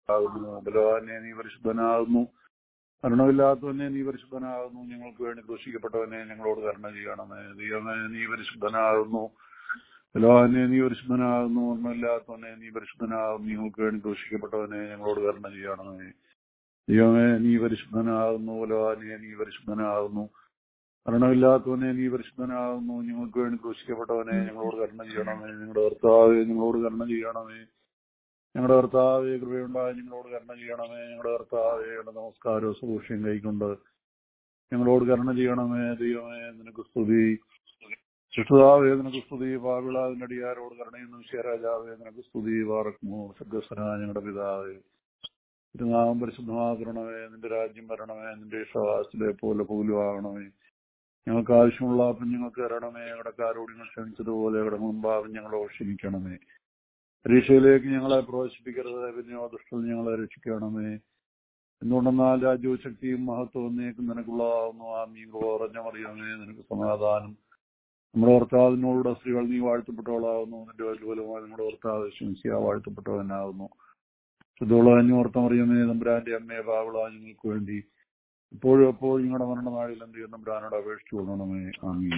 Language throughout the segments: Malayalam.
ആകുന്നു ബലവാനെ നീ പരിശുദ്ധനാകുന്നു മരണമില്ലാത്തവനെ നീ പരിശുദ്ധനാകുന്നു ഞങ്ങൾക്ക് വേണ്ടി ക്രൂശിക്കപ്പെട്ടവനെ ഞങ്ങളോട് കരുണ ചെയ്യണമേ ദൈവമേ നീ പരിശുദ്ധനാകുന്നു ബലവാനെ നീ പരിശുദ്ധനാകുന്നു മരണമില്ലാത്തവനെ നീ പരിശുദ്ധനാകുന്നു ഞങ്ങൾക്ക് വേണ്ടി ക്രൂശിക്കപ്പെട്ടവനെ ഞങ്ങളോട് കരുണ ചെയ്യണമേ ദൈവമേ നീ പരിശുദ്ധനാകുന്നു ബലവാനെ നീ പരിശുദ്ധനാകുന്നു മരണമില്ലാത്തവനെ നീ പരിശുദ്ധനാകുന്നു ഞങ്ങൾക്ക് വേണ്ടി ക്രൂശിക്കപ്പെട്ടവനെ ഞങ്ങളോട് കരുണ ചെയ്യണമേ ഞങ്ങളുടെ കർത്താവെ ഞങ്ങളോട് കരുണ ചെയ്യണമേ ഞങ്ങളുടെ കർത്താവെ കൃപയുണ്ടായി ഞങ്ങളോട് കരുണ ചെയ്യണമേ ഞങ്ങളുടെ കർത്താവെ ഞങ്ങളുടെ നമസ്കാരവും സൂക്ഷ്യം കൈക്കൊണ്ട് ഞങ്ങളോട് കരുണ ചെയ്യണമേ ദൈവമേ നിനക്ക് സ്തുതി ശിഷ്ടാവേ നിനക്ക് സ്തുതി പാവിളാവിന്റെ അടിയാരോട് കരുണയുന്നു ശരാജാവേ നിനക്ക് സ്തുതി പാറക്കുമോ സദ്ഗസ്വനായ ഞങ്ങളുടെ പിതാവേ തിരുനാമം പരിശുദ്ധമാകണമേ നിന്റെ രാജ്യം വരണമേ നിന്റെ ഇഷ്ടവാസത്തിലെ പോലെ പോലുമാകണമേ ഞങ്ങൾക്ക് ആവശ്യമുള്ള അപ്പം ഞങ്ങൾക്ക് തരണമേ കടക്കാരോട് ഞങ്ങൾ ക്ഷമിച്ചതുപോലെ കട മുമ്പാവും ഞങ്ങളോട് ക്ഷമിക്കണമേ പരീക്ഷയിലേക്ക് ഞങ്ങളെ പ്രവേശിപ്പിക്കരുത് പിന്നെയോ ദുഷ്ടൽ ഞങ്ങളെ രക്ഷിക്കണമേ എന്തുകൊണ്ടെന്നാൽ രാജ്യവും ശക്തിയും മഹത്വവും നീക്കും നിനക്കുള്ളതാവുന്നു ആ മീൻ കുറഞ്ഞ മറിയമേ നിനക്ക് സമാധാനം നമ്മുടെ ഭർത്താവിനോടുള്ള സ്ത്രീകൾ നീ വാഴ്ത്തപ്പെട്ടവളാകുന്നു നിന്റെ വലുപലമായി നമ്മുടെ ഭർത്താവ് ശംസിയ വാഴ്ത്തപ്പെട്ടവനാകുന്നു ശുദ്ധമുള്ള അന്യോർത്ത മറിയമേ നമ്പുരാന്റെ അമ്മയെ പാവള ഞങ്ങൾക്ക് വേണ്ടി ഇപ്പോഴും എപ്പോഴും നിങ്ങളുടെ മരണനാളിൽ എന്ത് ചെയ്യുന്ന നമ്പുരാനോട് അപേക്ഷിച്ചു കൊള്ളണമേ ആമീൻ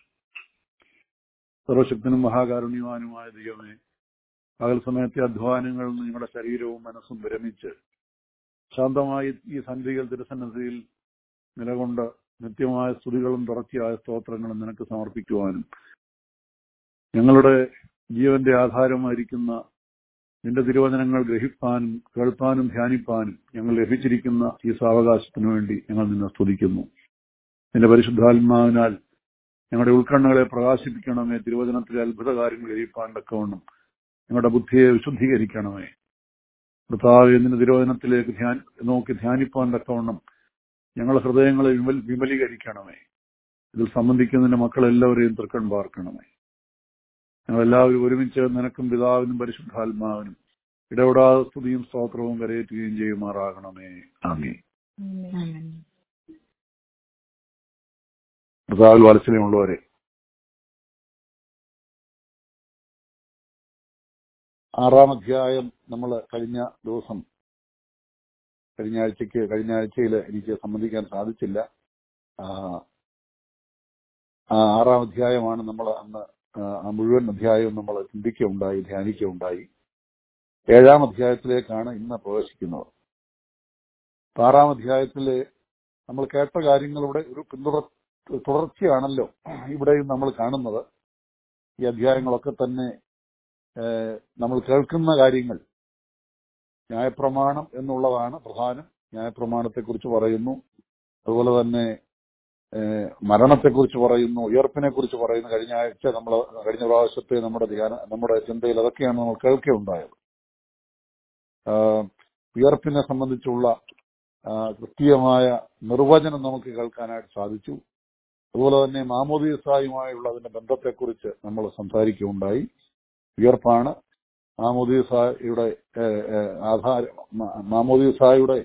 സർവശക്തനും മഹാകാരുണ്യവാനുമായ ദൈവമേ പകൽ സമയത്തെ അധ്വാനങ്ങളിൽ നിന്ന് നിങ്ങളുടെ ശരീരവും മനസ്സും വിരമിച്ച് ശാന്തമായി ഈ സന്ധികൾ തിരുസന്നതിയിൽ നിലകൊണ്ട് നിത്യമായ സ്തുതികളും തുടർച്ചയായ സ്തോത്രങ്ങളും നിനക്ക് സമർപ്പിക്കുവാനും ഞങ്ങളുടെ ജീവന്റെ ആധാരമായിരിക്കുന്ന നിന്റെ തിരുവചനങ്ങൾ ഗ്രഹിപ്പാനും കേൾപ്പാനും ധ്യാനിപ്പാനും ഞങ്ങൾ ലഭിച്ചിരിക്കുന്ന ഈ സാവകാശത്തിനു വേണ്ടി ഞങ്ങൾ നിന്നെ സ്തുതിക്കുന്നു നിന്റെ പരിശുദ്ധാത്മാവിനാൽ ഞങ്ങളുടെ ഉൾക്കണ്ണുകളെ പ്രകാശിപ്പിക്കണമേ തിരുവചനത്തിലെ അത്ഭുത കാര്യങ്ങൾ ഗ്രഹിപ്പാൻ തക്കവണ്ണം ഞങ്ങളുടെ ബുദ്ധിയെ വിശുദ്ധീകരിക്കണമേ കർത്താവ് നിന്റെ തിരുവചനത്തിലേക്ക് ധ്യാൻ നോക്കി ധ്യാനിപ്പാൻ തക്കവണ്ണം ഞങ്ങളുടെ ഹൃദയങ്ങളെ വിമൽ വിമലീകരിക്കണമേ ഇതിൽ സംബന്ധിക്കുന്നതിന്റെ മക്കളെല്ലാവരെയും തൃക്കൺ പാർക്കണമേ ഞങ്ങളെല്ലാവരും ഒരുമിച്ച് നിനക്കും പിതാവിനും പരിശുദ്ധാത്മാവിനും ഇടപെടാതെ സ്തുതിയും സ്തോത്രവും കരയേറ്റുകയും ചെയ്യുമാറാകണമേ ആമേ കർത്താവിൽ വാത്സല്യമുള്ളവരെ ആറാം അധ്യായം നമ്മൾ കഴിഞ്ഞ ദിവസം കഴിഞ്ഞ ആഴ്ചക്ക് കഴിഞ്ഞ ആഴ്ചയിൽ എനിക്ക് സംബന്ധിക്കാൻ സാധിച്ചില്ല ആ ആ ആറാം അധ്യായമാണ് നമ്മൾ അന്ന് ആ മുഴുവൻ അധ്യായവും നമ്മൾ ചിന്തിക്കുകയുണ്ടായി ധ്യാനിക്കുകയുണ്ടായി ഏഴാം അധ്യായത്തിലേക്കാണ് ഇന്ന് പ്രവേശിക്കുന്നത് ആറാം അധ്യായത്തിലെ നമ്മൾ കേട്ട കാര്യങ്ങളുടെ ഒരു പിന്തുടർ തുടർച്ചയാണല്ലോ ഇവിടെയും നമ്മൾ കാണുന്നത് ഈ അധ്യായങ്ങളൊക്കെ തന്നെ നമ്മൾ കേൾക്കുന്ന കാര്യങ്ങൾ ന്യായപ്രമാണം എന്നുള്ളതാണ് പ്രധാനം ന്യായപ്രമാണത്തെക്കുറിച്ച് പറയുന്നു അതുപോലെ തന്നെ മരണത്തെക്കുറിച്ച് പറയുന്നു ഉയർപ്പിനെ കുറിച്ച് പറയുന്നു കഴിഞ്ഞ ആഴ്ച നമ്മൾ കഴിഞ്ഞ പ്രാവശ്യത്തെ നമ്മുടെ ധ്യാന നമ്മുടെ ചിന്തയിൽ അതൊക്കെയാണ് നമ്മൾ കേൾക്കുകയുണ്ടായത് ഉയർപ്പിനെ സംബന്ധിച്ചുള്ള കൃത്യമായ നിർവചനം നമുക്ക് കേൾക്കാനായിട്ട് സാധിച്ചു അതുപോലെ തന്നെ മാമോദീസായുമായുള്ള അതിന്റെ ബന്ധത്തെക്കുറിച്ച് നമ്മൾ സംസാരിക്കുകയുണ്ടായി ഉയർപ്പാണ് മാമോദീസായുടെ ആധാര മാമോദീസായുടെ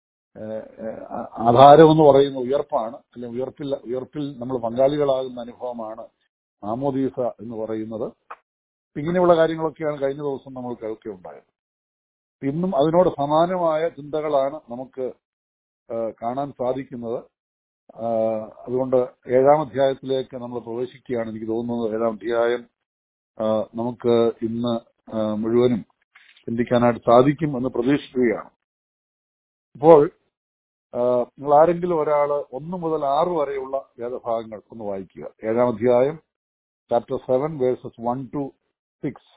ആധാരം എന്ന് പറയുന്ന ഉയർപ്പാണ് അല്ലെങ്കിൽ ഉയർപ്പിൽ ഉയർപ്പിൽ നമ്മൾ പങ്കാളികളാകുന്ന അനുഭവമാണ് മാമോദീസ എന്ന് പറയുന്നത് ഇങ്ങനെയുള്ള കാര്യങ്ങളൊക്കെയാണ് കഴിഞ്ഞ ദിവസം നമ്മൾ കേൾക്കുകയുണ്ടായത് ഇന്നും അതിനോട് സമാനമായ ചിന്തകളാണ് നമുക്ക് കാണാൻ സാധിക്കുന്നത് അതുകൊണ്ട് ഏഴാം അധ്യായത്തിലേക്ക് നമ്മൾ പ്രവേശിക്കുകയാണ് എനിക്ക് തോന്നുന്നത് ഏഴാം അധ്യായം നമുക്ക് ഇന്ന് മുഴുവനും ചിന്തിക്കാനായിട്ട് സാധിക്കും എന്ന് പ്രതീക്ഷിക്കുകയാണ് ഇപ്പോൾ നിങ്ങൾ ആരെങ്കിലും ഒരാൾ ഒന്ന് മുതൽ ആറ് വരെയുള്ള വേദഭാഗങ്ങൾ ഒന്ന് വായിക്കുക ഏഴാം അധ്യായം chapter seven verses one two six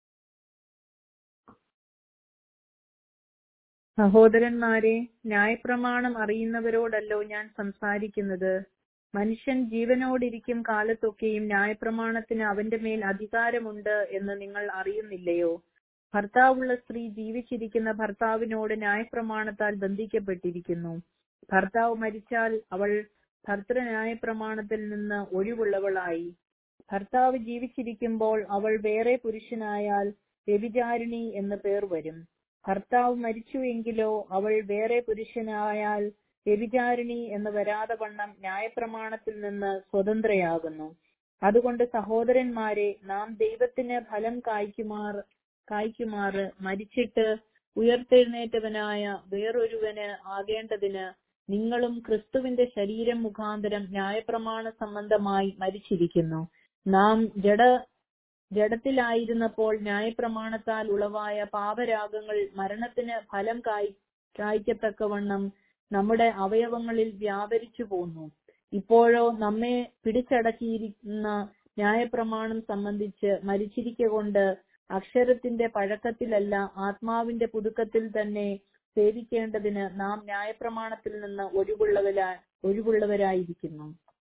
സഹോദരന്മാരെ ന്യായപ്രമാണം അറിയുന്നവരോടല്ലോ ഞാൻ സംസാരിക്കുന്നത് മനുഷ്യൻ ജീവനോടിരിക്കും കാലത്തൊക്കെയും ന്യായപ്രമാണത്തിന് അവന്റെ മേൽ അധികാരമുണ്ട് എന്ന് നിങ്ങൾ അറിയുന്നില്ലയോ ഭർത്താവുള്ള സ്ത്രീ ജീവിച്ചിരിക്കുന്ന ഭർത്താവിനോട് ന്യായപ്രമാണത്താൽ ബന്ധിക്കപ്പെട്ടിരിക്കുന്നു ഭർത്താവ് മരിച്ചാൽ അവൾ ഭർത്തൃന്യായപ്രമാണത്തിൽ നിന്ന് ഒഴിവുള്ളവളായി ഭർത്താവ് ജീവിച്ചിരിക്കുമ്പോൾ അവൾ വേറെ പുരുഷനായാൽ വ്യഭിചാരിണി എന്ന് പേർ വരും ഭർത്താവ് മരിച്ചുവെങ്കിലോ അവൾ വേറെ പുരുഷനായാൽ വ്യഭിചാരിണി എന്ന് വരാതെ വണ്ണം ന്യായപ്രമാണത്തിൽ നിന്ന് സ്വതന്ത്രയാകുന്നു അതുകൊണ്ട് സഹോദരന്മാരെ നാം ദൈവത്തിന് ഫലം കായ്ക്കുമാർ കായ്ക്കുമാറ് മരിച്ചിട്ട് ഉയർത്തെഴുന്നേറ്റവനായ വേറൊരുവന് ആകേണ്ടതിന് നിങ്ങളും ക്രിസ്തുവിന്റെ ശരീരം മുഖാന്തരം ന്യായപ്രമാണ സംബന്ധമായി മരിച്ചിരിക്കുന്നു നാം ജഡ ജഡത്തിലായിരുന്നപ്പോൾ ന്യായപ്രമാണത്താൽ ഉളവായ പാപരാഗങ്ങൾ മരണത്തിന് ഫലം കായ് കായ്ക്കത്തക്കവണ്ണം നമ്മുടെ അവയവങ്ങളിൽ വ്യാപരിച്ചു പോന്നു ഇപ്പോഴോ നമ്മെ പിടിച്ചടക്കിയിരിക്കുന്ന ന്യായപ്രമാണം സംബന്ധിച്ച് മരിച്ചിരിക്കൊണ്ട് അക്ഷരത്തിന്റെ പഴക്കത്തിലല്ല ആത്മാവിന്റെ പുതുക്കത്തിൽ തന്നെ സേവിക്കേണ്ടതിന് നാം ന്യായപ്രമാണത്തിൽ നിന്ന് ഒഴിവുള്ളവരാ ഒഴിവുള്ളവരായിരിക്കുന്നു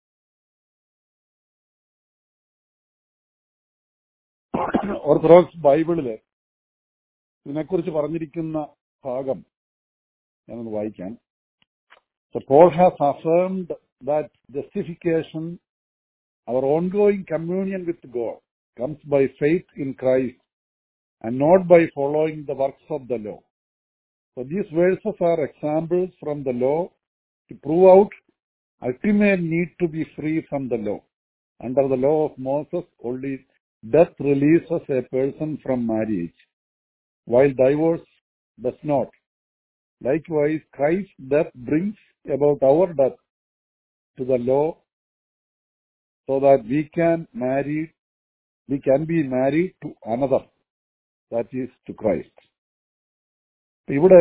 ഓർത്തഡോക്സ് ബൈബിളില് ഇതിനെക്കുറിച്ച് പറഞ്ഞിരിക്കുന്ന ഭാഗം ഞാനൊന്ന് വായിക്കാം So Paul has affirmed that justification, our ongoing communion with God, comes by faith in Christ and not by following the works of the law. So these verses are examples from the law to prove out ultimate need to be free from the law. Under the law of Moses, only death releases a person from marriage, while divorce does not. Likewise, Christ's death brings about our death to the law so that we can marry, we can be married to another, that is to Christ. ഇവിടെ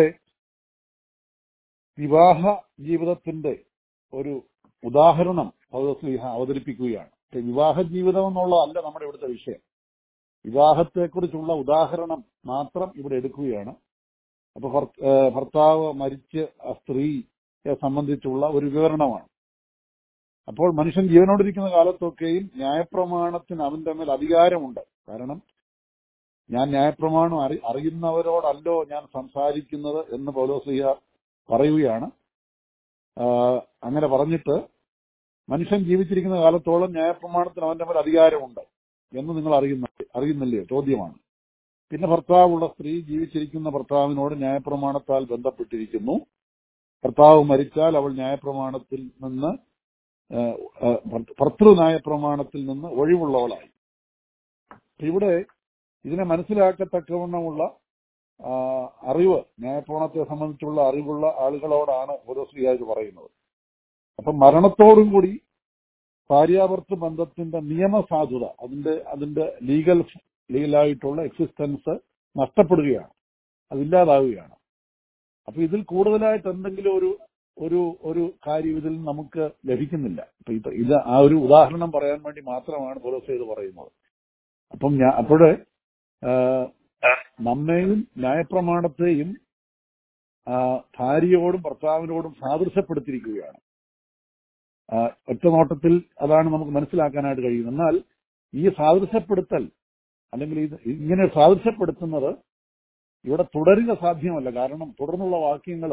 വിവാഹ ജീവിതത്തിന്റെ ഒരു ഉദാഹരണം പൗലോസ്ലീഹ അവതരിപ്പിക്കുകയാണ് ഇപ്പൊ വിവാഹ ജീവിതം എന്നുള്ളതല്ല നമ്മുടെ ഇവിടുത്തെ വിഷയം വിവാഹത്തെക്കുറിച്ചുള്ള ഉദാഹരണം മാത്രം ഇവിടെ എടുക്കുകയാണ് അപ്പൊ ഭർ- ഏഹ് ഭർത്താവ് മരിച്ച് ആ സ്ത്രീയെ സംബന്ധിച്ചുള്ള ഒരു വിവരണമാണ് അപ്പോൾ മനുഷ്യൻ ജീവനോടിരിക്കുന്ന കാലത്തൊക്കെയും ന്യായപ്രമാണത്തിന് അവന്റെ മേൽ അധികാരമുണ്ട് കാരണം ഞാൻ ന്യായപ്രമാണം അറി അറിയുന്നവരോടല്ലോ ഞാൻ സംസാരിക്കുന്നത് എന്ന് പൗലോസ്ലിയ പറയുകയാണ് ആഹ് അങ്ങനെ പറഞ്ഞിട്ട് മനുഷ്യൻ ജീവിച്ചിരിക്കുന്ന കാലത്തോളം ന്യായപ്രമാണത്തിന് അവന്റെ മേൽ അധികാരമുണ്ട് എന്ന് നിങ്ങൾ അറിയുന്ന അറിയുന്നില്ലയോ ചോദ്യമാണ് പിന്നെ ഭർത്താവുള്ള സ്ത്രീ ജീവിച്ചിരിക്കുന്ന ഭർത്താവിനോട് ന്യായപ്രമാണത്താൽ ബന്ധപ്പെട്ടിരിക്കുന്നു ഭർത്താവ് മരിച്ചാൽ അവൾ ന്യായപ്രമാണത്തിൽ നിന്ന് ഏഹ്, ഏഹ്, ഭർത്തൃ- ഭർത്തൃ ന്യായപ്രമാണത്തിൽ നിന്ന് ഒഴിവുള്ളവളായി ഇവിടെ ഇതിനെ മനസ്സിലാക്കത്തക്കവണ്ണമുള്ള ആ, അറിവ് ന്യായപ്രമാണത്തെ സംബന്ധിച്ചുള്ള അറിവുള്ള ആളുകളോടാണ് ഓരോ സ്ത്രീയായിട്ട് പറയുന്നത് അപ്പൊ മരണത്തോടും കൂടി ഭാര്യാഭർത്തൃ ബന്ധത്തിന്റെ നിയമസാധുത അതിന്റെ അതിന്റെ ലീഗൽ ലീഗലായിട്ടുള്ള എക്സിസ്റ്റൻസ് നഷ്ടപ്പെടുകയാണ് അതില്ലാതാവുകയാണ് അപ്പൊ ഇതിൽ കൂടുതലായിട്ട് എന്തെങ്കിലും ഒരു ഒരു ഒരു കാര്യം ഇതിൽ നമുക്ക് ലഭിക്കുന്നില്ല അപ്പൊ ഇത് ഇത് ആ ഒരു ഉദാഹരണം പറയാൻ വേണ്ടി മാത്രമാണ് പോലീസ് ഇത് പറയുന്നത് അപ്പം ഞാൻ അപ്പോഴ് നമ്മെയും ന്യായപ്രമാണത്തെയും ആ, ഭാര്യയോടും ഭർത്താവിനോടും സാദൃശ്യപ്പെടുത്തിയിരിക്കുകയാണ് ആ, ഒറ്റ നോട്ടത്തിൽ അതാണ് നമുക്ക് മനസ്സിലാക്കാനായിട്ട് കഴിയുന്നത് എന്നാൽ ഈ സാദൃശ്യപ്പെടുത്തൽ അല്ലെങ്കിൽ ഇത് ഇങ്ങനെ സാദൃശ്യപ്പെടുത്തുന്നത് ഇവിടെ തുടരുക സാധ്യമല്ല കാരണം തുടർന്നുള്ള വാക്യങ്ങൾ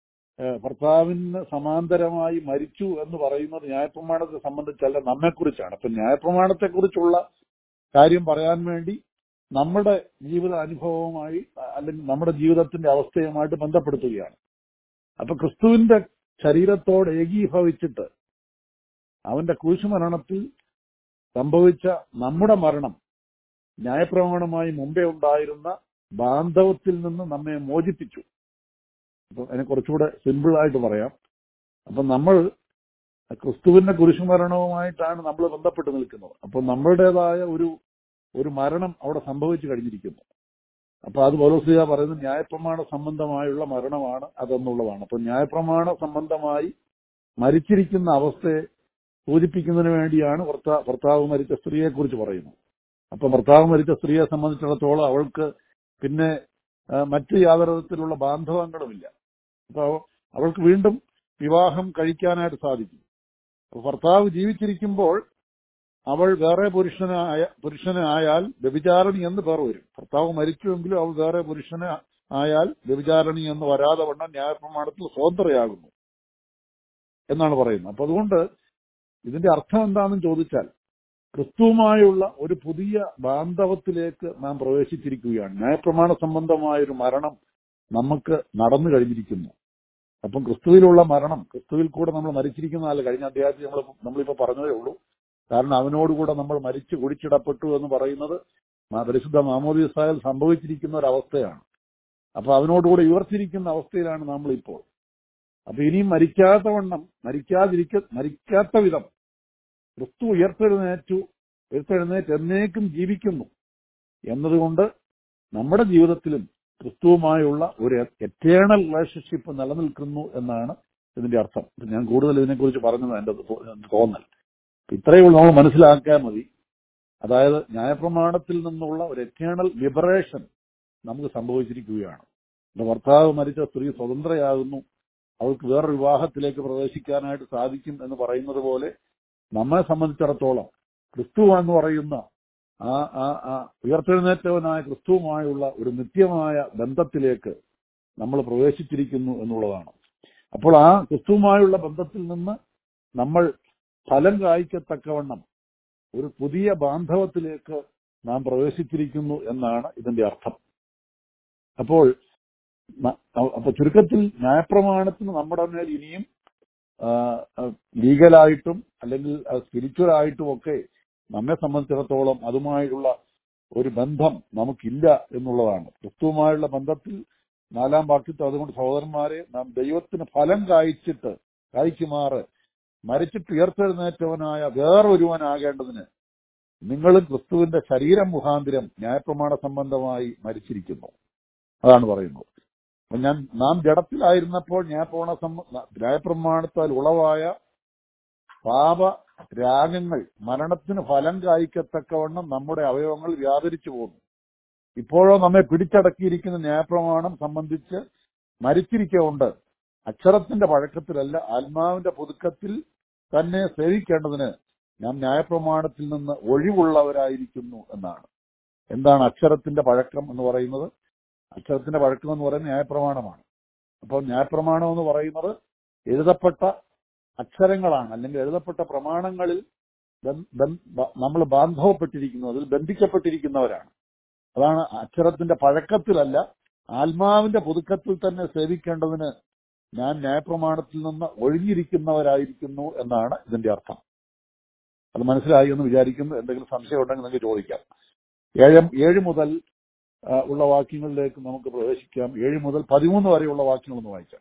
ഭർത്താവിന് സമാന്തരമായി മരിച്ചു എന്ന് പറയുന്നത് ന്യായപ്രമാണത്തെ സംബന്ധിച്ചല്ല നമ്മെക്കുറിച്ചാണ് അപ്പൊ ന്യായപ്രമാണത്തെക്കുറിച്ചുള്ള കാര്യം പറയാൻ വേണ്ടി നമ്മുടെ ജീവിത അനുഭവവുമായി അല്ലെങ്കിൽ നമ്മുടെ ജീവിതത്തിന്റെ അവസ്ഥയുമായിട്ട് ബന്ധപ്പെടുത്തുകയാണ് അപ്പൊ ക്രിസ്തുവിന്റെ ശരീരത്തോട് ഏകീഭവിച്ചിട്ട് അവന്റെ കുരിശുമരണത്തിൽ സംഭവിച്ച നമ്മുടെ മരണം ന്യായപ്രമാണമായി മുമ്പേ ഉണ്ടായിരുന്ന ബാന്ധവത്തിൽ നിന്ന് നമ്മെ മോചിപ്പിച്ചു അപ്പൊ അതിനെ കുറച്ചുകൂടെ സിമ്പിൾ ആയിട്ട് പറയാം അപ്പൊ നമ്മൾ ക്രിസ്തുവിന്റെ കുരിശുമരണവുമായിട്ടാണ് നമ്മൾ ബന്ധപ്പെട്ട് നിൽക്കുന്നത് അപ്പൊ നമ്മളുടേതായ ഒരു ഒരു മരണം അവിടെ സംഭവിച്ചു കഴിഞ്ഞിരിക്കുന്നു അപ്പൊ അത് പൗലോസിക പറയുന്നത് ന്യായപ്രമാണ സംബന്ധമായുള്ള മരണമാണ് അതെന്നുള്ളതാണ് അപ്പൊ ന്യായപ്രമാണ സംബന്ധമായി മരിച്ചിരിക്കുന്ന അവസ്ഥയെ സൂചിപ്പിക്കുന്നതിന് വേണ്ടിയാണ് ഭർത്താ- ഭർത്താവ് മരിച്ച സ്ത്രീയെ കുറിച്ച് പറയുന്നത് അപ്പൊ ഭർത്താവ് മരിച്ച സ്ത്രീയെ സംബന്ധിച്ചിടത്തോളം അവൾക്ക് പിന്നെ ആ, മറ്റ് യാതൊരു വിധത്തിലുള്ള ബാന്ധവങ്ങളുമില്ല അപ്പൊ അവ- അവൾക്ക് വീണ്ടും വിവാഹം കഴിക്കാനായിട്ട് സാധിക്കും അപ്പൊ ഭർത്താവ് ജീവിച്ചിരിക്കുമ്പോൾ അവൾ വേറെ പുരുഷനായ പുരുഷനായാൽ വ്യഭിചാരണി എന്ന് പേർ വരും ഭർത്താവ് മരിച്ചുവെങ്കിലും അവൾ വേറെ പുരുഷന് ആയാൽ വ്യഭിചാരണി എന്ന് വരാതെ വണ്ണം ന്യായപ്രമാണത്തിൽ സ്വതന്ത്രയാകുന്നു എന്നാണ് പറയുന്നത് അപ്പൊ അതുകൊണ്ട് ഇതിന്റെ അർത്ഥം എന്താണെന്ന് ചോദിച്ചാൽ ക്രിസ്തുവുമായുള്ള ഒരു പുതിയ ബാന്ധവത്തിലേക്ക് നാം പ്രവേശിച്ചിരിക്കുകയാണ് ന്യായപ്രമാണ സംബന്ധമായ ഒരു മരണം നമുക്ക് നടന്നു കഴിഞ്ഞിരിക്കുന്നു അപ്പം ക്രിസ്തുവിലുള്ള മരണം ക്രിസ്തുവിൽ കൂടെ നമ്മൾ മരിച്ചിരിക്കുന്നതല്ല കഴിഞ്ഞ അധ്യായത്തിൽ നമ്മൾ നമ്മളിപ്പോ പറഞ്ഞതേ ഉള്ളൂ കാരണം അവനോടുകൂടെ നമ്മൾ മരിച്ചു കുടിച്ചിടപ്പെട്ടു എന്ന് പറയുന്നത് മാ- പരിശുദ്ധ മാമോദിസായിൽ സംഭവിച്ചിരിക്കുന്ന ഒരു അവസ്ഥയാണ് അപ്പൊ അതിനോടുകൂടെ ഉയർത്തിരിക്കുന്ന അവസ്ഥയിലാണ് നമ്മൾ ഇപ്പോൾ അപ്പൊ ഇനിയും മരിക്കാത്ത വണ്ണം മരിക്കാതിരിക്ക മരിക്കാത്ത വിധം ക്രിസ്തു ഉയർത്തെഴുന്നേറ്റു ഉയർത്തെഴുന്നേറ്റ് എന്നേക്കും ജീവിക്കുന്നു എന്നതുകൊണ്ട് നമ്മുടെ ജീവിതത്തിലും ക്രിസ്തുവുമായുള്ള ഒരു എറ്റേണൽ റിലേഷൻഷിപ്പ് നിലനിൽക്കുന്നു എന്നാണ് ഇതിന്റെ അർത്ഥം ഇപ്പൊ ഞാൻ കൂടുതൽ ഇതിനെക്കുറിച്ച് പറഞ്ഞത് എന്റെ തോ- തോന്നൽ ഇത്രയേ ഉള്ളൂ നമ്മൾ മനസ്സിലാക്കിയാൽ മതി അതായത് ന്യായപ്രമാണത്തിൽ നിന്നുള്ള ഒരു എറ്റേണൽ ലിബറേഷൻ നമുക്ക് സംഭവിച്ചിരിക്കുകയാണ് എന്റെ ഭർത്താവ് മരിച്ച സ്ത്രീ സ്വതന്ത്രയാകുന്നു അവൾക്ക് വേറൊരു വിവാഹത്തിലേക്ക് പ്രവേശിക്കാനായിട്ട് സാധിക്കും എന്ന് പറയുന്നത് പോലെ നമ്മെ സംബന്ധിച്ചിടത്തോളം ക്രിസ്തു എന്ന് പറയുന്ന ആ ആ ആ ഉയർത്തെഴുന്നേറ്റവനായ ക്രിസ്തുവുമായുള്ള ഒരു നിത്യമായ ബന്ധത്തിലേക്ക് നമ്മൾ പ്രവേശിച്ചിരിക്കുന്നു എന്നുള്ളതാണ് അപ്പോൾ ആ ക്രിസ്തുവുമായുള്ള ബന്ധത്തിൽ നിന്ന് നമ്മൾ ഫലം കായ്ക്കത്തക്കവണ്ണം ഒരു പുതിയ ബാന്ധവത്തിലേക്ക് നാം പ്രവേശിച്ചിരിക്കുന്നു എന്നാണ് ഇതിന്റെ അർത്ഥം അപ്പോൾ ന- അപ്പൊ ചുരുക്കത്തിൽ ന്യായപ്രമാണത്തിന് നമ്മുടെ മേൽ ഇനിയും ലീഗലായിട്ടും അല്ലെങ്കിൽ സ്പിരിച്വൽ ആയിട്ടും ഒക്കെ നമ്മെ സംബന്ധിച്ചിടത്തോളം അതുമായുള്ള ഒരു ബന്ധം നമുക്കില്ല എന്നുള്ളതാണ് ക്രിസ്തുവുമായുള്ള ബന്ധത്തിൽ നാലാം വാക്യത്തിൽ അതുകൊണ്ട് സഹോദരന്മാരെ നാം ദൈവത്തിന് ഫലം കായ്ച്ചിട്ട് കായ്ക്കുമാറ് മരിച്ചിട്ട് ഉയർത്തെഴുന്നേറ്റവനായ വേറൊരുവനാകേണ്ടതിന് നിങ്ങളും ക്രിസ്തുവിന്റെ ശരീരം മുഖാന്തിരം ന്യായപ്രമാണ സംബന്ധമായി മരിച്ചിരിക്കുന്നു അതാണ് പറയുന്നത് അപ്പൊ ഞാൻ നാം ജഡത്തിലായിരുന്നപ്പോൾ ന്യായപ്രമാണ സംബ- ന്യായപ്രമാണത്താൽ ഉളവായ പാപ രാഗങ്ങൾ മരണത്തിന് ഫലം കായ്ക്കത്തക്കവണ്ണം നമ്മുടെ അവയവങ്ങൾ വ്യാപരിച്ചു പോകുന്നു ഇപ്പോഴോ നമ്മെ പിടിച്ചടക്കിയിരിക്കുന്ന ന്യായപ്രമാണം സംബന്ധിച്ച് മരിച്ചിരിക്കുകൊണ്ട് അക്ഷരത്തിന്റെ പഴക്കത്തിലല്ല ആത്മാവിന്റെ പുതുക്കത്തിൽ തന്നെ സേവിക്കേണ്ടതിന് ഞാൻ ന്യായപ്രമാണത്തിൽ നിന്ന് ഒഴിവുള്ളവരായിരിക്കുന്നു എന്നാണ് എന്താണ് അക്ഷരത്തിന്റെ പഴക്കം എന്ന് പറയുന്നത് അക്ഷരത്തിന്റെ പഴക്കം എന്ന് പറയുന്നത് ന്യായപ്രമാണമാണ് അപ്പോൾ ന്യായപ്രമാണം എന്ന് പറയുന്നത് എഴുതപ്പെട്ട അക്ഷരങ്ങളാണ് അല്ലെങ്കിൽ എഴുതപ്പെട്ട പ്രമാണങ്ങളിൽ നമ്മൾ ബാന്ധവപ്പെട്ടിരിക്കുന്നു അതിൽ ബന്ധിക്കപ്പെട്ടിരിക്കുന്നവരാണ് അതാണ് അക്ഷരത്തിന്റെ പഴക്കത്തിലല്ല ആത്മാവിന്റെ പുതുക്കത്തിൽ തന്നെ സേവിക്കേണ്ടതിന് ഞാൻ ന്യായപ്രമാണത്തിൽ നിന്ന് ഒഴിഞ്ഞിരിക്കുന്നവരായിരിക്കുന്നു എന്നാണ് ഇതിന്റെ അർത്ഥം അത് മനസ്സിലായി എന്ന് വിചാരിക്കുന്നു എന്തെങ്കിലും സംശയം ഉണ്ടെങ്കിൽ നിങ്ങൾക്ക് ചോദിക്കാം ഏഴ് ഏഴ് മുതൽ ആ, ഉള്ള വാക്യങ്ങളിലേക്ക് നമുക്ക് പ്രവേശിക്കാം ഏഴ് മുതൽ പതിമൂന്ന് വരെയുള്ള വാക്യങ്ങളൊന്ന് വായിക്കാം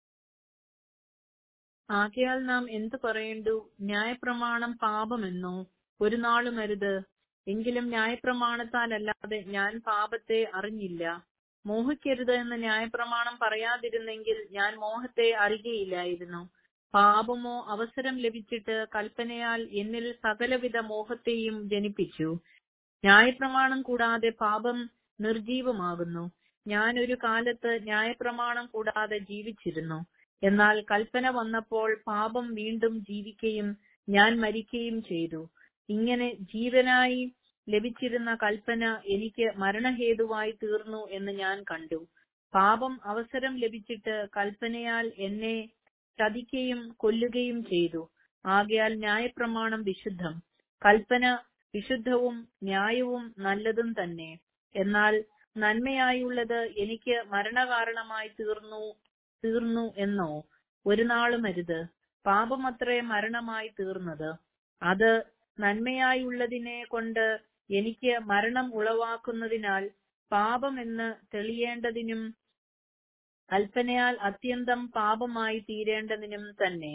ആകയാൽ നാം എന്തു പറയേണ്ടു ന്യായപ്രമാണം പാപമെന്നോ ഒരു നാളും അരുത് എങ്കിലും ന്യായപ്രമാണത്താലല്ലാതെ ഞാൻ പാപത്തെ അറിഞ്ഞില്ല മോഹിക്കരുത് എന്ന് ന്യായപ്രമാണം പറയാതിരുന്നെങ്കിൽ ഞാൻ മോഹത്തെ അറിയുകയില്ലായിരുന്നു പാപമോ അവസരം ലഭിച്ചിട്ട് കൽപ്പനയാൽ എന്നിൽ സകലവിധ മോഹത്തെയും ജനിപ്പിച്ചു ന്യായപ്രമാണം കൂടാതെ പാപം നിർജീവമാകുന്നു ഞാൻ ഒരു കാലത്ത് ന്യായപ്രമാണം കൂടാതെ ജീവിച്ചിരുന്നു എന്നാൽ കൽപ്പന വന്നപ്പോൾ പാപം വീണ്ടും ജീവിക്കുകയും ഞാൻ മരിക്കുകയും ചെയ്തു ഇങ്ങനെ ജീവനായി ലഭിച്ചിരുന്ന കൽപ്പന എനിക്ക് മരണഹേതുവായി തീർന്നു എന്ന് ഞാൻ കണ്ടു പാപം അവസരം ലഭിച്ചിട്ട് കൽപ്പനയാൽ എന്നെ ചതിക്കുകയും കൊല്ലുകയും ചെയ്തു ആകയാൽ ന്യായപ്രമാണം വിശുദ്ധം കൽപ്പന വിശുദ്ധവും ന്യായവും നല്ലതും തന്നെ എന്നാൽ നന്മയായുള്ളത് എനിക്ക് മരണകാരണമായി തീർന്നു തീർന്നു എന്നോ ഒരു നാളും അരുത് പാപമത്രേ മരണമായി തീർന്നത് അത് നന്മയായുള്ളതിനെ കൊണ്ട് എനിക്ക് മരണം ഉളവാക്കുന്നതിനാൽ പാപമെന്ന് തെളിയേണ്ടതിനും കൽപ്പനയാൽ അത്യന്തം പാപമായി തീരേണ്ടതിനും തന്നെ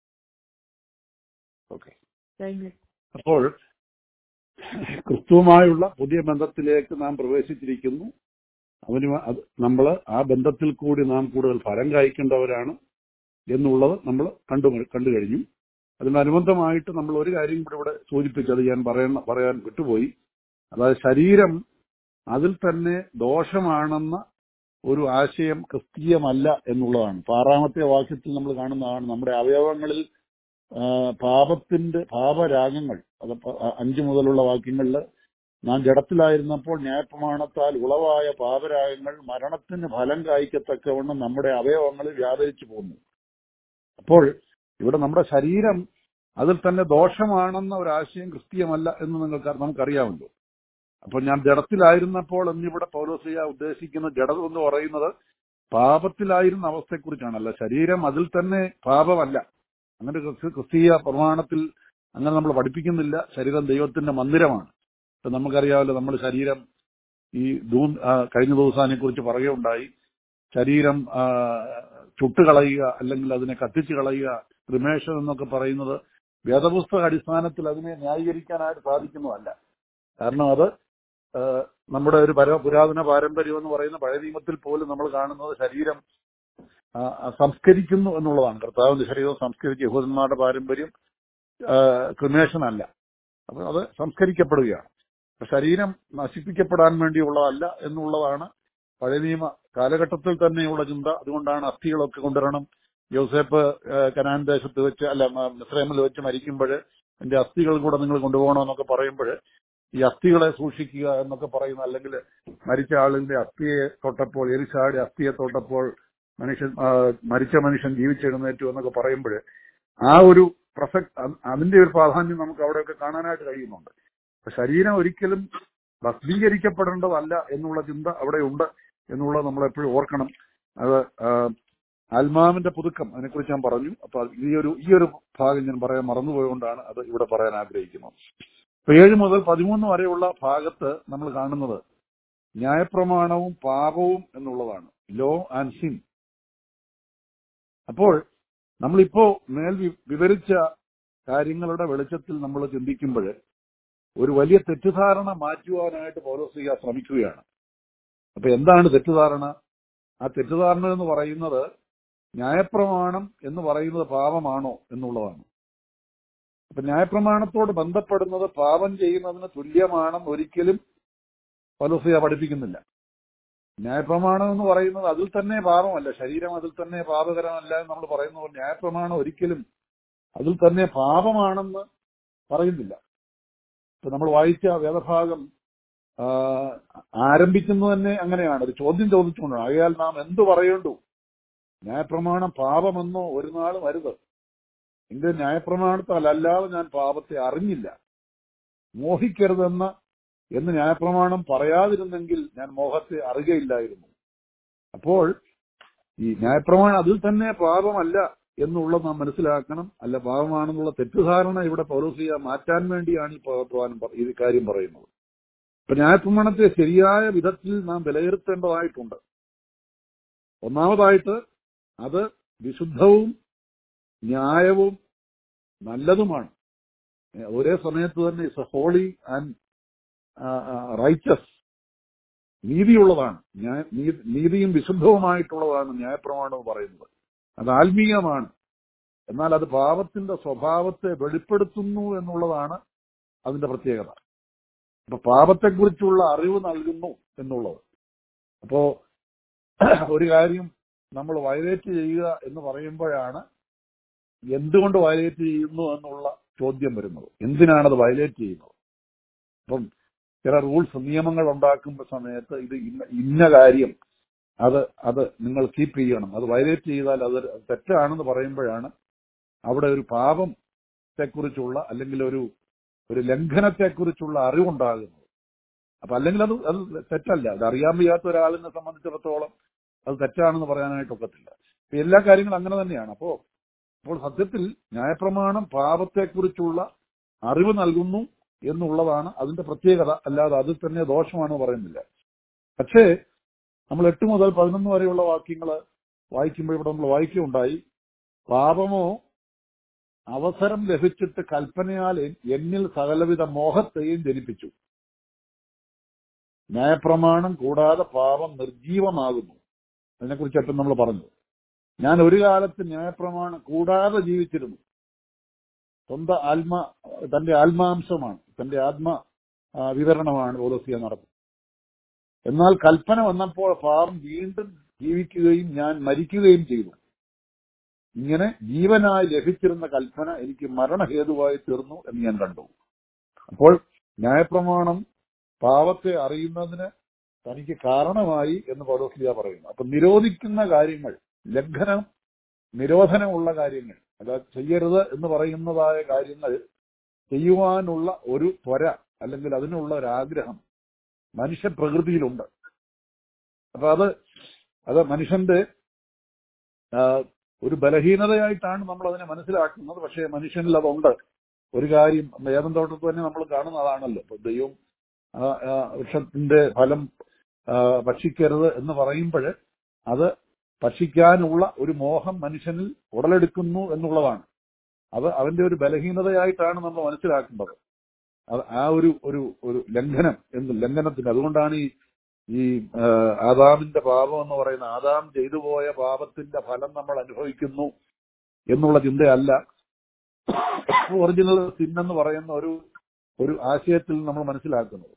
ഓക്കെ കഴിഞ്ഞു അപ്പോൾ ക്രിസ്തുവുമായുള്ള പുതിയ ബന്ധത്തിലേക്ക് നാം പ്രവേശിച്ചിരിക്കുന്നു അവന് നമ്മൾ ആ ബന്ധത്തിൽ കൂടി നാം കൂടുതൽ ഫലം കായ്ക്കേണ്ടവരാണ് എന്നുള്ളത് നമ്മൾ കണ്ടു കണ്ടു കഴിഞ്ഞു അതിനനുബന്ധമായിട്ട് നമ്മൾ ഒരു കാര്യം കൂടി ഇവിടെ സൂചിപ്പിച്ചത് ഞാൻ പറയണ പറയാൻ വിട്ടുപോയി അതായത് ശരീരം അതിൽ തന്നെ ദോഷമാണെന്ന ഒരു ആശയം ക്രിസ്തീയമല്ല എന്നുള്ളതാണ് ഇപ്പൊ ആറാമത്തെ വാക്യത്തിൽ നമ്മൾ കാണുന്നതാണ് നമ്മുടെ അവയവങ്ങളിൽ ആ, പാപത്തിന്റെ പാപരാഗങ്ങൾ അത് പ- അഞ്ചു മുതലുള്ള വാക്യങ്ങളിൽ നാം ജഡത്തിലായിരുന്നപ്പോൾ ന്യായപ്രമാണത്താൽ ഉളവായ പാപരാഗങ്ങൾ മരണത്തിന് ഫലം കായ്ക്കത്തക്കവണ്ണം നമ്മുടെ അവയവങ്ങളിൽ വ്യാപരിച്ചു പോകുന്നു അപ്പോൾ ഇവിടെ നമ്മുടെ ശരീരം അതിൽ തന്നെ ദോഷമാണെന്ന ഒരു ആശയം ക്രിസ്തീയമല്ല എന്ന് നിങ്ങൾക്ക് നമുക്കറിയാമല്ലോ അപ്പോൾ ഞാൻ ജഡത്തിലായിരുന്നപ്പോൾ എന്നിവിടെ പൗലോസിയ ഉദ്ദേശിക്കുന്ന ജഡം എന്ന് പറയുന്നത് പാപത്തിലായിരുന്ന അവസ്ഥയെക്കുറിച്ചാണല്ല ശരീരം അതിൽ തന്നെ പാപമല്ല അങ്ങനെ ക്രിസ്തു- ക്രിസ്തീയ പ്രമാണത്തിൽ അങ്ങനെ നമ്മൾ പഠിപ്പിക്കുന്നില്ല ശരീരം ദൈവത്തിന്റെ മന്ദിരമാണ് ഇപ്പൊ നമുക്കറിയാമല്ലോ നമ്മുടെ ശരീരം ഈ ദൂ ആ, കഴിഞ്ഞ ദിവസം അതിനെ കുറിച്ച് പറയുകയുണ്ടായി ശരീരം ആ, ചുട്ടുകളയുക അല്ലെങ്കിൽ അതിനെ കത്തിച്ചു കളയുക ക്രിമേഷൻ എന്നൊക്കെ പറയുന്നത് വേദപുസ്തക അടിസ്ഥാനത്തിൽ അതിനെ ന്യായീകരിക്കാനായിട്ട് സാധിക്കുന്നതല്ല കാരണം അത് ആ, നമ്മുടെ ഒരു പര പുരാതന പാരമ്പര്യം എന്ന് പറയുന്ന പഴയ നിയമത്തിൽ പോലും നമ്മൾ കാണുന്നത് ശരീരം ആ, ആ, സംസ്കരിക്കുന്നു എന്നുള്ളതാണ് കർത്താവിന്റെ ശരീരം സംസ്കരിച്ച് യഹൂദന്മാരുടെ പാരമ്പര്യം ക്രിമേഷൻ അല്ല അപ്പൊ അത് സംസ്കരിക്കപ്പെടുകയാണ് അപ്പൊ ശരീരം നശിപ്പിക്കപ്പെടാൻ വേണ്ടിയുള്ളതല്ല എന്നുള്ളതാണ് പഴയ നിയമ കാലഘട്ടത്തിൽ തന്നെയുള്ള ചിന്ത അതുകൊണ്ടാണ് അസ്ഥികളൊക്കെ കൊണ്ടുവരണം യോസേപ്പ് ആ, കനാൻ ദേശത്ത് വെച്ച് അല്ല മ- മിസ്രൈമിൽ വെച്ച് മരിക്കുമ്പോൾ എന്റെ അസ്ഥികൾ കൂടെ നിങ്ങൾ കൊണ്ടുപോകണമെന്നൊക്കെ പറയുമ്പോൾ ഈ അസ്ഥികളെ സൂക്ഷിക്കുക എന്നൊക്കെ പറയുന്ന അല്ലെങ്കിൽ മരിച്ച ആളിന്റെ അസ്ഥിയെ തൊട്ടപ്പോൾ എരിശാടി അസ്ഥിയെ തൊട്ടപ്പോൾ മനുഷ്യൻ ആ, മരിച്ച മനുഷ്യൻ ജീവിച്ചെഴുന്നേറ്റു എന്നൊക്കെ പറയുമ്പോൾ ആ ഒരു പ്രസക്ട് അ- അതിന്റെ ഒരു പ്രാധാന്യം നമുക്ക് അവിടെയൊക്കെ കാണാനായിട്ട് കഴിയുന്നുണ്ട് അപ്പൊ ശരീരം ഒരിക്കലും ഭസ്മീകരിക്കപ്പെടേണ്ടതല്ല എന്നുള്ള ചിന്ത അവിടെ ഉണ്ട് എന്നുള്ളത് നമ്മൾ എപ്പോഴും ഓർക്കണം അത് ആ, ആത്മാവിന്റെ പുതുക്കം അതിനെക്കുറിച്ച് ഞാൻ പറഞ്ഞു അപ്പൊ അത് ഈ ഒരു ഈ ഒരു ഭാഗം ഞാൻ പറയാൻ മറന്നുപോയതുകൊണ്ടാണ് അത് ഇവിടെ പറയാൻ ആഗ്രഹിക്കുന്നത് അപ്പൊ ഏഴ് മുതൽ പതിമൂന്ന് വരെയുള്ള ഭാഗത്ത് നമ്മൾ കാണുന്നത് ന്യായപ്രമാണവും പാപവും എന്നുള്ളതാണ് ലോ ആൻഡ് സിൻ അപ്പോൾ നമ്മളിപ്പോ മേൽ വി- വിവരിച്ച കാര്യങ്ങളുടെ വെളിച്ചത്തിൽ നമ്മൾ ചിന്തിക്കുമ്പോൾ ഒരു വലിയ തെറ്റിദ്ധാരണ മാറ്റുവാനായിട്ട് പൗലോസിക ശ്രമിക്കുകയാണ് അപ്പൊ എന്താണ് തെറ്റിദ്ധാരണ ആ തെറ്റിദ്ധാരണ എന്ന് പറയുന്നത് ന്യായപ്രമാണം എന്ന് പറയുന്നത് പാപമാണോ എന്നുള്ളതാണ് അപ്പൊ ന്യായപ്രമാണത്തോട് ബന്ധപ്പെടുന്നത് പാപം ചെയ്യുന്നതിന് തുല്യമാണെന്ന് ഒരിക്കലും പൗലോസിക പഠിപ്പിക്കുന്നില്ല ന്യായപ്രമാണം എന്ന് പറയുന്നത് അതിൽ തന്നെ പാപമല്ല ശരീരം അതിൽ തന്നെ പാപകരമല്ല എന്ന് നമ്മൾ പറയുന്ന പോലെ ന്യായപ്രമാണം ഒരിക്കലും അതിൽ തന്നെ പാപമാണെന്ന് പറയുന്നില്ല ഇപ്പൊ നമ്മൾ വായിച്ച വേദഭാഗം ആ, ആരംഭിക്കുന്നത് തന്നെ അങ്ങനെയാണ് ഒരു ചോദ്യം ചോദിച്ചുകൊണ്ടാണ് ആകയാൽ നാം എന്തു പറയേണ്ടു ന്യായപ്രമാണം പാപമെന്നോ ഒരു നാളും അരുത് എന്റെ ന്യായപ്രമാണത്താൽ അല്ലാതെ ഞാൻ പാപത്തെ അറിഞ്ഞില്ല മോഹിക്കരുതെന്ന് എന്ന് ന്യായപ്രമാണം പറയാതിരുന്നെങ്കിൽ ഞാൻ മോഹത്തെ അറിയയില്ലായിരുന്നു അപ്പോൾ ഈ ന്യായപ്രമാണം അതിൽ തന്നെ പാപമല്ല എന്നുള്ളത് നാം മനസ്സിലാക്കണം അല്ല പാപമാണെന്നുള്ള തെറ്റിദ്ധാരണ ഇവിടെ പൗലോസിയ മാറ്റാൻ വേണ്ടിയാണ് ഈ പ്രവർത്തനം ഈ കാര്യം പറയുന്നത് ഇപ്പൊ ന്യായപ്രമാണത്തെ ശരിയായ വിധത്തിൽ നാം വിലയിരുത്തേണ്ടതായിട്ടുണ്ട് ഒന്നാമതായിട്ട് അത് വിശുദ്ധവും ന്യായവും നല്ലതുമാണ് ഏഹ് ഒരേ സമയത്ത് തന്നെ it's a holy and righteous നീതിയുള്ളതാണ് ന്യായ- നീ- നീതിയും വിശുദ്ധവുമായിട്ടുള്ളതാണ് ന്യായപ്രമാണം എന്ന് പറയുന്നത് അത് ആത്മീയമാണ് എന്നാൽ അത് പാപത്തിന്റെ സ്വഭാവത്തെ വെളിപ്പെടുത്തുന്നു എന്നുള്ളതാണ് അതിന്റെ പ്രത്യേകത അപ്പൊ പാപത്തെക്കുറിച്ചുള്ള അറിവ് നൽകുന്നു എന്നുള്ളത് അപ്പോ ഒരു കാര്യം നമ്മൾ വയലേറ്റ് ചെയ്യുക എന്ന് പറയുമ്പോഴാണ് എന്തുകൊണ്ട് വയലേറ്റ് ചെയ്യുന്നു എന്നുള്ള ചോദ്യം വരുന്നത് എന്തിനാണത് വയലേറ്റ് ചെയ്യുന്നത് അപ്പം ചില റൂൾസ് നിയമങ്ങൾ ഉണ്ടാക്കുന്ന സമയത്ത് ഇത് ഇന്ന ഇന്ന കാര്യം അത് അത് നിങ്ങൾ കീപ്പ് ചെയ്യണം അത് വയലേറ്റ് ചെയ്താൽ അത് തെറ്റാണെന്ന് പറയുമ്പോഴാണ് അവിടെ ഒരു പാപത്തെക്കുറിച്ചുള്ള അല്ലെങ്കിൽ ഒരു ഒരു ലംഘനത്തെക്കുറിച്ചുള്ള അറിവുണ്ടാകുന്നത് അപ്പൊ അല്ലെങ്കിൽ അത് അത് തെറ്റല്ല അത് അറിയാൻ വയ്യാത്ത ഒരാളിനെ സംബന്ധിച്ചിടത്തോളം അത് തെറ്റാണെന്ന് പറയാനായിട്ട് ഒക്കത്തില്ല ഇപ്പൊ എല്ലാ കാര്യങ്ങളും അങ്ങനെ തന്നെയാണ് അപ്പോ അപ്പോൾ സത്യത്തിൽ ന്യായപ്രമാണം പാപത്തെക്കുറിച്ചുള്ള അറിവ് നൽകുന്നു എന്നുള്ളതാണ് അതിന്റെ പ്രത്യേകത അല്ലാതെ അതിൽ തന്നെ ദോഷമാണെന്ന് പറയുന്നില്ല പക്ഷേ നമ്മൾ എട്ട് മുതൽ പതിനൊന്ന് വരെയുള്ള വാക്യങ്ങൾ വായിക്കുമ്പോൾ ഇവിടെ നമ്മൾ വായിക്കുകയുണ്ടായി പാപമോ അവസരം ലഭിച്ചിട്ട് കൽപ്പനയാൽ എൻ- എന്നിൽ സകലവിധ മോഹത്തെയും ജനിപ്പിച്ചു ന്യായപ്രമാണം കൂടാതെ പാപം നിർജീവമാകുന്നു അതിനെക്കുറിച്ച് എപ്പം നമ്മൾ പറഞ്ഞു ഞാൻ ഒരു കാലത്ത് ന്യായപ്രമാണം കൂടാതെ ജീവിച്ചിരുന്നു സ്വന്തം ആത്മ തന്റെ ആത്മാംശമാണ് തന്റെ ആത്മ ആ, വിവരണമാണ് ഓലോസിയ നടത്തുന്നത് എന്നാൽ കൽപ്പന വന്നപ്പോൾ പാപം വീണ്ടും ജീവിക്കുകയും ഞാൻ മരിക്കുകയും ചെയ്തു ഇങ്ങനെ ജീവനായി ലഭിച്ചിരുന്ന കൽപ്പന എനിക്ക് മരണഹേതുവായി തീർന്നു എന്ന് ഞാൻ കണ്ടു അപ്പോൾ ന്യായപ്രമാണം പാവത്തെ അറിയുന്നതിന് തനിക്ക് കാരണമായി എന്ന് പൗലോസ്ലിയ പറയുന്നു അപ്പൊ നിരോധിക്കുന്ന കാര്യങ്ങൾ ലംഘനം നിരോധനമുള്ള കാര്യങ്ങൾ അതായത് ചെയ്യരുത് എന്ന് പറയുന്നതായ കാര്യങ്ങൾ ചെയ്യുവാനുള്ള ഒരു ത്വര അല്ലെങ്കിൽ അതിനുള്ള ഒരു ആഗ്രഹം മനുഷ്യ പ്രകൃതിയിലുണ്ട് അപ്പൊ അത് അത് മനുഷ്യന്റെ ആ, ഒരു ബലഹീനതയായിട്ടാണ് നമ്മൾ അതിനെ മനസ്സിലാക്കുന്നത് പക്ഷേ മനുഷ്യനിൽ അതുണ്ട് ഒരു കാര്യം വേദം തോട്ടത്തിൽ തന്നെ നമ്മൾ കാണുന്നതാണല്ലോ ഇപ്പൊ ദൈവം ആ, ആ, വൃക്ഷത്തിന്റെ ഫലം ആ, ഭക്ഷിക്കരുത് എന്ന് പറയുമ്പോൾ അത് ഭക്ഷിക്കാനുള്ള ഒരു മോഹം മനുഷ്യനിൽ ഉടലെടുക്കുന്നു എന്നുള്ളതാണ് അത് അവന്റെ ഒരു ബലഹീനതയായിട്ടാണ് നമ്മൾ മനസ്സിലാക്കേണ്ടത് അത് ആ ഒരു ഒരു ഒരു ലംഘനം എന്ന് ലംഘനത്തിന് അതുകൊണ്ടാണ് ഈ ഈ ആ, ആദാമിന്റെ പാപം എന്ന് പറയുന്ന ആദാം ചെയ്തു പോയ പാപത്തിന്റെ ഫലം നമ്മൾ അനുഭവിക്കുന്നു എന്നുള്ള ചിന്തയല്ല ഒറിജിനൽ സിൻ എന്ന് പറയുന്ന ഒരു ഒരു ആശയത്തിൽ നമ്മൾ മനസ്സിലാക്കുന്നത്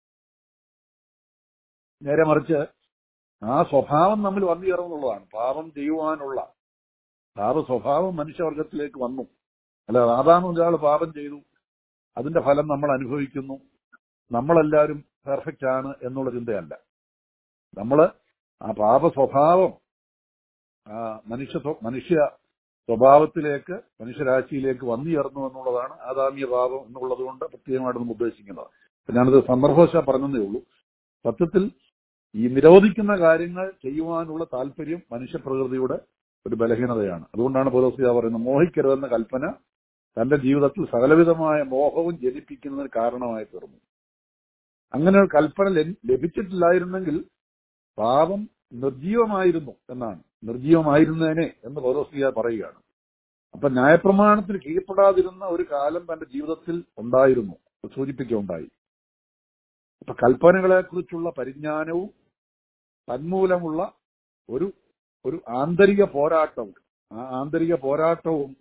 നേരെ മറിച്ച് ആ സ്വഭാവം നമ്മൾ വന്നു ചേർന്നുള്ളതാണ് പാപം ചെയ്യുവാനുള്ള പാപ സ്വഭാവം മനുഷ്യവർഗത്തിലേക്ക് വന്നു അല്ല ആദാം ഒരാൾ പാപം ചെയ്തു അതിന്റെ ഫലം നമ്മൾ അനുഭവിക്കുന്നു നമ്മളെല്ലാവരും പെർഫെക്റ്റ് ആണ് എന്നുള്ള ചിന്തയല്ല നമ്മള് ആ പാപ സ്വഭാവം ആ മനുഷ്യ സ്വ- മനുഷ്യ സ്വഭാവത്തിലേക്ക് മനുഷ്യരാശിയിലേക്ക് വന്നു ചേർന്നു എന്നുള്ളതാണ് ആദാമ്യ പാപം എന്നുള്ളത് കൊണ്ട് പ്രത്യേകമായിട്ട് നമ്മൾ ഉദ്ദേശിക്കുന്നത് അപ്പൊ ഞാനത് സന്ദർഭവശ പറഞ്ഞതേ ഉള്ളൂ സത്യത്തിൽ ഈ നിരോധിക്കുന്ന കാര്യങ്ങൾ ചെയ്യുവാനുള്ള താല്പര്യം മനുഷ്യപ്രകൃതിയുടെ ഒരു ബലഹീനതയാണ് അതുകൊണ്ടാണ് പൗലോസിയ പറയുന്നത് മോഹിക്കരുതെന്ന കൽപ്പന തന്റെ ജീവിതത്തിൽ സകലവിധമായ മോഹവും ജനിപ്പിക്കുന്നതിന് കാരണമായി തീർന്നു അങ്ങനെ ഒരു കൽപ്പന ലഭി- ലഭിച്ചിട്ടില്ലായിരുന്നെങ്കിൽ പാപം നിർജീവമായിരുന്നു എന്നാണ് നിർജീവമായിരുന്നേനെ എന്ന് പൗലോസിയ പറയുകയാണ് അപ്പൊ ന്യായപ്രമാണത്തിന് കീഴ്പ്പെടാതിരുന്ന ഒരു കാലം തന്റെ ജീവിതത്തിൽ ഉണ്ടായിരുന്നു സൂചിപ്പിക്കുകയുണ്ടായി അപ്പൊ കൽപ്പനകളെ കുറിച്ചുള്ള പരിജ്ഞാനവും തന്മൂലമുള്ള ഒരു ഒരു ആന്തരിക പോരാട്ടവും ആ ആന്തരിക പോരാട്ടവും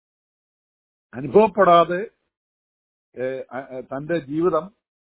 അനുഭവപ്പെടാതെ ഏഹ്, അ- അ- തന്റെ ജീവിതം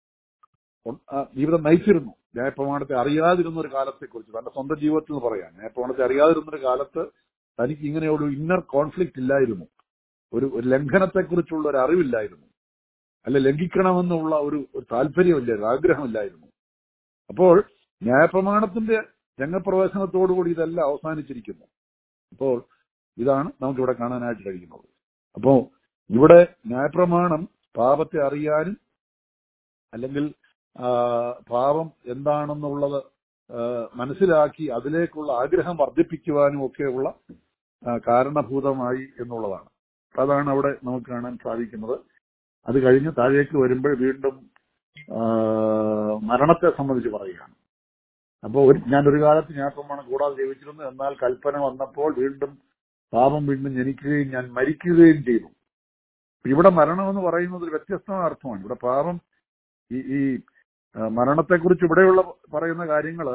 ഉ- ആ, ജീവിതം നയിച്ചിരുന്നു ന്യായപ്രമാണത്തെ അറിയാതിരുന്ന ഒരു കാലത്തെക്കുറിച്ച് തന്റെ സ്വന്തം ജീവിതത്തിൽ നിന്ന് പറയാം ന്യായപ്രമാണത്തെ അറിയാതിരുന്ന ഒരു കാലത്ത് തനിക്ക് ഇങ്ങനെ ഒരു ഇന്നർ കോൺഫ്ലിക്റ്റ് ഇല്ലായിരുന്നു ഒരു ഒരു ലംഘനത്തെക്കുറിച്ചുള്ള ഒരു അറിവില്ലായിരുന്നു അല്ല ലംഘിക്കണമെന്നുള്ള ഒരു ഒരു താല്പര്യമില്ലായിരുന്നു ആഗ്രഹമില്ലായിരുന്നു അപ്പോൾ ന്യായപ്രമാണത്തിന്റെ രംഗപ്രവേശനത്തോടുകൂടി ഇതെല്ലാം അവസാനിച്ചിരിക്കുന്നു അപ്പോൾ ഇതാണ് നമുക്കിവിടെ കാണാനായിട്ട് കഴിയുന്നത് അപ്പോ ഇവിടെ ന്യായപ്രമാണം പാപത്തെ അറിയാനും അല്ലെങ്കിൽ ആ, പാപം എന്താണെന്നുള്ളത് ആ, മനസ്സിലാക്കി അതിലേക്കുള്ള ആഗ്രഹം വർദ്ധിപ്പിക്കുവാനും ഒക്കെയുള്ള ആ, കാരണഭൂതമായി എന്നുള്ളതാണ് അതാണ് അവിടെ നമുക്ക് കാണാൻ സാധിക്കുന്നത് അത് കഴിഞ്ഞ് താഴേക്ക് വരുമ്പോൾ വീണ്ടും ആ, മരണത്തെ സംബന്ധിച്ച് പറയുകയാണ് അപ്പോൾ ഒരു ഞാൻ ഒരു കാലത്ത് ഞാൻ പ്രമാണം കൂടാതെ ജീവിച്ചിരുന്നു എന്നാൽ കൽപ്പന വന്നപ്പോൾ വീണ്ടും പാപം വീണ്ടും ജനിക്കുകയും ഞാൻ മരിക്കുകയും ചെയ്തു ഇവിടെ മരണം എന്ന് പറയുന്നത് ഒരു വ്യത്യസ്തമായ അർത്ഥമാണ് ഇവിടെ പാപം ഈ ഈ ആ, മരണത്തെക്കുറിച്ച് ഇവിടെയുള്ള പറയുന്ന കാര്യങ്ങള്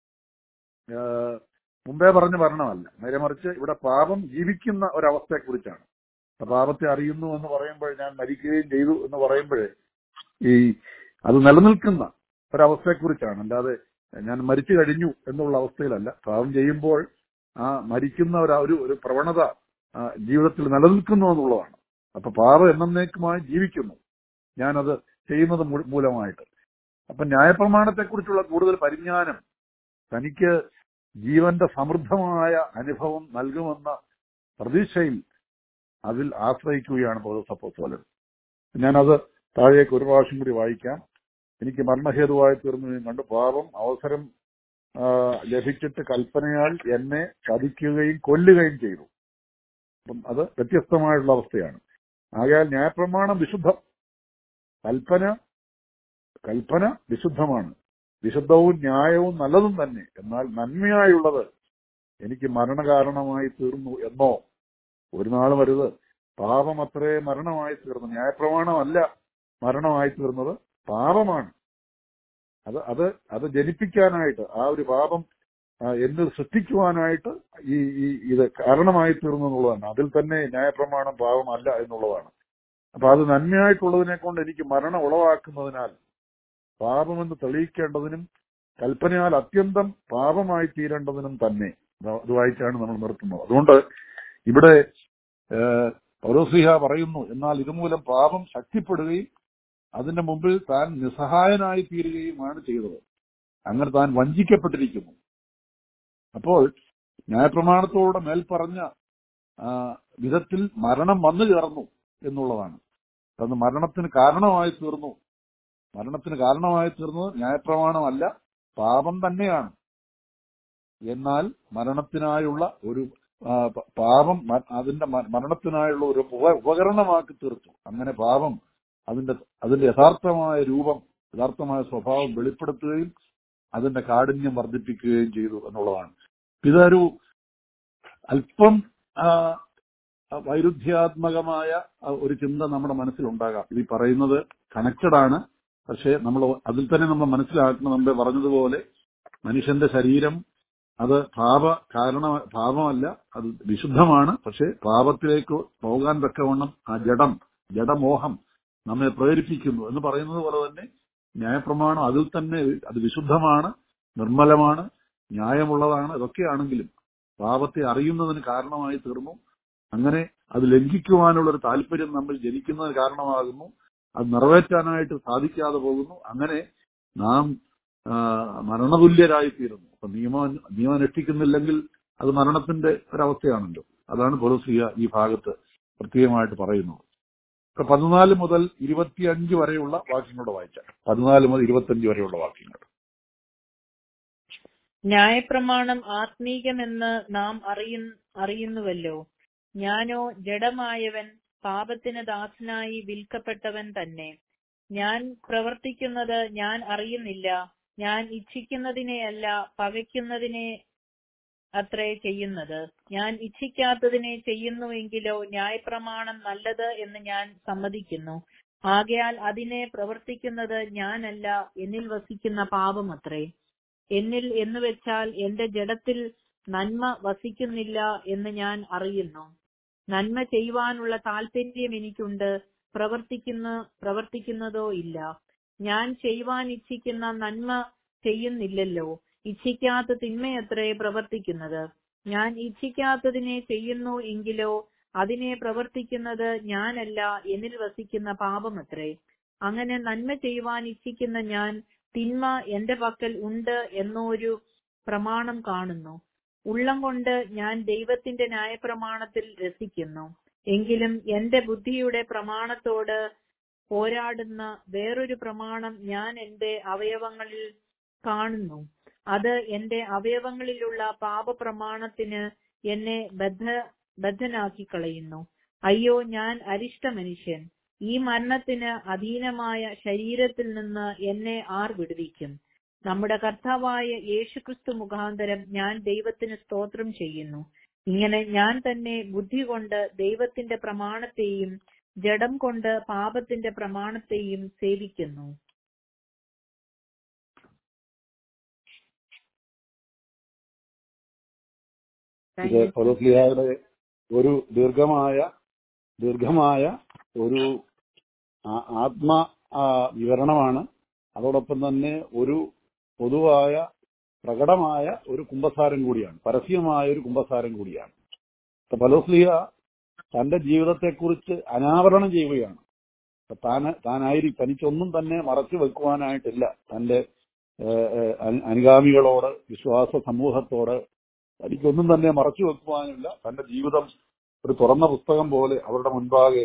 ആ, മുമ്പേ പറഞ്ഞ മരണമല്ല നേരെ മറിച്ച് ഇവിടെ പാപം ജീവിക്കുന്ന ഒരവസ്ഥയെക്കുറിച്ചാണ് അപ്പൊ പാപത്തെ അറിയുന്നു എന്ന് പറയുമ്പോൾ ഞാൻ മരിക്കുകയും ചെയ്തു എന്ന് പറയുമ്പോൾ ഈ അത് നിലനിൽക്കുന്ന ഒരവസ്ഥയെക്കുറിച്ചാണ് അല്ലാതെ ഞാൻ മരിച്ചു കഴിഞ്ഞു എന്നുള്ള അവസ്ഥയിലല്ല പാപം ചെയ്യുമ്പോൾ ആ മരിക്കുന്ന ഒരു ഒരു ഒരു പ്രവണത ആ, ജീവിതത്തിൽ നിലനിൽക്കുന്നു എന്നുള്ളതാണ് അപ്പൊ പാപം എന്നേക്കുമായി ജീവിക്കുന്നു ഞാനത് ചെയ്യുന്നത് മൂ- മൂലമായിട്ട് അപ്പൊ ന്യായപ്രമാണത്തെക്കുറിച്ചുള്ള കൂടുതൽ പരിജ്ഞാനം തനിക്ക് ജീവന്റെ സമൃദ്ധമായ അനുഭവം നൽകുമെന്ന പ്രതീക്ഷയിൽ അതിൽ ആശ്രയിക്കുകയാണ് പൗരസപ്പോസ്തോലൻ ഞാനത് താഴേക്ക് ഒരു പ്രാവശ്യം കൂടി വായിക്കാം എനിക്ക് മരണഹേതുവായി തീർന്നു ഞാൻ കണ്ടു പാപം അവസരം ആ, ലഭിച്ചിട്ട് കൽപ്പനയാൽ എന്നെ ചതിക്കുകയും കൊല്ലുകയും ചെയ്തു അപ്പം അത് വ്യത്യസ്തമായുള്ള അവസ്ഥയാണ് ആകയാൽ ന്യായപ്രമാണം വിശുദ്ധം കൽപ്പന കൽപ്പന വിശുദ്ധമാണ് വിശുദ്ധവും ന്യായവും നല്ലതും തന്നെ എന്നാൽ നന്മയായുള്ളത് എനിക്ക് മരണകാരണമായി തീർന്നു എന്നോ ഒരു നാൾ വരുത് പാപം അത്രേ മരണമായി തീർന്നു ന്യായപ്രമാണമല്ല മരണമായി തീർന്നത് പാപമാണ് അത് അത് അത് ജനിപ്പിക്കാനായിട്ട് ആ ഒരു പാപം ആ, എന്നിൽ സൃഷ്ടിക്കുവാനായിട്ട് ഈ ഈ ഇത് കാരണമായി തീർന്നു എന്നുള്ളതാണ് അതിൽ തന്നെ ന്യായപ്രമാണം പാപമല്ല എന്നുള്ളതാണ് അപ്പൊ അത് നന്മയായിട്ടുള്ളതിനെ കൊണ്ട് എനിക്ക് മരണം ഉളവാക്കുന്നതിനാൽ പാപമെന്ന് തെളിയിക്കേണ്ടതിനും കൽപ്പനയാൽ അത്യന്തം പാപമായി തീരേണ്ടതിനും തന്നെ അത് വായിച്ചാണ് നമ്മൾ നിർത്തുന്നത് അതുകൊണ്ട് ഇവിടെ പൗരോസിഹ പറയുന്നു എന്നാൽ ഇതുമൂലം പാപം ശക്തിപ്പെടുകയും അതിന്റെ മുമ്പിൽ താൻ നിസ്സഹായനായി തീരുകയുമാണ് ചെയ്തത് അങ്ങനെ താൻ വഞ്ചിക്കപ്പെട്ടിരിക്കുന്നു അപ്പോൾ ന്യായപ്രമാണത്തോടെ മേൽ പറഞ്ഞ ആ, വിധത്തിൽ മരണം വന്നു ചേർന്നു എന്നുള്ളതാണ് അത് മരണത്തിന് കാരണമായി തീർന്നു മരണത്തിന് കാരണമായി തീർന്നത് ന്യായപ്രമാണമല്ല പാപം തന്നെയാണ് എന്നാൽ മരണത്തിനായുള്ള ഒരു ആ, പ- പാപം മ- അതിന്റെ മ- മരണത്തിനായുള്ള ഒരു ഉപ- ഉപകരണമാക്കി തീർത്തു അങ്ങനെ പാപം അതിന്റെ അതിന്റെ യഥാർത്ഥമായ രൂപം യഥാർത്ഥമായ സ്വഭാവം വെളിപ്പെടുത്തുകയും അതിന്റെ കാഠിന്യം വർദ്ധിപ്പിക്കുകയും ചെയ്തു എന്നുള്ളതാണ് ഇതൊരു അല്പം ആ, വൈരുദ്ധ്യാത്മകമായ ആ, ഒരു ചിന്ത നമ്മുടെ മനസ്സിലുണ്ടാകാം ഇത് ഈ പറയുന്നത് കണക്റ്റഡ് ആണ് പക്ഷേ നമ്മൾ അതിൽ തന്നെ നമ്മൾ മനസ്സിലാക്കണം നമ്മൾ പറഞ്ഞതുപോലെ മനുഷ്യന്റെ ശരീരം അത് പാപ കാരണ പാപമല്ല അത് വിശുദ്ധമാണ് പക്ഷെ പാപത്തിലേക്ക് പോകാൻ തക്കവണ്ണം ആ ജഡം ജഡമോഹം നമ്മെ പ്രേരിപ്പിക്കുന്നു എന്ന് പറയുന്നത് പോലെ തന്നെ ന്യായപ്രമാണം അതിൽ തന്നെ അത് വിശുദ്ധമാണ് നിർമ്മലമാണ് ന്യായമുള്ളതാണ് ഇതൊക്കെയാണെങ്കിലും പാപത്തെ അറിയുന്നതിന് കാരണമായി തീർന്നു അങ്ങനെ അത് ലംഘിക്കുവാനുള്ള ഒരു താല്പര്യം നമ്മൾ ജനിക്കുന്നതിന് കാരണമാകുന്നു അത് നിറവേറ്റാനായിട്ട് സാധിക്കാതെ പോകുന്നു അങ്ങനെ നാം ആ, മരണതുല്യരായിത്തീരുന്നു അപ്പൊ നിയമം നിയമം അനുഷ്ഠിക്കുന്നില്ലെങ്കിൽ അത് മരണത്തിന്റെ ഒരവസ്ഥയാണല്ലോ അതാണ് പൊലസിയ ഈ ഭാഗത്ത് പ്രത്യേകമായിട്ട് പറയുന്നത് ഇപ്പൊ പതിനാല് മുതൽ ഇരുപത്തിയഞ്ച് വരെയുള്ള വാക്യങ്ങളുടെ വായിച്ച പതിനാല് മുതൽ ഇരുപത്തിയഞ്ച് വരെയുള്ള വാക്യങ്ങൾ ന്യായപ്രമാണം ആത്മീകമെന്ന് നാം അറിയു അറിയുന്നുവല്ലോ ഞാനോ ജഡമായവൻ പാപത്തിന് ദാസനായി വിൽക്കപ്പെട്ടവൻ തന്നെ ഞാൻ പ്രവർത്തിക്കുന്നത് ഞാൻ അറിയുന്നില്ല ഞാൻ ഇച്ഛിക്കുന്നതിനെയല്ല പകയ്ക്കുന്നതിനെ അത്രേ ചെയ്യുന്നത് ഞാൻ ഇച്ഛിക്കാത്തതിനെ ചെയ്യുന്നുവെങ്കിലോ ന്യായപ്രമാണം നല്ലത് എന്ന് ഞാൻ സമ്മതിക്കുന്നു ആകയാൽ അതിനെ പ്രവർത്തിക്കുന്നത് ഞാനല്ല എന്നിൽ വസിക്കുന്ന പാപമത്രേ എന്നിൽ എന്ന് വെച്ചാൽ എന്റെ ജഡത്തിൽ നന്മ വസിക്കുന്നില്ല എന്ന് ഞാൻ അറിയുന്നു നന്മ ചെയ്യുവാനുള്ള താല്പര്യം എനിക്കുണ്ട് പ്രവർത്തിക്കുന്ന പ്രവർത്തിക്കുന്നതോ ഇല്ല ഞാൻ ചെയ്യുവാൻ ഇച്ഛിക്കുന്ന നന്മ ചെയ്യുന്നില്ലല്ലോ ഇച്ഛിക്കാത്ത തിന്മയത്രേ പ്രവർത്തിക്കുന്നത് ഞാൻ ഇച്ഛിക്കാത്തതിനെ ചെയ്യുന്നു എങ്കിലോ അതിനെ പ്രവർത്തിക്കുന്നത് ഞാനല്ല എന്നിൽ വസിക്കുന്ന പാപമത്രേ അങ്ങനെ നന്മ ചെയ്യുവാൻ ഇച്ഛിക്കുന്ന ഞാൻ തിന്മ എന്റെ പക്കൽ ഉണ്ട് എന്നൊരു പ്രമാണം കാണുന്നു ഉള്ളം കൊണ്ട് ഞാൻ ദൈവത്തിന്റെ ന്യായപ്രമാണത്തിൽ രസിക്കുന്നു എങ്കിലും എന്റെ ബുദ്ധിയുടെ പ്രമാണത്തോട് പോരാടുന്ന വേറൊരു പ്രമാണം ഞാൻ എന്റെ അവയവങ്ങളിൽ കാണുന്നു അത് എന്റെ അവയവങ്ങളിലുള്ള പാപപ്രമാണത്തിന് എന്നെ ബദ്ധ ബദ്ധനാക്കി കളയുന്നു അയ്യോ ഞാൻ അരിഷ്ട മനുഷ്യൻ ഈ മരണത്തിന് അധീനമായ ശരീരത്തിൽ നിന്ന് എന്നെ ആർ വിടുവിക്കും നമ്മുടെ കർത്താവായ യേശുക്രിസ്തു മുഖാന്തരം ഞാൻ ദൈവത്തിന് സ്തോത്രം ചെയ്യുന്നു ഇങ്ങനെ ഞാൻ തന്നെ ബുദ്ധി കൊണ്ട് ദൈവത്തിന്റെ പ്രമാണത്തെയും ജഡം കൊണ്ട് പാപത്തിന്റെ പ്രമാണത്തെയും സേവിക്കുന്നു ഇത് പൗലോസ്ലിഹായുടെ ഒരു ദീർഘമായ ദീർഘമായ ഒരു ആ- ആത്മ ആ, വിവരണമാണ് അതോടൊപ്പം തന്നെ ഒരു പൊതുവായ പ്രകടമായ ഒരു കുംഭസാരം കൂടിയാണ് പരസ്യമായ ഒരു കുംഭസാരം കൂടിയാണ് അപ്പൊ പലോസ്ലിഹ തന്റെ ജീവിതത്തെക്കുറിച്ച് അനാവരണം ചെയ്യുകയാണ് അപ്പൊ താന് താനായി തനിക്കൊന്നും തന്നെ മറച്ചു വെക്കുവാനായിട്ടില്ല തന്റെ ഏഹ്, ഏഹ്, അനു- അനുഗാമികളോട് വിശ്വാസ സമൂഹത്തോട് തനിക്കൊന്നും തന്നെ മറച്ചു വെക്കുവാനില്ല തന്റെ ജീവിതം ഒരു തുറന്ന പുസ്തകം പോലെ അവരുടെ മുൻപാകെ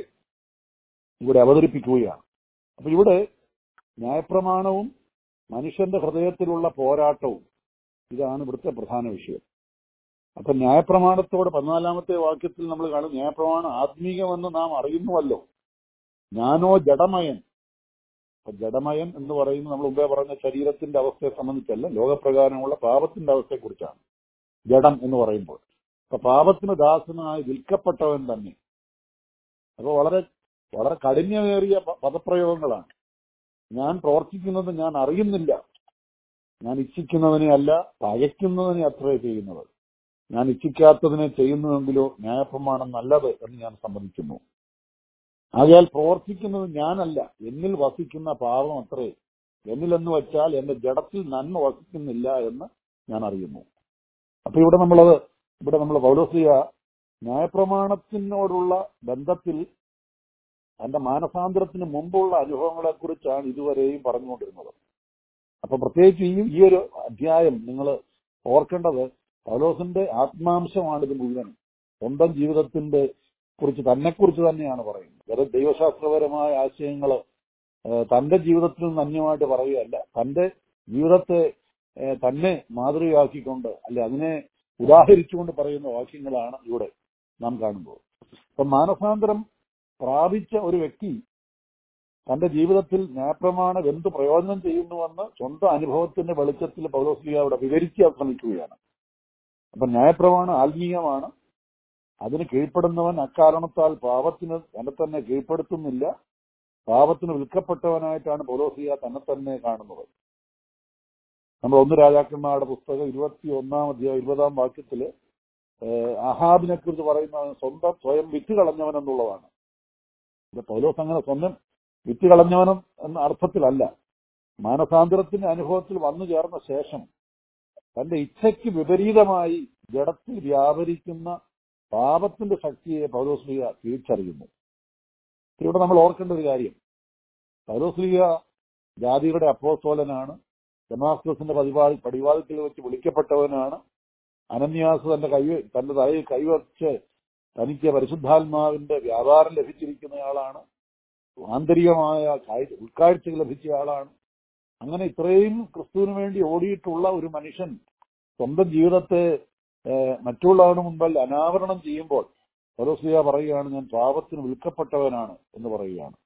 ഇവിടെ അവതരിപ്പിക്കുകയാണ് അപ്പൊ ഇവിടെ ന്യായപ്രമാണവും മനുഷ്യന്റെ ഹൃദയത്തിലുള്ള പോരാട്ടവും ഇതാണ് ഇവിടുത്തെ പ്രധാന വിഷയം അപ്പൊ ന്യായപ്രമാണത്തോട് പതിനാലാമത്തെ വാക്യത്തിൽ നമ്മൾ കാണും ന്യായപ്രമാണം ആത്മീകമെന്ന് നാം അറിയുന്നുവല്ലോ ഞാനോ ജഡമയൻ അപ്പൊ ജഡമയൻ എന്ന് പറയുന്നത് നമ്മൾ മുമ്പേ പറഞ്ഞ ശരീരത്തിന്റെ അവസ്ഥയെ സംബന്ധിച്ചല്ല ലോകപ്രകാരമുള്ള പാപത്തിന്റെ അവസ്ഥയെക്കുറിച്ചാണ് ജഡം എന്ന് പറയുമ്പോൾ അപ്പൊ പാപത്തിന് ദാസനായി വിൽക്കപ്പെട്ടവൻ തന്നെ അപ്പൊ വളരെ വളരെ കഠിനമേറിയ പ- പദപ്രയോഗങ്ങളാണ് ഞാൻ പ്രവർത്തിക്കുന്നത് ഞാൻ അറിയുന്നില്ല ഞാൻ ഇച്ഛിക്കുന്നതിനെ അല്ല പകയ്ക്കുന്നതിനെ അത്രേ ചെയ്യുന്നത് ഞാൻ ഇച്ഛിക്കാത്തതിനെ ചെയ്യുന്നുവെങ്കിലോ ന്യായപ്രമാണം നല്ലത് എന്ന് ഞാൻ സമ്മതിക്കുന്നു ആകയാൽ പ്രവർത്തിക്കുന്നത് ഞാനല്ല എന്നിൽ വസിക്കുന്ന പാപം അത്രേ എന്നിലെന്ന് വെച്ചാൽ എന്റെ ജഡത്തിൽ നന്മ വസിക്കുന്നില്ല എന്ന് ഞാൻ അറിയുന്നു അപ്പൊ ഇവിടെ നമ്മളത് ഇവിടെ നമ്മൾ പൗലോസിയ ന്യായപ്രമാണത്തിനോടുള്ള ബന്ധത്തിൽ തന്റെ മാനസാന്തരത്തിന് മുമ്പുള്ള അനുഭവങ്ങളെ കുറിച്ചാണ് ഇതുവരെയും പറഞ്ഞുകൊണ്ടിരുന്നത് അപ്പൊ പ്രത്യേകിച്ച് ഈ ഈ ഒരു അധ്യായം നിങ്ങൾ ഓർക്കേണ്ടത് പൗലോസിന്റെ ആത്മാംശമാണ് ഇത് മുഴുവൻ സ്വന്തം ജീവിതത്തിന്റെ കുറിച്ച് തന്നെക്കുറിച്ച് തന്നെയാണ് പറയുന്നത് വെറും ദൈവശാസ്ത്രപരമായ ആശയങ്ങൾ തന്റെ ജീവിതത്തിൽ നിന്ന് അന്യമായിട്ട് പറയുകയല്ല തന്റെ ജീവിതത്തെ ഏഹ്, തന്നെ മാതൃകയാക്കിക്കൊണ്ട് അല്ലെ അതിനെ ഉദാഹരിച്ചുകൊണ്ട് പറയുന്ന വാക്യങ്ങളാണ് ഇവിടെ നാം കാണുന്നത് അപ്പൊ മാനസാന്തരം പ്രാപിച്ച ഒരു വ്യക്തി തന്റെ ജീവിതത്തിൽ ന്യായപ്രമാണം എന്ത് പ്രയോജനം ചെയ്യുന്നുവെന്ന് സ്വന്തം അനുഭവത്തിന്റെ വെളിച്ചത്തിൽ പൗലോസ്ലിയ അവിടെ വിവരിക്കാൻ ശ്രമിക്കുകയാണ് അപ്പൊ ന്യായപ്രമാണം ആത്മീയമാണ് അതിന് കീഴ്പ്പെടുന്നവൻ അക്കാരണത്താൽ പാപത്തിന് തന്നെ തന്നെ കീഴ്പ്പെടുത്തുന്നില്ല പാപത്തിന് വിൽക്കപ്പെട്ടവനായിട്ടാണ് പൗലോസിയ തന്നെ തന്നെ കാണുന്നത് നമ്മൾ ഒന്ന് രാജാക്കന്മാരുടെ പുസ്തകം ഇരുപത്തി ഒന്നാം അധ്യായം ഇരുപതാം വാക്യത്തില് അഹാബിനെ കുറിച്ച് പറയുന്ന സ്വന്തം സ്വയം വിറ്റ് കളഞ്ഞവൻ എന്നുള്ളതാണ് ഇത് പൗലോസ് അങ്ങനെ സ്വന്തം വിറ്റ് കളഞ്ഞവനും എന്ന അർത്ഥത്തിലല്ല മാനസാന്തരത്തിന്റെ അനുഭവത്തിൽ വന്നു ചേർന്ന ശേഷം തന്റെ ഇച്ഛയ്ക്ക് വിപരീതമായി ജഡത്തിൽ വ്യാപരിക്കുന്ന പാപത്തിന്റെ ശക്തിയെ പൗലോസ്ലിക തിരിച്ചറിയുന്നു ഇവിടെ നമ്മൾ ഓർക്കേണ്ട ഒരു കാര്യം പൗലോസ്ലിക ജാതിയുടെ അപ്പോസ്തോലനാണ് ഡെമാസ്കസിന്റെ പതിവാൾ പടിവാദത്തിൽ വെച്ച് വിളിക്കപ്പെട്ടവനാണ് അനന്യാസ് തന്റെ കൈ തന്റെ തലയിൽ കൈവച്ച് തനിക്ക് പരിശുദ്ധാത്മാവിന്റെ വ്യാപാരം ലഭിച്ചിരിക്കുന്നയാളാണ് ആന്തരികമായ ഉൾക്കാഴ്ചകൾ ലഭിച്ചയാളാണ് അങ്ങനെ ഇത്രയും ക്രിസ്തുവിന് വേണ്ടി ഓടിയിട്ടുള്ള ഒരു മനുഷ്യൻ സ്വന്തം ജീവിതത്തെ മറ്റുള്ളവരുടെ മുമ്പിൽ അനാവരണം ചെയ്യുമ്പോൾ പരോസിയ പറയുകയാണ് ഞാൻ പാപത്തിന് വിൽക്കപ്പെട്ടവനാണ് എന്ന് പറയുകയാണ്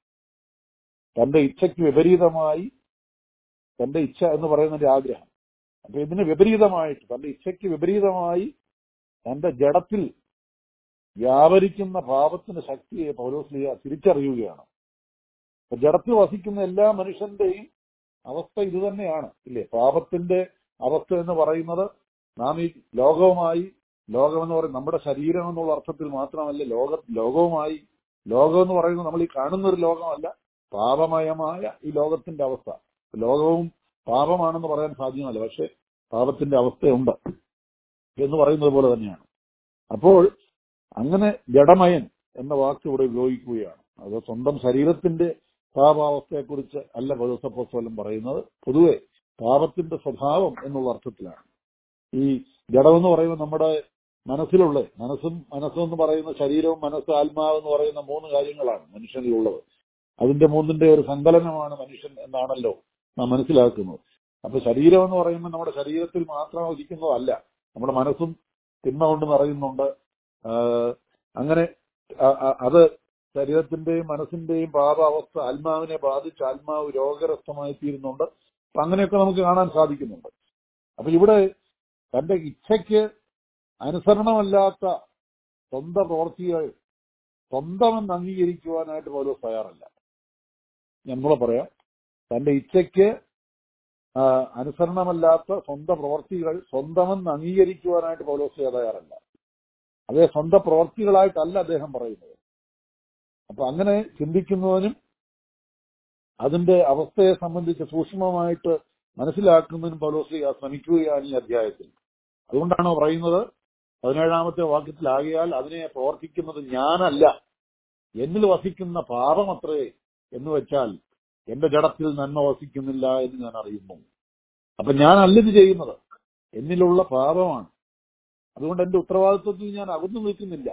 തന്റെ ഇച്ഛയ്ക്ക് വിപരീതമായി തന്റെ ഇച്ഛ എന്ന് പറയുന്നതിന്റെ ആഗ്രഹം അപ്പൊ ഇതിന് വിപരീതമായിട്ട് തന്റെ ഇച്ഛയ്ക്ക് വിപരീതമായി തന്റെ ജഡത്തിൽ വ്യാപരിക്കുന്ന പാപത്തിന്റെ ശക്തിയെ പൗലോസ്ലിയ തിരിച്ചറിയുകയാണ് അപ്പൊ ജഡത്തിൽ വസിക്കുന്ന എല്ലാ മനുഷ്യന്റെയും അവസ്ഥ ഇത് തന്നെയാണ് ഇല്ലേ പാപത്തിന്റെ അവസ്ഥ എന്ന് പറയുന്നത് നാം ഈ ലോകവുമായി ലോകം എന്ന് പറയുന്നത് നമ്മുടെ ശരീരം എന്നുള്ള അർത്ഥത്തിൽ മാത്രമല്ല ലോക ലോകവുമായി ലോകം എന്ന് പറയുന്നത് നമ്മൾ ഈ കാണുന്ന ഒരു ലോകമല്ല പാപമയമായ ഈ ലോകത്തിന്റെ അവസ്ഥ ലോകവും പാപമാണെന്ന് പറയാൻ സാധ്യമല്ല പക്ഷെ പാപത്തിന്റെ അവസ്ഥയുണ്ട് എന്ന് പറയുന്നത് പോലെ തന്നെയാണ് അപ്പോൾ അങ്ങനെ ജഡമയൻ എന്ന വാക്ക് ഇവിടെ ഉപയോഗിക്കുകയാണ് അത് സ്വന്തം ശരീരത്തിന്റെ പാപാവസ്ഥയെക്കുറിച്ച് അല്ല പൗരസപ്പോസ്വലം പറയുന്നത് പൊതുവെ പാപത്തിന്റെ സ്വഭാവം എന്നുള്ള അർത്ഥത്തിലാണ് ഈ ജഡമെന്ന് പറയുമ്പോൾ നമ്മുടെ മനസ്സിലുള്ള മനസ്സും മനസ്സെന്ന് പറയുന്ന ശരീരവും മനസ്സ് ആത്മാവ് എന്ന് പറയുന്ന മൂന്ന് കാര്യങ്ങളാണ് മനുഷ്യനിലുള്ളത് അതിന്റെ മൂന്നിന്റെ ഒരു സങ്കലനമാണ് മനുഷ്യൻ എന്നാണല്ലോ നാം മനസ്സിലാക്കുന്നത് അപ്പൊ ശരീരം എന്ന് പറയുമ്പോൾ നമ്മുടെ ശരീരത്തിൽ മാത്രം ഒതുക്കുന്നതല്ല നമ്മുടെ മനസ്സും തിന്മ കൊണ്ട് നിറയുന്നുണ്ട് അങ്ങനെ അത് ശരീരത്തിന്റെയും മനസ്സിന്റെയും പാപാവസ്ഥ ആത്മാവിനെ ബാധിച്ച് ആത്മാവ് രോഗഗ്രസ്തമായി തീരുന്നുണ്ട് അപ്പൊ അങ്ങനെയൊക്കെ നമുക്ക് കാണാൻ സാധിക്കുന്നുണ്ട് അപ്പൊ ഇവിടെ തന്റെ ഇച്ഛയ്ക്ക് അനുസരണമല്ലാത്ത സ്വന്തം പ്രവർത്തികൾ സ്വന്തമെന്ന് അംഗീകരിക്കുവാനായിട്ട് പോലും തയ്യാറല്ല നമ്മളെ പറയാം തന്റെ ഇച്ഛയ്ക്ക് അനുസരണമല്ലാത്ത സ്വന്തം പ്രവർത്തികൾ സ്വന്തമെന്ന് അംഗീകരിക്കുവാനായിട്ട് പൗലോസ് തയ്യാറല്ല അതേ സ്വന്തം പ്രവർത്തികളായിട്ടല്ല അദ്ദേഹം പറയുന്നത് അപ്പൊ അങ്ങനെ ചിന്തിക്കുന്നവനും അതിന്റെ അവസ്ഥയെ സംബന്ധിച്ച് സൂക്ഷ്മമായിട്ട് മനസ്സിലാക്കുന്നതിനും പൗലോസ് ശ്രമിക്കുകയാണ് ഈ അധ്യായത്തിൽ അതുകൊണ്ടാണ് പറയുന്നത് പതിനേഴാമത്തെ വാക്യത്തിലാകിയാൽ അതിനെ പ്രവർത്തിക്കുന്നത് ഞാനല്ല എന്നിൽ വസിക്കുന്ന പാപമത്രേ എന്ന് വെച്ചാൽ എന്റെ ജഡത്തിൽ നന്മ വസിക്കുന്നില്ല എന്ന് ഞാൻ അറിയുന്നു അപ്പൊ ഞാനല്ല ഇത് ചെയ്യുന്നത് എന്നിലുള്ള പാപമാണ് അതുകൊണ്ട് എന്റെ ഉത്തരവാദിത്വത്തിൽ ഞാൻ അകന്നു നിൽക്കുന്നില്ല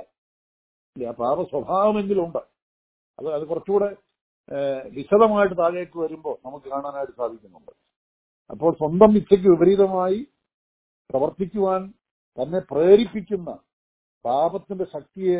ആ പാപ സ്വഭാവമെങ്കിലുണ്ട് അത് അത് കുറച്ചുകൂടെ വിശദമായിട്ട് താഴേക്ക് വരുമ്പോൾ നമുക്ക് കാണാനായിട്ട് സാധിക്കുന്നുണ്ട് അപ്പോൾ സ്വന്തം ഇച്ഛയ്ക്ക് വിപരീതമായി പ്രവർത്തിക്കുവാൻ തന്നെ പ്രേരിപ്പിക്കുന്ന പാപത്തിന്റെ ശക്തിയെ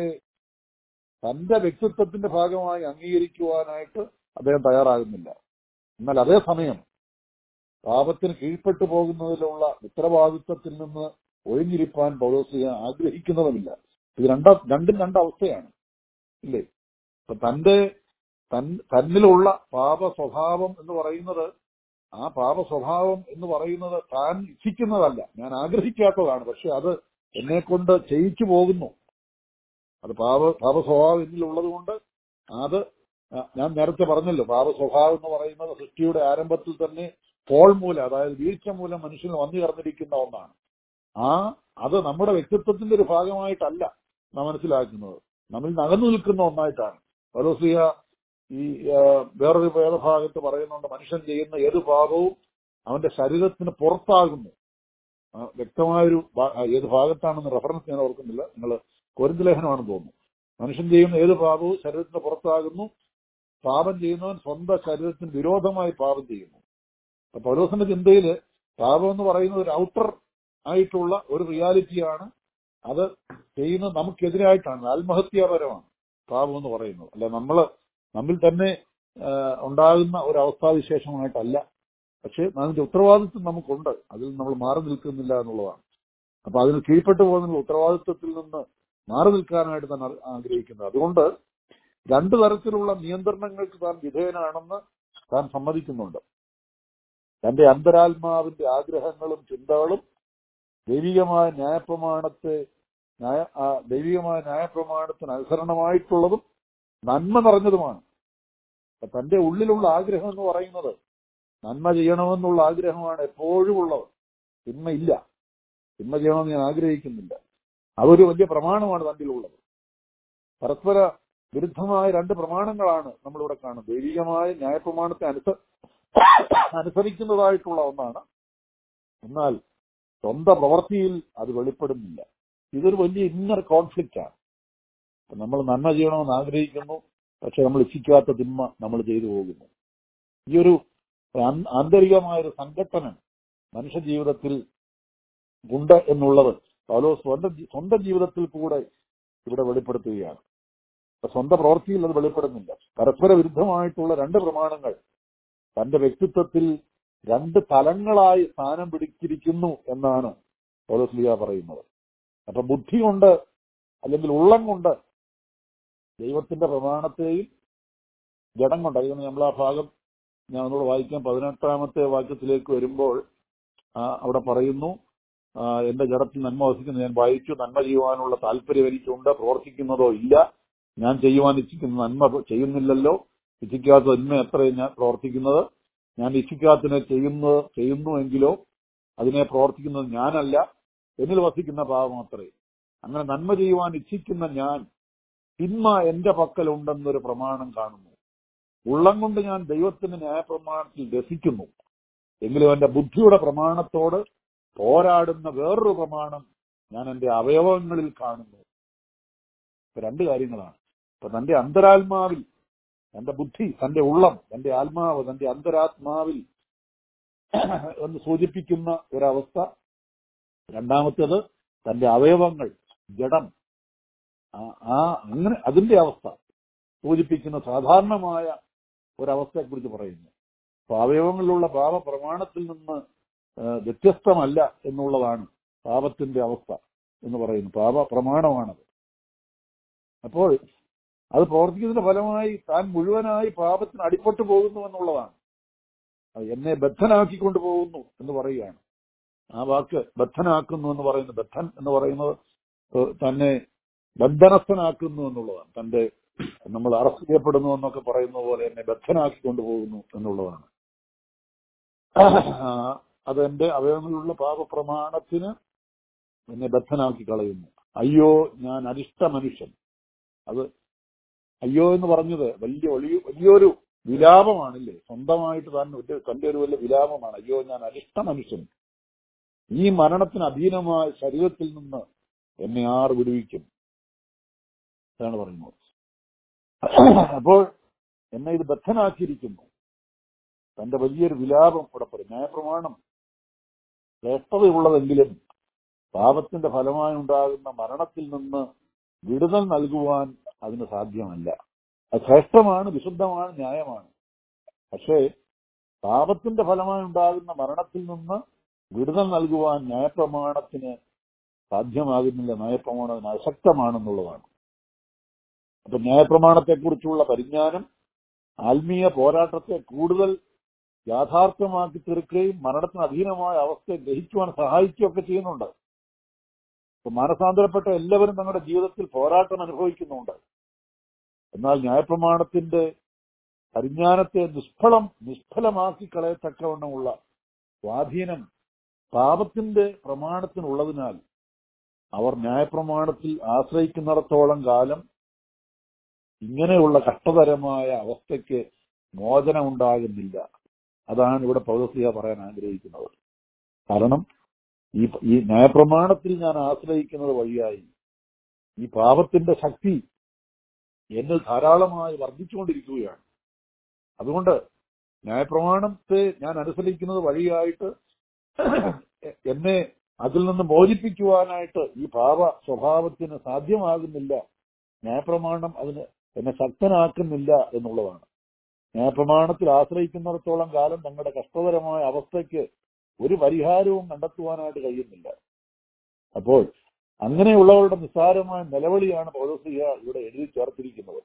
തന്റെ വ്യക്തിത്വത്തിന്റെ ഭാഗമായി അംഗീകരിക്കുവാനായിട്ട് അദ്ദേഹം തയ്യാറാകുന്നില്ല എന്നാൽ അതേസമയം പാപത്തിന് കീഴ്പ്പെട്ടു പോകുന്നതിലുള്ള ഉത്തരവാദിത്വത്തിൽ നിന്ന് ഒഴിഞ്ഞിരിപ്പാൻ പൗലോസിയ ആഗ്രഹിക്കുന്നതുമില്ല ഇത് രണ്ട രണ്ടും രണ്ടവസ്ഥയാണ് ഇല്ലേ അപ്പൊ തന്റെ തന്നിലുള്ള പാപ സ്വഭാവം എന്ന് പറയുന്നത് ആ പാപ സ്വഭാവം എന്ന് പറയുന്നത് താൻ ഇച്ഛിക്കുന്നതല്ല ഞാൻ ആഗ്രഹിക്കാത്തതാണ് പക്ഷെ അത് എന്നെ കൊണ്ട് ചെയ്യിച്ചു പോകുന്നു അത് പാപ പാപ സ്വഭാവം എന്നിലുള്ളത് കൊണ്ട് അത് ഞാൻ നേരത്തെ പറഞ്ഞല്ലോ പാപ സ്വഭാവം എന്ന് പറയുന്നത് സൃഷ്ടിയുടെ ആരംഭത്തിൽ തന്നെ പോൾ മൂലം അതായത് വീഴ്ച മൂലം മനുഷ്യന് വന്നു ചേർന്നിരിക്കുന്ന ഒന്നാണ് ആ അത് നമ്മുടെ വ്യക്തിത്വത്തിന്റെ ഒരു ഭാഗമായിട്ടല്ല നാം മനസ്സിലാക്കുന്നത് നമ്മിൽ നകന്നു നിൽക്കുന്ന ഒന്നായിട്ടാണ് പലോസിയ ഈ വേറൊരു വേദഭാഗത്ത് പറയുന്നുണ്ട് മനുഷ്യൻ ചെയ്യുന്ന ഏത് പാപവും അവന്റെ ശരീരത്തിന് പുറത്താകുന്നു വ്യക്തമായൊരു ഏത് ഭാഗത്താണെന്ന് റെഫറൻസ് ഞാൻ ഓർക്കുന്നില്ല നിങ്ങൾ കൊരിന്ത ലേഖനമാണെന്ന് തോന്നുന്നു മനുഷ്യൻ ചെയ്യുന്ന ഏത് പാപവും ശരീരത്തിന് പുറത്താകുന്നു പാപം ചെയ്യുന്നവൻ സ്വന്തം ശരീരത്തിന് വിരോധമായി പാപം ചെയ്യുന്നു അപ്പൊ പൗലോസിന്റെ ചിന്തയില് പാപം എന്ന് പറയുന്നത് ഒരു ഔട്ടർ ആയിട്ടുള്ള ഒരു റിയാലിറ്റിയാണ് അത് ചെയ്യുന്നത് നമുക്കെതിരായിട്ടാണ് ആത്മഹത്യാപരമാണ് പാപം എന്ന് പറയുന്നത് അല്ല നമ്മള് നമ്മിൽ തന്നെ ഉണ്ടാകുന്ന ഒരു അവസ്ഥാവിശേഷമായിട്ടല്ല പക്ഷെ അതിന്റെ ഉത്തരവാദിത്വം നമുക്കുണ്ട് അതിൽ നമ്മൾ മാറി നിൽക്കുന്നില്ല എന്നുള്ളതാണ് അപ്പൊ അതിന് കീഴ്പ്പെട്ടു പോകുന്ന ഉത്തരവാദിത്വത്തിൽ നിന്ന് മാറി നിൽക്കാനായിട്ട് താൻ ആ- ആഗ്രഹിക്കുന്നത് അതുകൊണ്ട് രണ്ടു തരത്തിലുള്ള നിയന്ത്രണങ്ങൾക്ക് താൻ വിധേയനാണെന്ന് താൻ സമ്മതിക്കുന്നുണ്ട് തന്റെ അന്തരാത്മാവിന്റെ ആഗ്രഹങ്ങളും ചിന്തകളും ദൈവികമായ ന്യായപ്രമാണത്തെ ന്യായ ആ ദൈവികമായ ന്യായപ്രമാണത്തിന് അനുസരണമായിട്ടുള്ളതും നന്മ നിറഞ്ഞതുമാണ് അപ്പൊ തന്റെ ഉള്ളിലുള്ള ആഗ്രഹം എന്ന് പറയുന്നത് നന്മ ചെയ്യണമെന്നുള്ള ആഗ്രഹമാണ് എപ്പോഴും ഉള്ളത് തിന്മയില്ല തിന്മ ചെയ്യണമെന്ന് ഞാൻ ആഗ്രഹിക്കുന്നില്ല അതൊരു വലിയ പ്രമാണമാണ് തന്റെ ഉള്ളത് പരസ്പര വിരുദ്ധമായ രണ്ട് പ്രമാണങ്ങളാണ് നമ്മളിവിടെ കാണുന്നത് ദൈവികമായ ന്യായപ്രമാണത്തെ അനുസ അനുസരിക്കുന്നതായിട്ടുള്ള ഒന്നാണ് എന്നാൽ സ്വന്തം പ്രവൃത്തിയിൽ അത് വെളിപ്പെടുന്നില്ല ഇതൊരു വലിയ ഇന്നർ കോൺഫ്ലിക്റ്റ് ആണ് അപ്പൊ നമ്മൾ നന്മ ചെയ്യണമെന്ന് ആഗ്രഹിക്കുന്നു പക്ഷെ നമ്മൾ ഇച്ഛിക്കാത്ത തിന്മ നമ്മൾ ചെയ്തു പോകുന്നു ഈ ഒരു ആൻ- ആന്തരികമായ ഒരു സംഘട്ടനം മനുഷ്യ ജീവിതത്തിൽ ഉണ്ട് എന്നുള്ളത് പൗലോ സ്വന്തം ജി- സ്വന്തം ജീവിതത്തിൽ കൂടെ ഇവിടെ വെളിപ്പെടുത്തുകയാണ് അപ്പൊ സ്വന്തം പ്രവൃത്തിയിൽ അത് വെളിപ്പെടുന്നില്ല പരസ്പര വിരുദ്ധമായിട്ടുള്ള രണ്ട് പ്രമാണങ്ങൾ തന്റെ വ്യക്തിത്വത്തിൽ രണ്ട് തലങ്ങളായി സ്ഥാനം പിടിച്ചിരിക്കുന്നു എന്നാണ് പൗലോസ്ലിയ പറയുന്നത് അപ്പൊ ബുദ്ധി കൊണ്ട് അല്ലെങ്കിൽ ഉള്ളം കൊണ്ട് ദൈവത്തിന്റെ പ്രമാണത്തെയും ജഡം കൊണ്ട് അതുകൊണ്ട് നമ്മൾ ആ ഭാഗം ഞാൻ ഒന്നുകൂടെ വായിക്കാം പതിനെട്ടാമത്തെ വാക്യത്തിലേക്ക് വരുമ്പോൾ ആ, അവിടെ പറയുന്നു ആ, എന്റെ ജഡത്തിൽ നന്മ വസിക്കുന്നു ഞാൻ വായിച്ചു നന്മ ചെയ്യുവാനുള്ള താല്പര്യം എനിക്കുണ്ട് പ്രവർത്തിക്കുന്നതോ ഇല്ല ഞാൻ ചെയ്യുവാൻ ഇച്ഛിക്കുന്ന നന്മ ചെയ്യുന്നില്ലല്ലോ ഇച്ഛിക്കാത്ത നന്മ എത്രയും ഞാൻ പ്രവർത്തിക്കുന്നത് ഞാൻ ഇച്ഛിക്കാത്തതിനെ ചെയ്യുന്നത് ചെയ്യുന്നുവെങ്കിലോ അതിനെ പ്രവർത്തിക്കുന്നത് ഞാനല്ല എന്നിൽ വസിക്കുന്ന പാപം അത്രേ അങ്ങനെ നന്മ ചെയ്യുവാൻ ഇച്ഛിക്കുന്ന ഞാൻ തിന്മ എന്റെ പക്കലുണ്ടെന്നൊരു പ്രമാണം കാണുന്നു ഉള്ളം കൊണ്ട് ഞാൻ ദൈവത്തിന്റെ ന്യായപ്രമാണത്തിൽ രസിക്കുന്നു എങ്കിലും എന്റെ ബുദ്ധിയുടെ പ്രമാണത്തോട് പോരാടുന്ന വേറൊരു പ്രമാണം ഞാൻ എന്റെ അവയവങ്ങളിൽ കാണുന്നു ഇപ്പൊ രണ്ട് കാര്യങ്ങളാണ് ഇപ്പൊ തന്റെ അന്തരാത്മാവിൽ തന്റെ ബുദ്ധി തന്റെ ഉള്ളം തന്റെ ആത്മാവ് തന്റെ അന്തരാത്മാവിൽ എന്ന് സൂചിപ്പിക്കുന്ന ഒരവസ്ഥ രണ്ടാമത്തേത് തന്റെ അവയവങ്ങൾ ജഡം ആ- ആ അങ്ങനെ അതിന്റെ അവസ്ഥ സൂചിപ്പിക്കുന്ന സാധാരണമായ ഒരവസ്ഥയെക്കുറിച്ച് പറയുന്നു അപ്പൊ അവയവങ്ങളിലുള്ള പാപ പ്രമാണത്തിൽ നിന്ന് ആ, വ്യത്യസ്തമല്ല എന്നുള്ളതാണ് പാപത്തിന്റെ അവസ്ഥ എന്ന് പറയുന്നു പാപ പ്രമാണമാണത് അപ്പോൾ അത് പ്രവർത്തിക്കുന്നതിന്റെ ഫലമായി താൻ മുഴുവനായി പാപത്തിന് അടിപ്പെട്ടു പോകുന്നു എന്നുള്ളതാണ് അത് എന്നെ ബദ്ധനാക്കിക്കൊണ്ട് പോകുന്നു എന്ന് പറയുകയാണ് ആ വാക്ക് ബദ്ധനാക്കുന്നു എന്ന് പറയുന്നത് ബദ്ധൻ എന്ന് പറയുന്നത് ഏഹ് തന്നെ ബന്ധനസ്ഥനാക്കുന്നു എന്നുള്ളതാണ് തന്റെ നമ്മൾ അറസ്റ്റ് ചെയ്യപ്പെടുന്നു എന്നൊക്കെ പറയുന്ന പോലെ എന്നെ ബദ്ധനാക്കിക്കൊണ്ട് പോകുന്നു എന്നുള്ളതാണ് ആ, അതെന്റെ അവയവങ്ങളിലുള്ള പാപപ്രമാണത്തിന് എന്നെ ബദ്ധനാക്കി കളയുന്നു അയ്യോ ഞാൻ അരിഷ്ട മനുഷ്യൻ അത് അയ്യോ എന്ന് പറഞ്ഞത് വലിയ വലിയ വലിയൊരു വിലാപമാണില്ലേ സ്വന്തമായിട്ട് താൻ ഒരു- തന്റെ ഒരു വലിയ വിലാപമാണ് അയ്യോ ഞാൻ അരിഷ്ട മനുഷ്യൻ ഈ മരണത്തിന് അധീനമായ ശരീരത്തിൽ നിന്ന് എന്നെ ആർ വിടുവിക്കും അതാണ് പറയുന്നത് അപ്പോൾ എന്നെ ഇത് ബദ്ധനാക്കിയിരിക്കുന്നു തന്റെ വലിയൊരു വിലാപം ഇവിടെ പറയും ന്യായപ്രമാണം ശ്രേഷ്ഠതയുള്ളതെങ്കിലും പാപത്തിന്റെ ഫലമായി ഉണ്ടാകുന്ന മരണത്തിൽ നിന്ന് വിടുതൽ നൽകുവാൻ അതിന് സാധ്യമല്ല അത് ശ്രേഷ്ഠമാണ് വിശുദ്ധമാണ് ന്യായമാണ് പക്ഷേ പാപത്തിന്റെ ഫലമായി ഉണ്ടാകുന്ന മരണത്തിൽ നിന്ന് വിടുതൽ നൽകുവാൻ ന്യായപ്രമാണത്തിന് സാധ്യമാകുന്നില്ല ന്യായപ്രമാണം അതിന് അശക്തമാണെന്നുള്ളതാണ് അപ്പൊ ന്യായപ്രമാണത്തെക്കുറിച്ചുള്ള പരിജ്ഞാനം ആത്മീയ പോരാട്ടത്തെ കൂടുതൽ യാഥാർത്ഥ്യമാക്കി തീർക്കുകയും മരണത്തിന് അധീനമായ അവസ്ഥയെ ഗ്രഹിക്കുവാൻ സഹായിക്കുകയൊക്കെ ചെയ്യുന്നുണ്ട് ഇപ്പൊ മാനസാന്തരപ്പെട്ട എല്ലാവരും തങ്ങളുടെ ജീവിതത്തിൽ പോരാട്ടം അനുഭവിക്കുന്നുണ്ട് എന്നാൽ ന്യായപ്രമാണത്തിന്റെ പരിജ്ഞാനത്തെ നിഷ്ഫലം നിഷ്ഫലമാക്കി കളയത്തക്കവണ്ണമുള്ള സ്വാധീനം പാപത്തിന്റെ പ്രമാണത്തിനുള്ളതിനാൽ അവർ ന്യായപ്രമാണത്തിൽ ആശ്രയിക്കുന്നിടത്തോളം കാലം ഇങ്ങനെയുള്ള കഷ്ടതരമായ അവസ്ഥയ്ക്ക് മോചനമുണ്ടാകുന്നില്ല അതാണ് ഇവിടെ പൗരസ്ലിയ പറയാൻ ആഗ്രഹിക്കുന്നത് കാരണം ഈ ഈ ന്യായപ്രമാണത്തിൽ ഞാൻ ആശ്രയിക്കുന്നത് വഴിയായി ഈ പാപത്തിന്റെ ശക്തി എന്നിൽ ധാരാളമായി വർദ്ധിച്ചുകൊണ്ടിരിക്കുകയാണ് അതുകൊണ്ട് ന്യായപ്രമാണത്തെ ഞാൻ അനുസരിക്കുന്നത് വഴിയായിട്ട് എന്നെ അതിൽ നിന്ന് മോചിപ്പിക്കുവാനായിട്ട് ഈ പാപ സ്വഭാവത്തിന് സാധ്യമാകുന്നില്ല ന്യായപ്രമാണം അതിന് എന്നെ ശക്തനാക്കുന്നില്ല എന്നുള്ളതാണ് ന്യായപ്രമാണത്തിൽ ആശ്രയിക്കുന്നിടത്തോളം കാലം തങ്ങളുടെ കഷ്ടകരമായ അവസ്ഥയ്ക്ക് ഒരു പരിഹാരവും കണ്ടെത്തുവാനായിട്ട് കഴിയുന്നില്ല അപ്പോൾ അങ്ങനെയുള്ളവരുടെ നിസ്സാരമായ നിലവിളിയാണ് പൗലോസിക ഇവിടെ എഴുതി ചേർത്തിരിക്കുന്നത്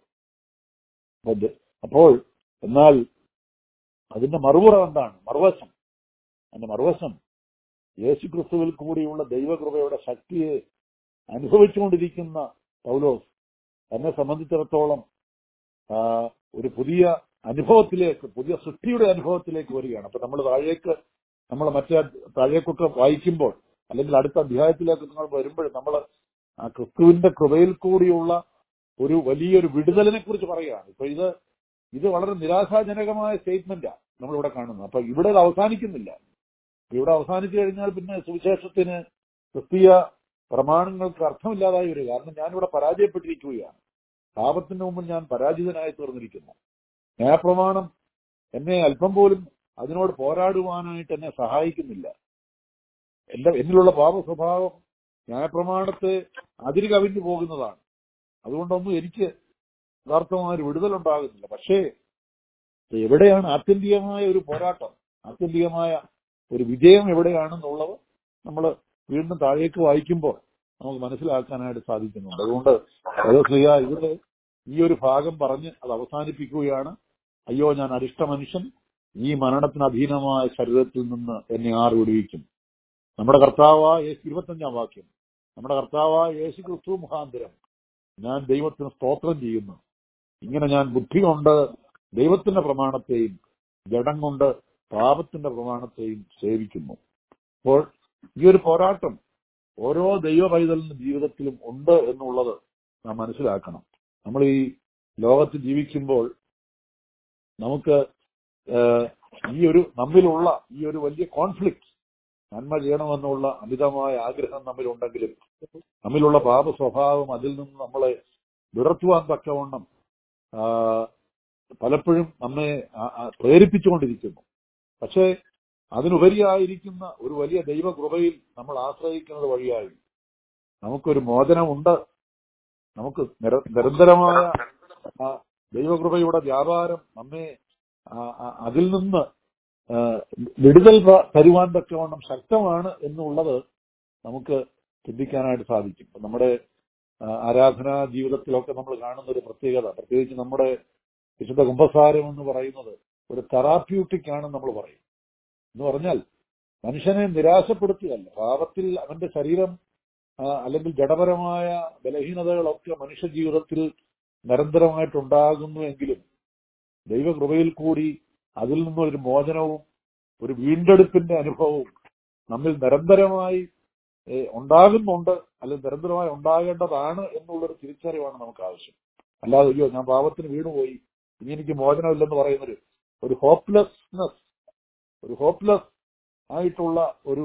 അപ്പൊ ഇത് അപ്പോൾ എന്നാൽ അതിന്റെ മറുപുറം എന്താണ് മറുവശം അതിന്റെ മറുവശം യേശു ക്രിസ്തുവിൽ കൂടിയുള്ള ദൈവകൃപയുടെ ശക്തിയെ അനുഭവിച്ചുകൊണ്ടിരിക്കുന്ന പൗലോസ് എന്നെ സംബന്ധിച്ചിടത്തോളം ആ, ഒരു പുതിയ അനുഭവത്തിലേക്ക് പുതിയ സൃഷ്ടിയുടെ അനുഭവത്തിലേക്ക് വരികയാണ് അപ്പൊ നമ്മൾ താഴേക്ക് നമ്മൾ മറ്റേ താഴേക്കൊക്കെ വായിക്കുമ്പോൾ അല്ലെങ്കിൽ അടുത്ത അധ്യായത്തിലേക്ക് നിങ്ങൾ വരുമ്പോൾ നമ്മൾ ആ ക്രിസ്തുവിന്റെ കൃപയിൽ കൂടിയുള്ള ഒരു വലിയൊരു വിടുതലിനെ കുറിച്ച് പറയുകയാണ് ഇപ്പൊ ഇത് ഇത് വളരെ നിരാശാജനകമായ സ്റ്റേറ്റ്മെന്റാണ് നമ്മളിവിടെ കാണുന്നത് അപ്പൊ ഇവിടെ ഇത് അവസാനിക്കുന്നില്ല ഇവിടെ അവസാനിച്ചു കഴിഞ്ഞാൽ പിന്നെ സുവിശേഷത്തിന് ക്രിസ്തീയ പ്രമാണങ്ങൾക്ക് അർത്ഥമില്ലാതായി വരിക കാരണം ഞാനിവിടെ പരാജയപ്പെട്ടിരിക്കുകയാണ് പാപത്തിന്റെ മുമ്പിൽ ഞാൻ പരാജിതനായി തീർന്നിരിക്കുന്നു ന്യായപ്രമാണം എന്നെ അല്പം പോലും അതിനോട് പോരാടുവാനായിട്ട് എന്നെ സഹായിക്കുന്നില്ല എന്റെ എന്നിലുള്ള പാപ സ്വഭാവം ന്യായപ്രമാണത്തെ അതിര് കവിഞ്ഞു പോകുന്നതാണ് അതുകൊണ്ടൊന്നും എനിക്ക് യഥാർത്ഥമായ ഒരു വിടുതലുണ്ടാകുന്നില്ല പക്ഷേ എവിടെയാണ് ആത്യന്തികമായ ഒരു പോരാട്ടം ആത്യന്തികമായ ഒരു വിജയം എവിടെയാണെന്നുള്ളത് നമ്മൾ വീണ്ടും താഴേക്ക് വായിക്കുമ്പോൾ നമുക്ക് മനസ്സിലാക്കാനായിട്ട് സാധിക്കുന്നുണ്ട് അതുകൊണ്ട് ശ്രീയ ഇവിടെ ഈ ഒരു ഭാഗം പറഞ്ഞ് അത് അവസാനിപ്പിക്കുകയാണ് അയ്യോ ഞാൻ അരിഷ്ട മനുഷ്യൻ ഈ മരണത്തിന് അധീനമായ ശരീരത്തിൽ നിന്ന് എന്നെ ആർ വിടുവിക്കും നമ്മുടെ കർത്താവായ യേശു ഇരുപത്തഞ്ചാം വാക്യം നമ്മുടെ കർത്താവായ യേശു ക്രിസ്തു മുഖാന്തരം ഞാൻ ദൈവത്തിന് സ്തോത്രം ചെയ്യുന്നു ഇങ്ങനെ ഞാൻ ബുദ്ധി കൊണ്ട് ദൈവത്തിന്റെ പ്രമാണത്തെയും ജഡം കൊണ്ട് പാപത്തിന്റെ പ്രമാണത്തെയും സേവിക്കുന്നു അപ്പോൾ ഈ ഒരു പോരാട്ടം ഓരോ ദൈവ പൈതലിന്റെ ജീവിതത്തിലും ഉണ്ട് എന്നുള്ളത് നാം മനസ്സിലാക്കണം നമ്മൾ ഈ ലോകത്ത് ജീവിക്കുമ്പോൾ നമുക്ക് ഏഹ്, ഈ ഒരു നമ്മിലുള്ള ഈ ഒരു വലിയ കോൺഫ്ലിക്റ്റ് നന്മ ചെയ്യണമെന്നുള്ള അമിതമായ ആഗ്രഹം നമ്മിലുണ്ടെങ്കിലും നമ്മിലുള്ള പാപ സ്വഭാവം അതിൽ നിന്ന് നമ്മളെ വിടർത്തുവാൻ തക്കവണ്ണം ആ, പലപ്പോഴും നമ്മെ ആ- ആ പ്രേരിപ്പിച്ചുകൊണ്ടിരിക്കുന്നു പക്ഷേ അതിനുപരിയായിരിക്കുന്ന ഒരു വലിയ ദൈവകൃപയിൽ നമ്മൾ ആശ്രയിക്കുന്നത് വഴിയായി നമുക്കൊരു മോചനമുണ്ട് നമുക്ക് നിര- നിരന്തരമായ ആ ദൈവകൃപയുടെ വ്യാപാരം നമ്മെ ആ- ആ- അതിൽ നിന്ന് ആ, വിടുതൽ പ- തരുവാൻ തക്കവണ്ണം ശക്തമാണ് എന്നുള്ളത് നമുക്ക് ചിന്തിക്കാനായിട്ട് സാധിക്കും ഇപ്പൊ നമ്മുടെ ആ, ആരാധനാ ജീവിതത്തിലൊക്കെ നമ്മൾ കാണുന്ന ഒരു പ്രത്യേകത പ്രത്യേകിച്ച് നമ്മുടെ വിശുദ്ധ കുംഭസാരം എന്ന് പറയുന്നത് ഒരു തെറാപ്യൂട്ടിക് ആണെന്ന് നമ്മൾ പറയും എന്ന് പറഞ്ഞാൽ മനുഷ്യനെ നിരാശപ്പെടുത്തുകയല്ല പാപത്തിൽ അവന്റെ ശരീരം ആ, അല്ലെങ്കിൽ ജഡപരമായ ബലഹീനതകളൊക്കെ മനുഷ്യ ജീവിതത്തിൽ നിരന്തരമായിട്ടുണ്ടാകുന്നുവെങ്കിലും ദൈവകൃപയിൽ കൂടി അതിൽ നിന്നൊരു മോചനവും ഒരു വീണ്ടെടുപ്പിന്റെ അനുഭവവും നമ്മിൽ നിരന്തരമായി ഏ, ഉണ്ടാകുന്നുണ്ട് അല്ലെങ്കിൽ നിരന്തരമായി ഉണ്ടാകേണ്ടതാണ് എന്നുള്ളൊരു തിരിച്ചറിവാണ് നമുക്ക് ആവശ്യം അല്ലാതെ അയ്യോ ഞാൻ പാപത്തിന് വീണുപോയി ഇനി എനിക്ക് മോചനമില്ലെന്ന് പറയുന്നൊരു ഒരു ഹോപ്പ്ലെസ്നെസ് ഒരു ഹോപ്പ്ലെസ് ആയിട്ടുള്ള ഒരു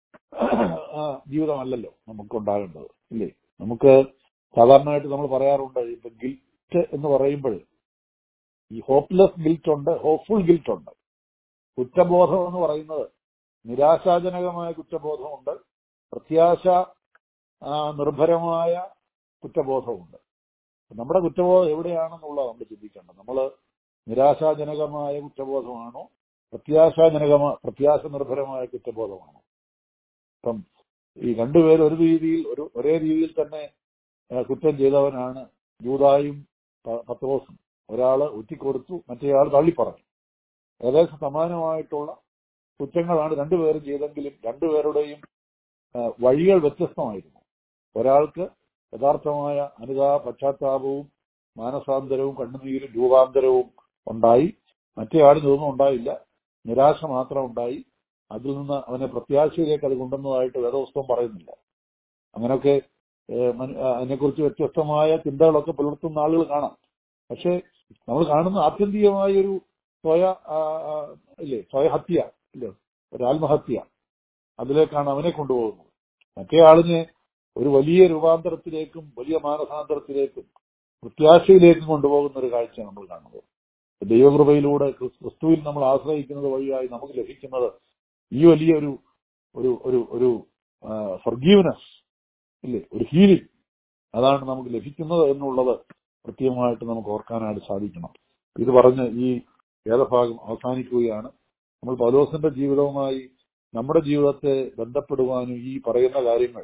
ആ, ജീവിതമല്ലല്ലോ നമുക്ക് ഉണ്ടാകേണ്ടത് ഇല്ലേ നമുക്ക് സാധാരണയായിട്ട് നമ്മൾ പറയാറുണ്ട് ഇപ്പൊ ഗിൽറ്റ് എന്ന് പറയുമ്പോൾ ഈ ഹോപ്പ്ലെസ് ഗിൽറ്റ് ഉണ്ട് ഹോപ്പ്ഫുൾ ഗിൽറ്റ് ഉണ്ട് കുറ്റബോധം എന്ന് പറയുന്നത് നിരാശാജനകമായ കുറ്റബോധമുണ്ട് പ്രത്യാശ ആ, നിർഭരമായ കുറ്റബോധമുണ്ട് നമ്മുടെ കുറ്റബോധം എവിടെയാണെന്നുള്ളത് നമ്മൾ ചിന്തിക്കേണ്ടത് നമ്മൾ നിരാശാജനകമായ കുറ്റബോധമാണോ പ്രത്യാശാജനകമായ പ്രത്യാശ നിർഭരമായ കുറ്റബോധമാണോ ഇപ്പം ഈ രണ്ടുപേരും ഒരു രീതിയിൽ ഒരു ഒരേ രീതിയിൽ തന്നെ ആ, കുറ്റം ചെയ്തവനാണ് ജൂതായും പ- പത്രോസും ഒരാള് ഒറ്റിക്കൊടുത്തു മറ്റേയാൾ തള്ളിപ്പറഞ്ഞു ഏകദേശം സമാനമായിട്ടുള്ള കുറ്റങ്ങളാണ് രണ്ടുപേരും ചെയ്തെങ്കിലും രണ്ടുപേരുടെയും ആ, വഴികൾ വ്യത്യസ്തമായിരുന്നു ഒരാൾക്ക് യഥാർത്ഥമായ അനുതാ പശ്ചാത്താപവും മാനസാന്തരവും കണ്ണുനീരും രൂപാന്തരവും ഉണ്ടായി മറ്റേയാളിന് ഇതൊന്നും ഉണ്ടായില്ല നിരാശ മാത്രം ഉണ്ടായി അതിൽ നിന്ന് അവനെ പ്രത്യാശയിലേക്ക് അത് കൊണ്ടുവന്നതായിട്ട് വേദപുസ്തകം പറയുന്നില്ല അങ്ങനെയൊക്കെ ഏഹ്, മന- ആ, അതിനെക്കുറിച്ച് വ്യത്യസ്തമായ ചിന്തകളൊക്കെ പുലർത്തുന്ന ആളുകൾ കാണാം പക്ഷേ നമ്മൾ കാണുന്ന ആത്യന്തികമായ ഒരു സ്വയ ആ, ആ, ഇല്ലേ സ്വയഹത്യ ഇല്ലേ ഒരു ആത്മഹത്യ അതിലേക്കാണ് അവനെ കൊണ്ടുപോകുന്നത് മറ്റേ ആളിനെ ഒരു വലിയ രൂപാന്തരത്തിലേക്കും വലിയ മാനസാന്തരത്തിലേക്കും പ്രത്യാശയിലേക്കും കൊണ്ടുപോകുന്ന ഒരു കാഴ്ച നമ്മൾ കാണുന്നത് ദൈവകൃപയിലൂടെ ക്രിസ്- ക്രിസ്തുവിൽ നമ്മൾ ആശ്രയിക്കുന്നത് വഴിയായി നമുക്ക് ലഭിക്കുന്നത് ഈ വലിയ ഒരു ഒരു ഒരു ഒരു ഫർഗീവ്നെസ് ഇല്ലേ ഒരു ഹീലിംഗ് അതാണ് നമുക്ക് ലഭിക്കുന്നത് എന്നുള്ളത് കൃത്യമായിട്ട് നമുക്ക് ഓർക്കാനായിട്ട് സാധിക്കണം ഇത് പറഞ്ഞ് ഈ വേദഭാഗം അവസാനിക്കുകയാണ് നമ്മൾ പൗലോസിന്റെ ജീവിതവുമായി നമ്മുടെ ജീവിതത്തെ ബന്ധപ്പെടുവാനും ഈ പറയുന്ന കാര്യങ്ങൾ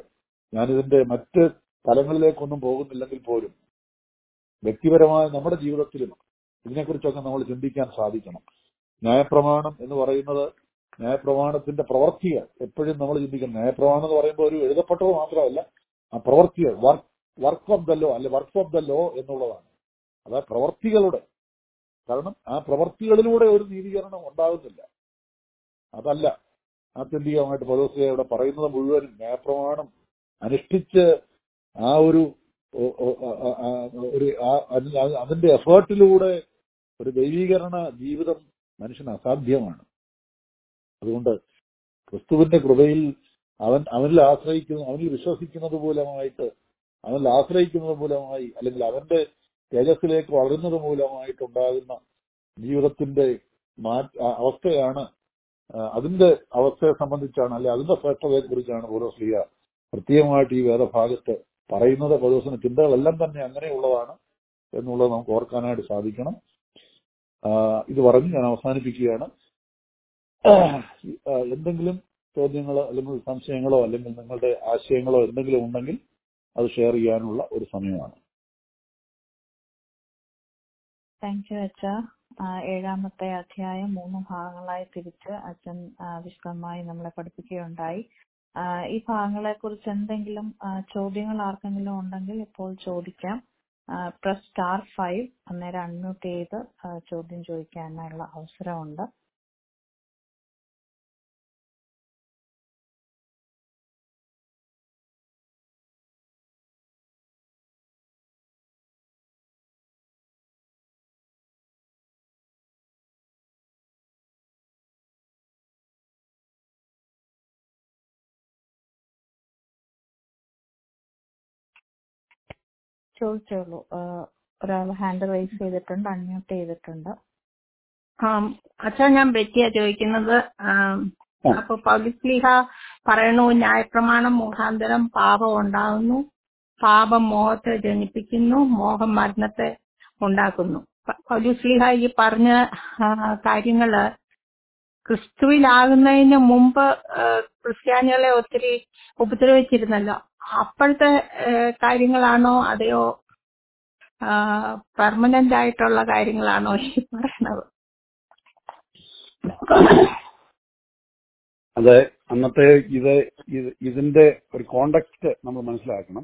ഞാനിതിന്റെ മറ്റ് തലങ്ങളിലേക്കൊന്നും പോകുന്നില്ലെങ്കിൽ പോലും വ്യക്തിപരമായ നമ്മുടെ ജീവിതത്തിലും ഇതിനെക്കുറിച്ചൊക്കെ നമ്മൾ ചിന്തിക്കാൻ സാധിക്കണം ന്യായപ്രമാണം എന്ന് പറയുന്നത് ന്യായപ്രമാണത്തിന്റെ പ്രവർത്തികൾ എപ്പോഴും നമ്മൾ ചിന്തിക്കണം ന്യായപ്രമാണം എന്ന് പറയുമ്പോൾ ഒരു എഴുതപ്പെട്ടത് മാത്രമല്ല ആ പ്രവർത്തികൾ work work of the law അല്ലെ വർക്ക് ഓഫ് ദ ലോ എന്നുള്ളതാണ് അതായത് പ്രവർത്തികളുടെ കാരണം ആ പ്രവർത്തികളിലൂടെ ഒരു നീതീകരണം ഉണ്ടാകുന്നില്ല അതല്ല ആത്യന്തികമായിട്ട് പദോസിക ഇവിടെ പറയുന്നത് മുഴുവനും ന്യായപ്രമാണം അനുഷ്ഠിച്ച് ആ ഒരു ഒ- ഒ- ആ- ആ- ഒരു ആ- അതിന് അതിന്റെ എഫേർട്ടിലൂടെ ഒരു ദൈവീകരണ ജീവിതം മനുഷ്യന് അസാധ്യമാണ് അതുകൊണ്ട് ക്രിസ്തുവിന്റെ കൃപയിൽ അവൻ അവനിൽ ആശ്രയിക്കുന്ന അവനിൽ വിശ്വസിക്കുന്നത് മൂലമായിട്ട് അവനിൽ ആശ്രയിക്കുന്നത് മൂലമായി അല്ലെങ്കിൽ അവന്റെ തേജസ്സിലേക്ക് വളരുന്നത് മൂലമായിട്ടുണ്ടാകുന്ന ജീവിതത്തിന്റെ മാറ്റ ആ അവസ്ഥയാണ് ആ, അതിന്റെ അവസ്ഥയെ സംബന്ധിച്ചാണ് അല്ലെ അതിന്റെ ശ്രേഷ്ഠതയെ കുറിച്ചാണ് പൗലോസ്ലിയ പ്രത്യേകമായിട്ട് ഈ വേദഭാഗത്ത് പറയുന്നത് പൗലോസിന് ചിന്തകളെല്ലാം തന്നെ അങ്ങനെയുള്ളതാണ് എന്നുള്ളത് നമുക്ക് ഓർക്കാനായിട്ട് സാധിക്കണം ആ, ഇത് പറഞ്ഞ് ഞാൻ അവസാനിപ്പിക്കുകയാണ് ആ, എന്തെങ്കിലും ചോദ്യങ്ങളോ അല്ലെങ്കിൽ സംശയങ്ങളോ അല്ലെങ്കിൽ നിങ്ങളുടെ ആശയങ്ങളോ എന്തെങ്കിലും ഉണ്ടെങ്കിൽ അത് ഷെയർ ചെയ്യാനുള്ള ഒരു സമയമാണ് താങ്ക് യു അച്ഛ ഏഴാമത്തെ അധ്യായം മൂന്ന് ഭാഗങ്ങളായി തിരിച്ച് അച്ഛൻ ആ, വിശദമായി നമ്മളെ പഠിപ്പിക്കുകയുണ്ടായി ആ, ഈ ഭാഗങ്ങളെ കുറിച്ച് എന്തെങ്കിലും ആ, ചോദ്യങ്ങൾ ആർക്കെങ്കിലും ഉണ്ടെങ്കിൽ ഇപ്പോൾ ചോദിക്കാം പ്രസ് സ്റ്റാർ ഫൈവ് അന്നേരം അൺമ്യൂട്ട് ചെയ്ത് ആ, ചോദ്യം ചോദിക്കാനുള്ള അവസരമുണ്ട് ചോദിച്ചോളൂ ഒരാൾ ഹാൻഡ് റൈസ് ചെയ്തിട്ടുണ്ട് അൺമ്യൂട്ട് ചെയ്തിട്ടുണ്ട് ആം, അച്ഛാ ഞാൻ ബെറ്റിയാ ചോദിക്കുന്നത് ആം, ആ. അപ്പൊ പൗലിസ്ലിഹ പറയണു ന്യായപ്രമാണം മുഖാന്തരം പാപം ഉണ്ടാകുന്നു പാപം മോഹത്തെ ജനിപ്പിക്കുന്നു മോഹം മരണത്തെ ഉണ്ടാക്കുന്നു പ- പൗലിസ്ലിഹ ഈ പറഞ്ഞ ആ, കാര്യങ്ങള് ക്രിസ്തുവിലാകുന്നതിന് മുമ്പ് ആ, ക്രിസ്ത്യാനികളെ ഒത്തിരി ഉപദ്രവിച്ചിരുന്നല്ലോ അപ്പോഴത്തെ ആ, കാര്യങ്ങളാണോ അതെയോ പെർമനന്റ് ആയിട്ടുള്ള കാര്യങ്ങളാണോ ഈ പറയണത് അത് അന്നത്തെ ഇത് ഇത് ഇതിന്റെ ഒരു കോണ്ടക്സ്റ്റ് നമ്മൾ മനസ്സിലാക്കണം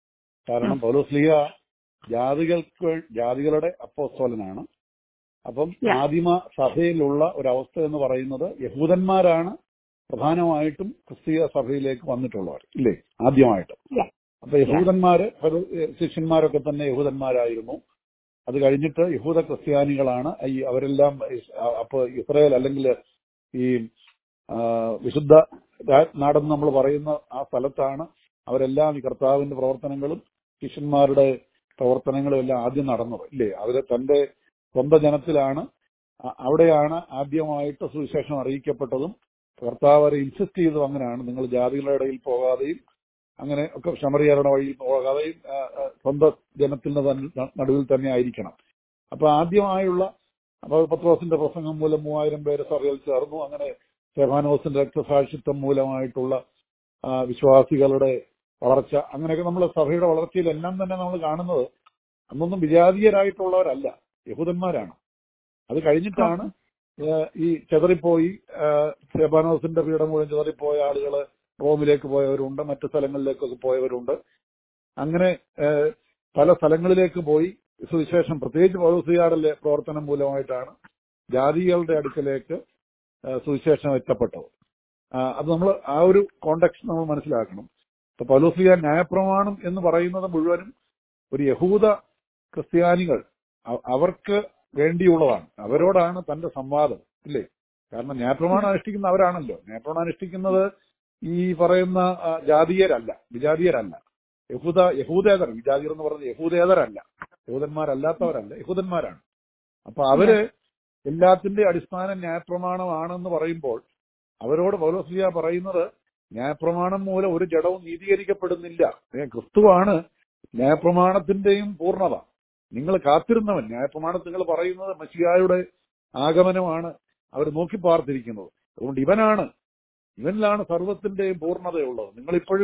കാരണം പൗലോസ്ലിയ ജാതികൾക്ക് ജാതികളുടെ അപ്പോസ്തോലനാണ് അപ്പം Yeah. ആദിമ സഭയിലുള്ള ഒരവസ്ഥ എന്ന് പറയുന്നത് യഹൂദന്മാരാണ് പ്രധാനമായിട്ടും ക്രിസ്തീയ സഭയിലേക്ക് വന്നിട്ടുള്ളവർ ഇല്ലേ ആദ്യമായിട്ട് Yeah. അപ്പൊ യഹൂദന്മാര് പല- ശിഷ്യന്മാരൊക്കെ തന്നെ യഹൂദന്മാരായിരുന്നു അത് കഴിഞ്ഞിട്ട് യഹൂദ ക്രിസ്ത്യാനികളാണ് ഈ അവരെല്ലാം ഇസ്- അപ്പൊ ഇസ്രായേൽ അല്ലെങ്കിൽ ഈ ആ, വിശുദ്ധ രാ- നാടെന്ന് നമ്മൾ പറയുന്ന ആ സ്ഥലത്താണ് അവരെല്ലാം ഈ കർത്താവിന്റെ പ്രവർത്തനങ്ങളും ശിഷ്യന്മാരുടെ പ്രവർത്തനങ്ങളും എല്ലാം ആദ്യം നടന്നത് ഇല്ലേ അവര് തന്റെ സ്വന്തം ജനത്തിലാണ് അ- അവിടെയാണ് ആദ്യമായിട്ട് സുവിശേഷം അറിയിക്കപ്പെട്ടതും കർത്താവ് അവരെ ഇൻസിസ്റ്റ് ചെയ്തതും അങ്ങനെയാണ് നിങ്ങൾ ജാതികളുടെ ഇടയിൽ പോകാതെയും അങ്ങനെ ഒക്കെ ശമറിയരുടെ വഴിയിൽ പോകാതെയും ആ, ആ, സ്വന്തം ജനത്തിന്റെ തന്നെ നടുവിൽ തന്നെ ആയിരിക്കണം അപ്പൊ ആദ്യമായുള്ള അപ്പൊ പത്രോസിന്റെ പ്രസംഗം മൂലം മൂവായിരം പേര് സഭയിൽ ചേർന്നു അങ്ങനെ സ്റ്റെഫാനോസിന്റെ രക്തസാക്ഷിത്വം മൂലമായിട്ടുള്ള ആ, വിശ്വാസികളുടെ വളർച്ച അങ്ങനെയൊക്കെ നമ്മൾ സഭയുടെ വളർച്ചയിലെല്ലാം തന്നെ നമ്മൾ കാണുന്നത് അന്നൊന്നും വിജാതീയരായിട്ടുള്ളവരല്ല യഹൂദന്മാരാണ് അത് കഴിഞ്ഞിട്ടാണ് ഏഹ്, ഈ ചെതറിപ്പോയി ഏഹ്, സ്റ്റെഫാനോസിന്റെ പീഠം മുഴുവൻ ചെതറിപ്പോയ ആളുകള് റോമിലേക്ക് പോയവരുണ്ട് മറ്റു സ്ഥലങ്ങളിലേക്കൊക്കെ പോയവരുണ്ട് അങ്ങനെ ഏഹ്, പല സ്ഥലങ്ങളിലേക്ക് പോയി സുവിശേഷം പ്രത്യേകിച്ച് പൗരസ്ത്രീയാടലെ പ്രവർത്തനം മൂലമായിട്ടാണ് ജാതികളുടെ അടുക്കലേക്ക് ഏഹ്, സുവിശേഷം എത്തപ്പെട്ടത് ആ, അത് നമ്മൾ ആ ഒരു കോണ്ടക്സ്റ്റ് നമ്മൾ മനസ്സിലാക്കണം ഇപ്പൊ പൗലോസ്ലിയ ന്യായപ്രമാണം എന്ന് പറയുന്നത് മുഴുവനും ഒരു യഹൂദ ക്രിസ്ത്യാനികൾ അ- അവർക്ക് വേണ്ടിയുള്ളതാണ് അവരോടാണ് തന്റെ സംവാദം ഇല്ലേ കാരണം ന്യായപ്രമാണം അനുഷ്ഠിക്കുന്ന അവരാണല്ലോ ന്യായപ്രമാണം അനുഷ്ഠിക്കുന്നത് ഈ പറയുന്ന ആ, ജാതീയരല്ല വിജാതീയരല്ല യഹൂദ യഹൂദേതർ വിജാതീയർ എന്ന് പറയുന്നത് യഹൂദേതരല്ല യഹൂദന്മാരല്ലാത്തവരല്ല യഹൂദന്മാരാണ് അപ്പൊ അവര് എല്ലാത്തിന്റെ അടിസ്ഥാന ന്യായപ്രമാണമാണെന്ന് പറയുമ്പോൾ അവരോട് പൗലോസ്ലിയ പറയുന്നത് ന്യായപ്രമാണം മൂലം ഒരു ജഡവും നീതീകരിക്കപ്പെടുന്നില്ല ഏ, ക്രിസ്തുവാണ് ന്യായപ്രമാണത്തിന്റെയും പൂർണ്ണത നിങ്ങൾ കാത്തിരുന്നവൻ ന്യായപ്രമാണത്തിൽ നിങ്ങൾ പറയുന്നത് മഷിയായുടെ ആഗമനമാണ് അവർ നോക്കി പാർത്തിരിക്കുന്നത് അതുകൊണ്ട് ഇവനാണ് ഇവനിലാണ് സർവത്തിന്റെയും പൂർണ്ണതയുള്ളത് നിങ്ങളിപ്പോഴും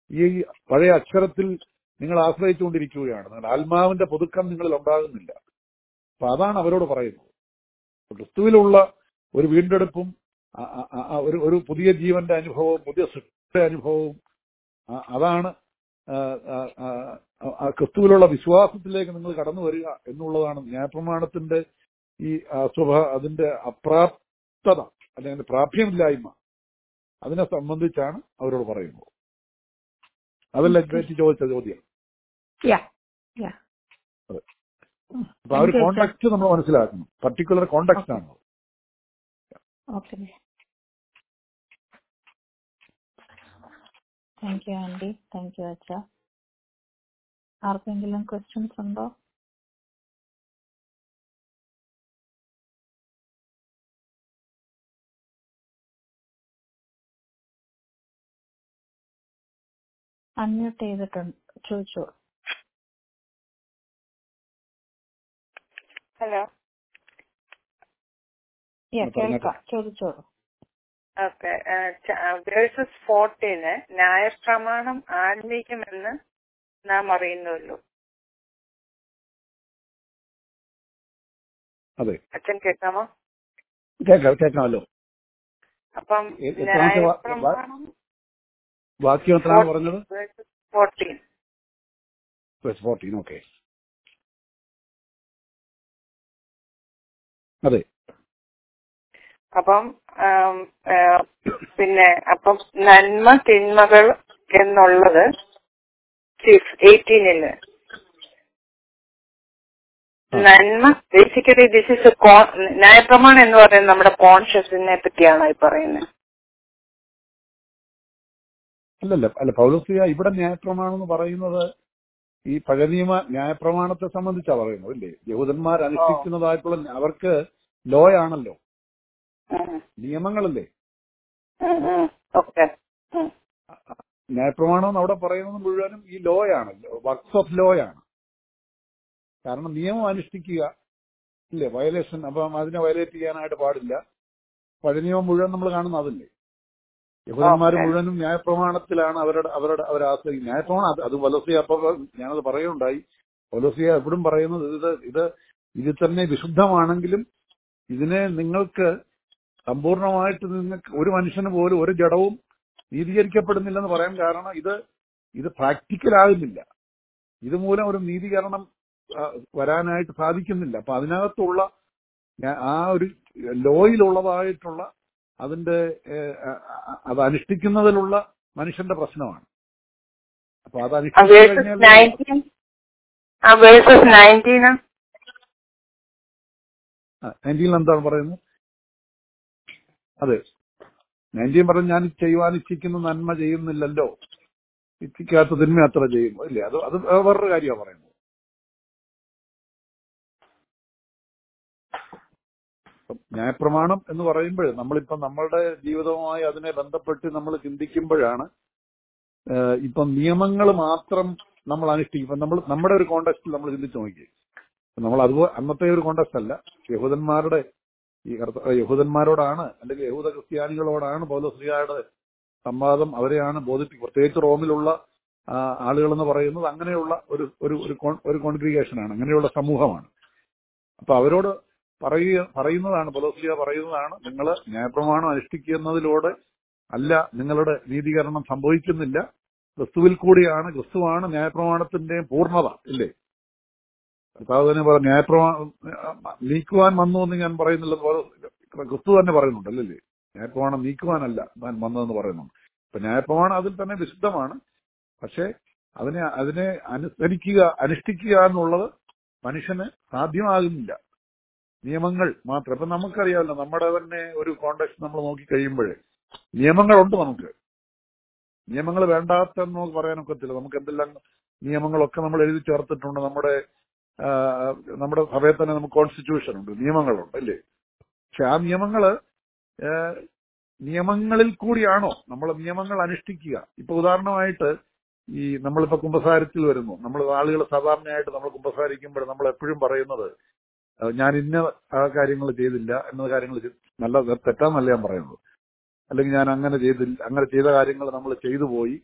ഈ പഴയ അക്ഷരത്തിൽ നിങ്ങൾ ആശ്രയിച്ചുകൊണ്ടിരിക്കുകയാണ് നിങ്ങളുടെ ആത്മാവിന്റെ പുതുക്കം നിങ്ങളിൽ ഉണ്ടാകുന്നില്ല അപ്പൊ അതാണ് അവരോട് പറയുന്നത് ക്രിസ്തുവിലുള്ള ഒരു വീണ്ടെടുപ്പും ആ- ആ- ആ- ആ ഒരു ഒരു പുതിയ ജീവന്റെ അനുഭവവും പുതിയ സൃഷ്ടി അനുഭവവും ആ- അതാണ് ആ, ആ, ആ, ആ ക്രിസ്തുവിലുള്ള വിശ്വാസത്തിലേക്ക് നിങ്ങൾ കടന്നു വരിക എന്നുള്ളതാണ് ന്യായപ്രമാണത്തിന്റെ ഈ അസ്വഭ അതിന്റെ അപ്രാപ്തത അല്ലെങ്കിൽ പ്രാപ്യമില്ലായ്മ അതിനെ സംബന്ധിച്ചാണ് അവരോട് പറയുന്നത് അതല്ല ബേറ്റി ചോദിച്ച ചോദ്യം യാ യാ അപ്പൊ ആ ഒരു Thank you, sir. കോണ്ടാക്ട് നമ്മൾ മനസ്സിലാക്കണം പർട്ടിക്കുലർ കോണ്ടാക്ട് ആണ് okay thank you aunty thank you അച്ഛ ആർക്കെങ്കിലും ക്വസ്റ്റ്യൻസ് ഉണ്ടോ അൺമ്യൂട്ട് ചെയ്തിട്ടുണ്ട് ചോദിച്ചോ ഹലോ യാ ആ, പറഞ്ഞോട്ടെ. കേൾക്കാം ചോദിച്ചോളൂ ഓക്കെ വേഴ്സസ് ഫോർട്ടീന് ന്യായപ്രമാണം ആത്മീയമെന്ന് നാം അറിയുന്നുള്ളൂ അതെ അച്ഛൻ കേൾക്കാമോ കേൾക്കാം കേൾക്കാമല്ലോ അപ്പം എ- എത്രാമത്തെ വാ- വാ- ന്യായപ്രമാണം വാക്യം എത്രയാണ് പറഞ്ഞത് വേഴ്സസ് ഫോർട്ടീൻ ഫോർട്ടീൻ ഓക്കെ അതെ അപ്പം ആം, ആ, പിന്നെ അപ്പം നന്മ തിന്മകൾ എന്നുള്ളത് എയ്റ്റീനില് നന്മ ബേസിക്കലി ദിസ് ഇസ് ന്യായപ്രമാണം എന്ന് പറയുന്നത് നമ്മുടെ കോൺഷ്യസിനെ പറ്റിയാണ് ഈ പറയുന്നത് അല്ലല്ല അല്ല പൗലോസിയ ഇവിടെ ന്യായപ്രമാണം എന്ന് പറയുന്നത് ഈ പഴയ നിയമ ന്യായപ്രമാണത്തെ സംബന്ധിച്ചാ പറയുന്നത് അല്ലേ യഹൂദന്മാർ അനുഷ്ഠിക്കുന്നതായിട്ടുള്ള അവർക്ക് ലോ ആണല്ലോ നിയമങ്ങളല്ലേ ഓക്കെ ന്യായപ്രമാണം എന്ന് അവിടെ പറയുന്നത് മുഴുവനും ഈ ലോ ആണ് വർക്ക്സ് ഓഫ് ലോ ആണ് കാരണം നിയമം അനുഷ്ഠിക്കുക ഇല്ലേ വയലേഷൻ അപ്പം അതിനെ വയലേറ്റ് ചെയ്യാനായിട്ട് പാടില്ല പഴയ നിയമം മുഴുവൻ നമ്മൾ കാണുന്ന അതല്ലേ യഹൂദന്മാർ Okay. മുഴുവനും ന്യായപ്രമാണത്തിലാണ് അവരുടെ അവരുടെ അവർ ആശ്രയിക്കും ന്യായപ്രമാണം അത് അത് വലോസിയ അപ്പൊ ഞാനത് പറയുണ്ടായി വലോസിയ എപ്പോഴും പറയുന്നത് ഇത് ഇത് ഇതിൽ തന്നെ വിശുദ്ധമാണെങ്കിലും ഇതിനെ നിങ്ങൾക്ക് സമ്പൂർണമായിട്ട് നിങ്ങൾക്ക് ഒരു മനുഷ്യന് പോലും ഒരു ജഡവും നീതീകരിക്കപ്പെടുന്നില്ലെന്ന് പറയാൻ കാരണം ഇത് ഇത് പ്രാക്ടിക്കൽ ആകുന്നില്ല ഇതുമൂലം ഒരു നീതീകരണം ആ, വരാനായിട്ട് സാധിക്കുന്നില്ല അപ്പൊ അതിനകത്തുള്ള ഞാ- ആ ഒരു ലോയിലുള്ളതായിട്ടുള്ള അതിന്റെ ഏഹ്, അ- അ- അത് അനുഷ്ഠിക്കുന്നതിലുള്ള മനുഷ്യന്റെ പ്രശ്നമാണ് അപ്പൊ അത് അനുഷ്ഠിച്ചു വേഴ്സസ് കഴിഞ്ഞാൽ നയൻറ്റീൻ ആ വേഴ്സസ് നയൻറ്റീന് നയൻറ്റീനിൽ എന്താണ് പറയുന്നത് അതെ നയൻറ്റീൻ പറഞ്ഞു ഞാൻ ചെയ്യുവാൻ ഇച്ഛിക്കുന്ന നന്മ ചെയ്യുന്നില്ലല്ലോ ഇച്ഛിക്കാത്ത തിന്മ അത്ര ചെയ്യുന്നു ഇല്ലേ അത് അത് വേറൊരു കാര്യമാണ് പറയുന്നത് ഇപ്പം ന്യായപ്രമാണം എന്ന് പറയുമ്പോൾ നമ്മളിപ്പം നമ്മളുടെ ജീവിതവുമായി അതിനെ ബന്ധപ്പെട്ട് നമ്മൾ ചിന്തിക്കുമ്പോഴാണ് ഏഹ് ഇപ്പം നിയമങ്ങൾ മാത്രം നമ്മൾ അനുഷ്ഠിക്കും ഇപ്പം നമ്മൾ നമ്മുടെ ഒരു കോണ്ടക്സ്റ്റിൽ നമ്മൾ ചിന്തിച്ചു നോക്കി നമ്മൾ അതുപോലെ അന്നത്തെ ഒരു കോണ്ടക്സ്റ്റ് അല്ല യഹൂദന്മാരുടെ ഈ കർത്ത- യഹൂദന്മാരോടാണ് അല്ലെങ്കിൽ യഹൂദ ക്രിസ്ത്യാനികളോടാണ് പൗലോസ്ലിയായുടെ സംവാദം അവരെയാണ് ബോധിപ്പിക്കുക പ്രത്യേകിച്ച് റോമിലുള്ള ആ, ആളുകൾ എന്ന് പറയുന്നത് അങ്ങനെയുള്ള ഒരു ഒരു ഒരു കോൺ- ഒരു കോൺഗ്രിഗേഷനാണ് അങ്ങനെയുള്ള സമൂഹമാണ് അപ്പൊ അവരോട് പറയുക പറയുന്നതാണ് പൗലോസ്ലിയ പറയുന്നതാണ് നിങ്ങൾ ന്യായപ്രമാണം അനുഷ്ഠിക്കുന്നതിലൂടെ അല്ല നിങ്ങളുടെ നീതീകരണം സംഭവിക്കുന്നില്ല ക്രിസ്തുവിൽ കൂടിയാണ് ക്രിസ്തുവാണ് ന്യായപ്രമാണത്തിന്റെ പൂർണ്ണത ഇല്ലേ കർത്താവ് തന്നെ പറഞ്ഞു ന്യായപ്രമാണം നീക്കുവാൻ വന്നു എന്ന് ഞാൻ പറയുന്നില്ലെന്ന് പോലെ ക്രിസ്തു തന്നെ പറയുന്നുണ്ട് അല്ലല്ലേ ന്യായപ്രമാണം നീക്കുവാനല്ല ഞാൻ വന്നതെന്ന് പറയുന്നുണ്ട് ഇപ്പൊ ന്യായപ്രമാണം അതിൽ തന്നെ വിശുദ്ധമാണ് പക്ഷെ അതിനെ അതിനെ അനുസരിക്കുക അനുഷ്ഠിക്കുക എന്നുള്ളത് മനുഷ്യന് സാധ്യമാകുന്നില്ല നിയമങ്ങൾ മാത്രം ഇപ്പൊ നമുക്കറിയാമല്ലോ നമ്മുടെ തന്നെ ഒരു കോണ്ടാക്ട് നമ്മൾ നോക്കി കഴിയുമ്പോഴേ നിയമങ്ങളുണ്ട് നമുക്ക് നിയമങ്ങൾ വേണ്ടാത്തെന്ന് നമുക്ക് പറയാനൊക്കത്തില്ല നമുക്ക് എന്തെല്ലാം നിയമങ്ങളൊക്കെ നമ്മൾ എഴുതി ചേർത്തിട്ടുണ്ട് നമ്മുടെ ആ, നമ്മുടെ സഭയിൽ തന്നെ നമുക്ക് കോൺസ്റ്റിറ്റ്യൂഷൻ ഉണ്ട് നിയമങ്ങളുണ്ട് അല്ലേ പക്ഷെ ആ നിയമങ്ങള് ആ, നിയമങ്ങളിൽ കൂടിയാണോ നമ്മൾ നിയമങ്ങൾ അനുഷ്ഠിക്കുക ഇപ്പൊ ഉദാഹരണമായിട്ട് ഈ നമ്മളിപ്പോ കുമ്പസാരത്തിൽ വരുന്നു നമ്മൾ ആളുകൾ സാധാരണയായിട്ട് നമ്മൾ കുമ്പസാരിക്കുമ്പോൾ നമ്മൾ എപ്പോഴും പറയുന്നത് ആ, ഞാൻ ഇന്ന കാര്യങ്ങൾ ചെയ്തില്ല എന്ന കാര്യങ്ങൾ ചെയ്- നല്ല തെറ്റാന്നല്ല ഞാൻ പറയുന്നത് അല്ലെങ്കിൽ ഞാൻ അങ്ങനെ ചെയ്തില്ല അങ്ങനെ ചെയ്ത കാര്യങ്ങൾ നമ്മൾ ചെയ്തു പോയി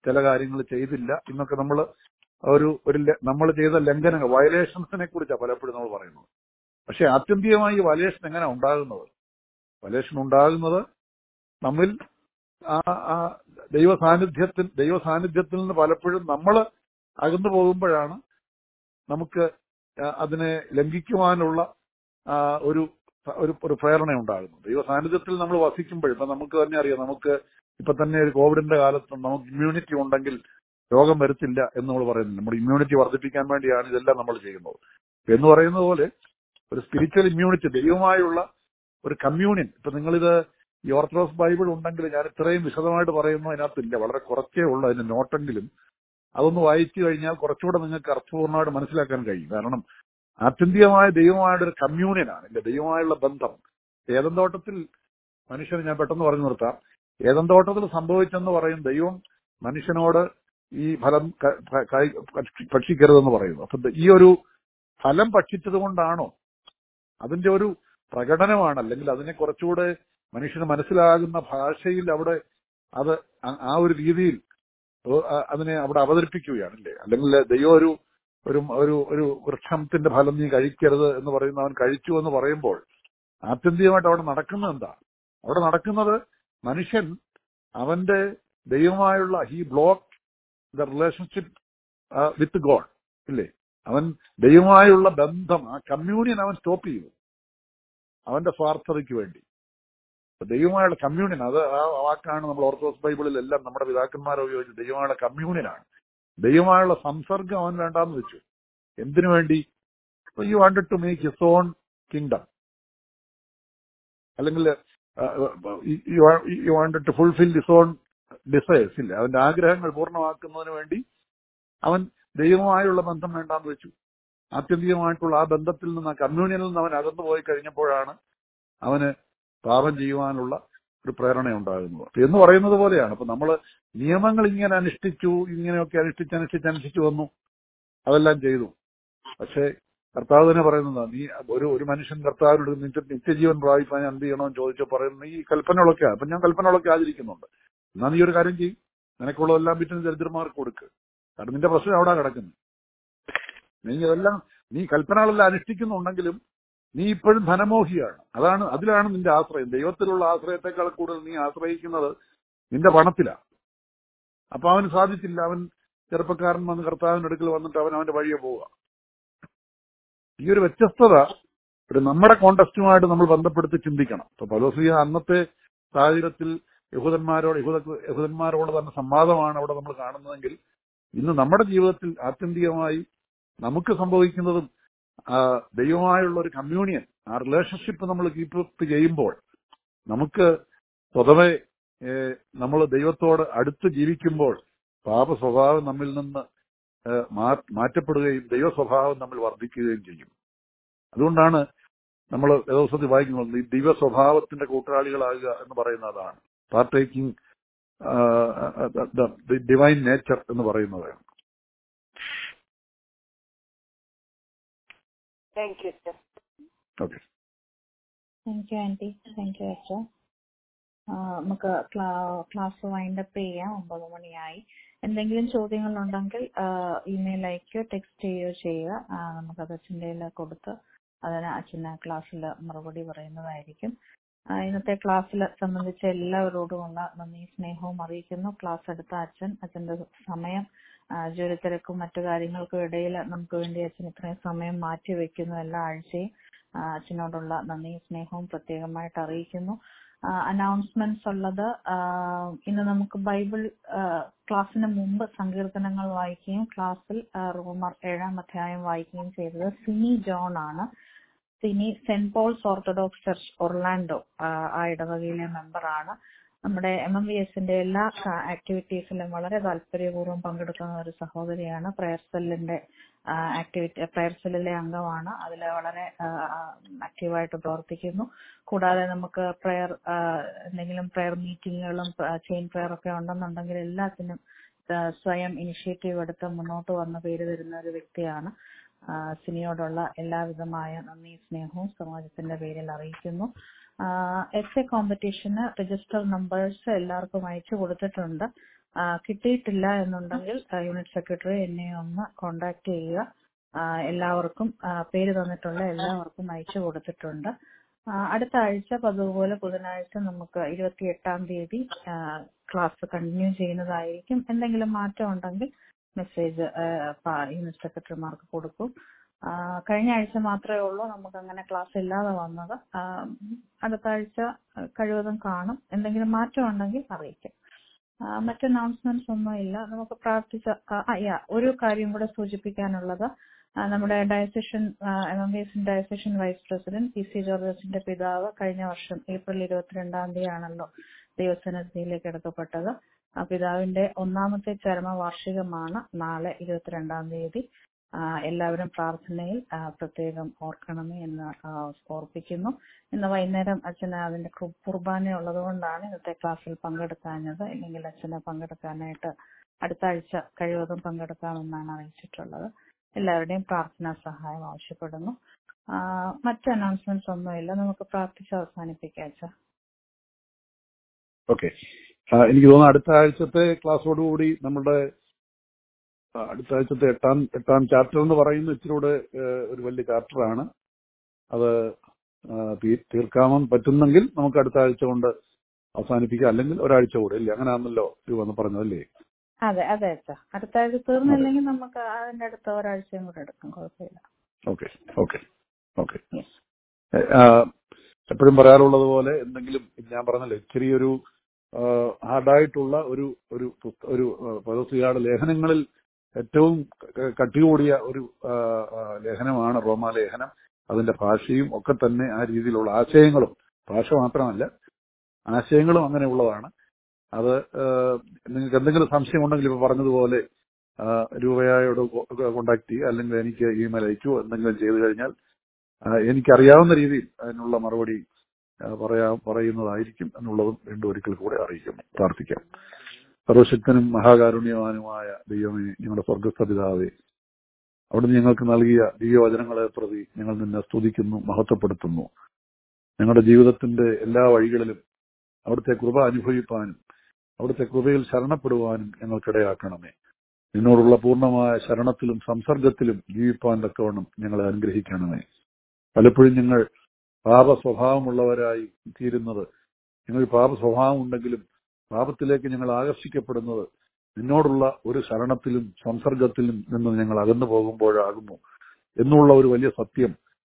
ചില കാര്യങ്ങൾ ചെയ്തില്ല എന്നൊക്കെ നമ്മൾ ഒരു ഒരു നമ്മൾ ചെയ്ത ലംഘനങ്ങൾ വയലേഷൻസിനെ കുറിച്ചാണ് പലപ്പോഴും നമ്മൾ പറയുന്നത് പക്ഷെ ആത്യന്തികമായി ഈ വയലേഷൻ എങ്ങനെ ഉണ്ടാകുന്നത് വയലേഷൻ ഉണ്ടാകുന്നത് നമ്മിൽ ആ ആ ദൈവ സാന്നിധ്യത്തിൽ ദൈവ സാന്നിധ്യത്തിൽ നിന്ന് പലപ്പോഴും നമ്മൾ അകന്നു പോകുമ്പോഴാണ് നമുക്ക് ആ, അതിനെ ലംഘിക്കുവാനുള്ള ആ, ഒരു ഒരു ഒരു പ്രേരണ ഉണ്ടാകുന്നു ദൈവ സാന്നിധ്യത്തിൽ നമ്മൾ വസിക്കുമ്പോൾ ഇപ്പൊ നമുക്ക് തന്നെ അറിയാം നമുക്ക് ഇപ്പൊ തന്നെ ഒരു കോവിഡിന്റെ കാലത്ത് നമുക്ക് ഇമ്മ്യൂണിറ്റി ഉണ്ടെങ്കിൽ രോഗം വരത്തില്ല എന്ന് നമ്മൾ പറയുന്നില്ല നമ്മുടെ ഇമ്മ്യൂണിറ്റി വർദ്ധിപ്പിക്കാൻ വേണ്ടിയാണ് ഇതെല്ലാം നമ്മൾ ചെയ്യുന്നത് എന്ന് പറയുന്നത് പോലെ ഒരു സ്പിരിച്വൽ ഇമ്മ്യൂണിറ്റി ദൈവമായുള്ള ഒരു കമ്മ്യൂണിയൻ ഇപ്പൊ നിങ്ങളിത് ഈ ഓർത്തഡോക്സ് ബൈബിൾ ഉണ്ടെങ്കിൽ ഞാൻ ഇത്രയും വിശദമായിട്ട് പറയുന്നു അതിനകത്തില്ല വളരെ കുറച്ചേ ഉള്ളൂ അതിന്റെ നോട്ടെങ്കിലും അതൊന്ന് വായിച്ചു കഴിഞ്ഞാൽ കുറച്ചുകൂടെ നിങ്ങൾക്ക് അർത്ഥപൂർണ്ണമായിട്ട് മനസ്സിലാക്കാൻ കഴിയും കാരണം ആത്യന്തികമായ ദൈവമായുടെ ഒരു കമ്മ്യൂണിയനാണ് ഇല്ല ദൈവമായുള്ള ബന്ധം ഏതന്തോട്ടത്തിൽ മനുഷ്യന് ഞാൻ പെട്ടെന്ന് പറഞ്ഞു നിർത്താം ഏതന്തോട്ടത്തിൽ സംഭവിച്ചെന്ന് പറയും ദൈവം മനുഷ്യനോട് ഈ ഫലം ക- ക- കായ്- ഭക്ഷി- ഭക്ഷിക്കരുതെന്ന് പറയുന്നു അപ്പൊ ദ- ഈ ഒരു ഫലം ഭക്ഷിച്ചത് കൊണ്ടാണോ അതിന്റെ ഒരു പ്രകടനമാണ് അല്ലെങ്കിൽ അതിനെ കുറച്ചുകൂടെ മനുഷ്യന് മനസ്സിലാകുന്ന ഭാഷയിൽ അവിടെ അത് ആ- ആ ഒരു രീതിയിൽ ഓ- ആ- അതിനെ അവിടെ അവതരിപ്പിക്കുകയാണ് അല്ലേ അല്ലെങ്കിൽ ദൈവം ഒരു ഒരു ഒരു ഒരു വൃക്ഷത്തിന്റെ ഫലം നീ കഴിക്കരുത് എന്ന് പറയുന്ന അവൻ കഴിച്ചു എന്ന് പറയുമ്പോൾ ആത്യന്തികമായിട്ട് അവിടെ നടക്കുന്നത് എന്താ അവിടെ നടക്കുന്നത് മനുഷ്യൻ അവന്റെ ദൈവമായുള്ള he block the relationship with God ഇല്ലേ അവൻ ദൈവമായുള്ള ബന്ധം ആ കമ്മ്യൂണിയൻ അവൻ സ്റ്റോപ്പ് ചെയ്തു അവന്റെ സ്വാർത്ഥതയ്ക്ക് വേണ്ടി അപ്പൊ ദൈവമായുള്ള കമ്മ്യൂണിയൻ അത് ആ വാക്കാണ് നമ്മൾ ഓർത്തഡോക്സ് ബൈബിളിൽ എല്ലാം നമ്മുടെ പിതാക്കന്മാരെ ഉപയോഗിച്ച് ദൈവമായുള്ള കമ്മ്യൂണിയനാണ് ദൈവമായുള്ള സംസർഗം അവൻ വേണ്ടാന്ന് വെച്ചു എന്തിനു വേണ്ടി you wanted to make his own kingdom അല്ലെങ്കിൽ you wanted to fulfil his own desires ഇല്ല അവന്റെ ആഗ്രഹങ്ങൾ പൂർണ്ണമാക്കുന്നതിന് വേണ്ടി അവൻ ദൈവമായുള്ള ബന്ധം വേണ്ടാന്ന് വെച്ചു ആത്യന്തികമായിട്ടുള്ള ആ ബന്ധത്തിൽ നിന്ന് ആ കമ്മ്യൂണിയനിൽ നിന്ന് അവൻ അകന്നു പോയി കഴിഞ്ഞപ്പോഴാണ് അവന് പാപം ചെയ്യുവാനുള്ള ഒരു പ്രേരണ ഉണ്ടാകുന്നത് അപ്പൊ എന്ന് പറയുന്നത് പോലെയാണ് അപ്പൊ നമ്മൾ നിയമങ്ങൾ ഇങ്ങനെ അനുഷ്ഠിച്ചു ഇങ്ങനെയൊക്കെ അനുഷ്ഠിച്ച് അനുഷ്ഠിച്ച് അനുഷ്ഠിച്ചു വന്നു അതെല്ലാം ചെയ്തു പക്ഷേ കർത്താവ് തന്നെ പറയുന്നതാണ് നീ ഒരു ഒരു മനുഷ്യൻ കർത്താവിനോട് നിത്യ നിത്യജീവൻ പ്രാപിപ്പാൻ ഞാൻ എന്ത് ചെയ്യണമെന്ന് ചോദിച്ചു പറയുന്നത് ഈ കൽപ്പനകളൊക്കെ അപ്പൊ ഞാൻ കൽപ്പനകളൊക്കെ ആചരിക്കുന്നുണ്ട് എന്നാ നീ ഒരു കാര്യം ചെയ്യും നിനക്കുള്ളതെല്ലാം വിറ്റിന് ദരിദ്രന്മാർക്ക് കൊടുക്ക് കാരണം നിന്റെ പ്രശ്നം അവിടെ കിടക്കുന്നത് നീ ഇതെല്ലാം നീ കൽപ്പനകളെല്ലാം അനുഷ്ഠിക്കുന്നുണ്ടെങ്കിലും നീ ഇപ്പോഴും ധനമോഹിയാണ് അതാണ് അതിലാണ് നിന്റെ ആശ്രയം ദൈവത്തിലുള്ള ആശ്രയത്തെക്കാൾ കൂടുതൽ നീ ആശ്രയിക്കുന്നത് നിന്റെ പണത്തിലാണ് അപ്പൊ അവന് സാധിച്ചില്ല അവൻ ചെറുപ്പക്കാരൻ വന്ന് കർത്താവിന്റെ അടുക്കൽ വന്നിട്ട് അവൻ അവന്റെ വഴിയെ പോവുക ഈ ഒരു വ്യത്യസ്തത ഒരു നമ്മുടെ കോണ്ടസ്റ്റുമായിട്ട് നമ്മൾ ബന്ധപ്പെടുത്തി ചിന്തിക്കണം ഇപ്പൊ പലോസിയ അന്നത്തെ സാഹചര്യത്തിൽ യഹൂദന്മാരോട് യഹൂദ യഹൂദന്മാരോട് തന്നെ സംവാദമാണ് അവിടെ നമ്മൾ കാണുന്നതെങ്കിൽ ഇന്ന് നമ്മുടെ ജീവിതത്തിൽ ആത്യന്തികമായി നമുക്ക് സംഭവിക്കുന്നതും ആ, ദൈവമായുള്ള ഒരു കമ്മ്യൂണിയൻ ആ റിലേഷൻഷിപ്പ് നമ്മൾ കീപ്പ് അപ്പ് ചെയ്യുമ്പോൾ നമുക്ക് സ്വതവേ നമ്മൾ ദൈവത്തോട് അടുത്ത് ജീവിക്കുമ്പോൾ പാപ സ്വഭാവം നമ്മിൽ നിന്ന് ഏ, മാ- മാറ്റപ്പെടുകയും ദൈവ സ്വഭാവം നമ്മൾ വർദ്ധിക്കുകയും ചെയ്യും അതുകൊണ്ടാണ് നമ്മൾ ദിവസത്തിൽ വായിക്കുന്നത് ഈ ദൈവ സ്വഭാവത്തിന്റെ കൂട്ടാളികളാകുക എന്ന് പറയുന്ന അതാണ് പാർട്ടേക്കിംഗ് ഡിവൈൻ നേച്ചർ എന്ന് പറയുന്നത് thank you sir okay thank you aunty thank you അച്ഛ നമുക്ക് ക്ലാസ് വൈൻഡപ്പ് ചെയ്യാം ഒമ്പത് മണിയായി എന്തെങ്കിലും ചോദ്യങ്ങളുണ്ടെങ്കിൽ ഇമെയിൽ അയക്കുകയോ ടെക്സ്റ്റ് ചെയ്യുകയോ ചെയ്യുക ആ, നമുക്കത് അച്ഛൻ്റെ കയ്യിൽ കൊടുത്ത് അതിന് അച്ഛന് ക്ലാസ്സിൽ മറുപടി പറയുന്നതായിരിക്കും ആ, ഇന്നത്തെ ക്ലാസ്സിൽ സംബന്ധിച്ച എല്ലാവരോടുമുള്ള നന്ദി സ്നേഹവും അറിയിക്കുന്നു ക്ലാസ് എടുത്ത അച്ഛൻ അച്ഛൻ്റെ സമയം ആ, ജോലിത്തിരക്കും മറ്റു കാര്യങ്ങൾക്കും ഇടയിൽ നമുക്ക് വേണ്ടി അച്ഛൻ ഇത്രയും സമയം മാറ്റി വെക്കുന്നു എല്ലാ ആഴ്ചയും ആ, അച്ഛനോടുള്ള നന്ദിയും സ്നേഹവും പ്രത്യേകമായിട്ട് അറിയിക്കുന്നു അനൗൺസ്മെന്റ്സ് ഉള്ളത് ആ, ഇന്ന് നമുക്ക് ബൈബിൾ ആ, ക്ലാസ്സിന് മുമ്പ് സങ്കീർത്തനങ്ങൾ വായിക്കുകയും ക്ലാസ്സിൽ ആ, റോമർ ഏഴാം അധ്യായം വായിക്കുകയും ചെയ്തത് സിനി ജോൺ ആണ് Sini Saint Paul's Orthodox church Orlando ആ, ആ ഇടവകയിലെ മെമ്പറാണ് നമ്മുടെ എം എം വി എസിന്റെ എല്ലാ ആക്ടിവിറ്റീസിലും വളരെ താല്പര്യപൂർവ്വം പങ്കെടുക്കുന്ന ഒരു സഹോദരിയാണ് പ്രയർ സെല്ലിന്റെ ആക്ടിവിറ്റി പ്രയർ സെല്ലിലെ അംഗമാണ് അതിൽ വളരെ ആക്റ്റീവായിട്ട് പ്രവർത്തിക്കുന്നു കൂടാതെ നമുക്ക് പ്രയർ എന്തെങ്കിലും പ്രയർ മീറ്റിങ്ങുകളും ചെയിൻ പ്രയർ ഒക്കെ ഉണ്ടെന്നുണ്ടെങ്കിൽ എല്ലാത്തിനും ആ, സ്വയം ഇനിഷ്യേറ്റീവ് എടുത്ത് മുന്നോട്ട് വന്ന് പേര് തരുന്ന ഒരു വ്യക്തിയാണ് ആ, സിനിയോടുള്ള എല്ലാവിധമായ നന്ദി സ്നേഹവും സമാജത്തിന്റെ പേരിൽ അറിയിക്കുന്നു എസ് എ കോമ്പറ്റീഷന് രജിസ്റ്റർ നമ്പേഴ്സ് എല്ലാവർക്കും അയച്ചു കൊടുത്തിട്ടുണ്ട് ആ, കിട്ടിയിട്ടില്ല എന്നുണ്ടെങ്കിൽ ആ, യൂണിറ്റ് സെക്രട്ടറി എന്നെ ഒന്ന് കോണ്ടാക്ട് ചെയ്യുക ആ, എല്ലാവർക്കും ആ, പേര് തന്നിട്ടുള്ള എല്ലാവർക്കും അയച്ചു കൊടുത്തിട്ടുണ്ട് ആ, അടുത്ത ആഴ്ച പതിവുപോലെ ബുധനാഴ്ച നമുക്ക് ഇരുപത്തി എട്ടാം തീയതി ആ, ക്ലാസ് കണ്ടിന്യൂ ചെയ്യുന്നതായിരിക്കും എന്തെങ്കിലും മാറ്റം ഉണ്ടെങ്കിൽ മെസ്സേജ് യൂണിറ്റ് സെക്രട്ടറിമാർക്ക് കൊടുക്കും ആ, കഴിഞ്ഞ ആഴ്ച മാത്രമേ ഉള്ളൂ നമുക്ക് അങ്ങനെ ക്ലാസ് ഇല്ലാതെ വന്നത് ആ, അടുത്ത ആഴ്ച കഴിവതും കാണും എന്തെങ്കിലും മാറ്റം ഉണ്ടെങ്കിൽ അറിയിക്കും ആ, മറ്റ് അനൗൺസ്മെന്റ്സ് ഒന്നും ഇല്ല നമുക്ക് പ്രാർത്ഥിച്ച ആ, ആ, yeah, ഒരു കാര്യം കൂടെ സൂചിപ്പിക്കാനുള്ളത് ആ, നമ്മുടെ diocesan M M S diocesan vice president P C ജോർജസിന്റെ പിതാവ് കഴിഞ്ഞ വർഷം ഏപ്രിൽ ഇരുപത്തിരണ്ടാം തീയതി ആണല്ലോ ദൈവസന്നിധിയിലേക്ക് എടുക്കപ്പെട്ടത് ആ പിതാവിന്റെ ഒന്നാമത്തെ ചരമ വാർഷികമാണ് നാളെ ഇരുപത്തിരണ്ടാം തീയതി ആ, എല്ലാവരും പ്രാർത്ഥനയിൽ ആ, പ്രത്യേകം ഓർക്കണമേ എന്ന് ആ, ഓർപ്പിക്കുന്നു ഇന്ന് വൈകുന്നേരം അച്ഛന് അതിന്റെ കു- കുർബാന ഉള്ളതുകൊണ്ടാണ് ഇന്നത്തെ ക്ലാസ്സിൽ പങ്കെടുക്കാഞ്ഞത് ഇല്ലെങ്കിൽ അച്ഛന് പങ്കെടുക്കാനായിട്ട് അടുത്ത ആഴ്ച കഴിവതും പങ്കെടുക്കാമെന്നാണ് അറിയിച്ചിട്ടുള്ളത് എല്ലാവരുടെയും പ്രാർത്ഥനാ സഹായം ആവശ്യപ്പെടുന്നു ആ, മറ്റ് അനൗൺസ്മെന്റ്സ് ഒന്നുമില്ല നമുക്ക് പ്രാർത്ഥിച്ച് അവസാനിപ്പിക്കാം അച്ഛാ ഓക്കെ എനിക്ക് തോന്നുന്നു അടുത്ത ആഴ്ചത്തെ ക്ലാസ്സോടുകൂടി നമ്മുടെ ആ, അടുത്ത ആഴ്ചത്തെ എട്ടാം എട്ടാം ചാപ്റ്റർ എന്ന് പറയുന്നത് ഇച്ചിരൂടെ ഏഹ്, ഒരു വലിയ ചാപ്റ്ററാണ് അത് ആ, തീ- തീർക്കാമെന്ന് പറ്റുന്നെങ്കിൽ നമുക്ക് അടുത്ത ആഴ്ച കൊണ്ട് അവസാനിപ്പിക്കാം അല്ലെങ്കിൽ ഒരാഴ്ച കൂടെ ഇല്ലേ അങ്ങനെയാണല്ലോ രൂപ പറഞ്ഞതല്ലേ അതെ അതെ അച്ഛാ അടുത്ത ആഴ്ച തീർന്നില്ലെങ്കിൽ നമുക്ക് അതിന്റെ അടുത്ത ഒരാഴ്ചയും കൂടെ എടുക്കും കുഴപ്പമില്ല ഓക്കെ ഓക്കെ ഓക്കെ Yes. എപ്പോഴും പറയാറുള്ളത് പോലെ എന്തെങ്കിലും ഞാൻ പറഞ്ഞല്ലോ ഇച്ചിരി ഒരു ഹാർഡായിട്ടുള്ള ഒരു ഒരു പുസ്ത- ഒരു പദസ്വീകാട് ലേഖനങ്ങളിൽ ഏറ്റവും ക- കട്ടി കൂടിയ ഒരു ആ, ആ, ലേഖനമാണ് റോമാലേഖനം അതിന്റെ ഭാഷയും ഒക്കെ തന്നെ ആ രീതിയിലുള്ള ആശയങ്ങളും ഭാഷ മാത്രമല്ല ആശയങ്ങളും അങ്ങനെയുള്ളതാണ് അത് ആ, നിങ്ങൾക്ക് എന്തെങ്കിലും സംശയം ഉണ്ടെങ്കിൽ ഇപ്പൊ പറഞ്ഞതുപോലെ ആ, രൂപയായോട് കോണ്ടാക്ട് ചെയ്യുക അല്ലെങ്കിൽ എനിക്ക് ഇമെയിൽ അയക്കുമോ എന്തെങ്കിലും ചെയ്തു കഴിഞ്ഞാൽ ആ, എനിക്കറിയാവുന്ന രീതിയിൽ അതിനുള്ള മറുപടി ആ, പറയാ പറയുന്നതായിരിക്കും എന്നുള്ളതും വീണ്ടും ഒരിക്കൽ കൂടെ അറിയിക്കുന്നു പ്രാർത്ഥിക്കാം സർവശക്തനും മഹാകാരുണ്യവാനുമായ ദൈവമേ ഞങ്ങളുടെ സ്വർഗസ്ഥ പിതാവേ അവിടുന്ന് ഞങ്ങൾക്ക് നൽകിയ ദിവ്യവചനങ്ങളെ പ്രതി ഞങ്ങൾ നിന്നെ സ്തുതിക്കുന്നു മഹത്വപ്പെടുത്തുന്നു ഞങ്ങളുടെ ജീവിതത്തിന്റെ എല്ലാ വഴികളിലും അവിടുത്തെ കൃപ അനുഭവിപ്പാനും അവിടുത്തെ കൃപയിൽ ശരണപ്പെടുവാനും ഞങ്ങൾക്കിടയാക്കണമേ നിന്നോടുള്ള പൂർണ്ണമായ ശരണത്തിലും സംസർഗത്തിലും ജീവിപ്പാൻ തക്കവണ്ണം ഞങ്ങളെ അനുഗ്രഹിക്കണമേ പലപ്പോഴും ഞങ്ങൾ പാപ സ്വഭാവമുള്ളവരായി തീരുന്നത് ഞങ്ങൾ പാപ സ്വഭാവം ഉണ്ടെങ്കിലും പാപത്തിലേക്ക് ഞങ്ങൾ ആകർഷിക്കപ്പെടുന്നത് നിന്നോടുള്ള ഒരു ശരണത്തിലും സംസർഗത്തിലും നിന്ന് ഞങ്ങൾ അകന്നു പോകുമ്പോഴാകുന്നു എന്നുള്ള ഒരു വലിയ സത്യം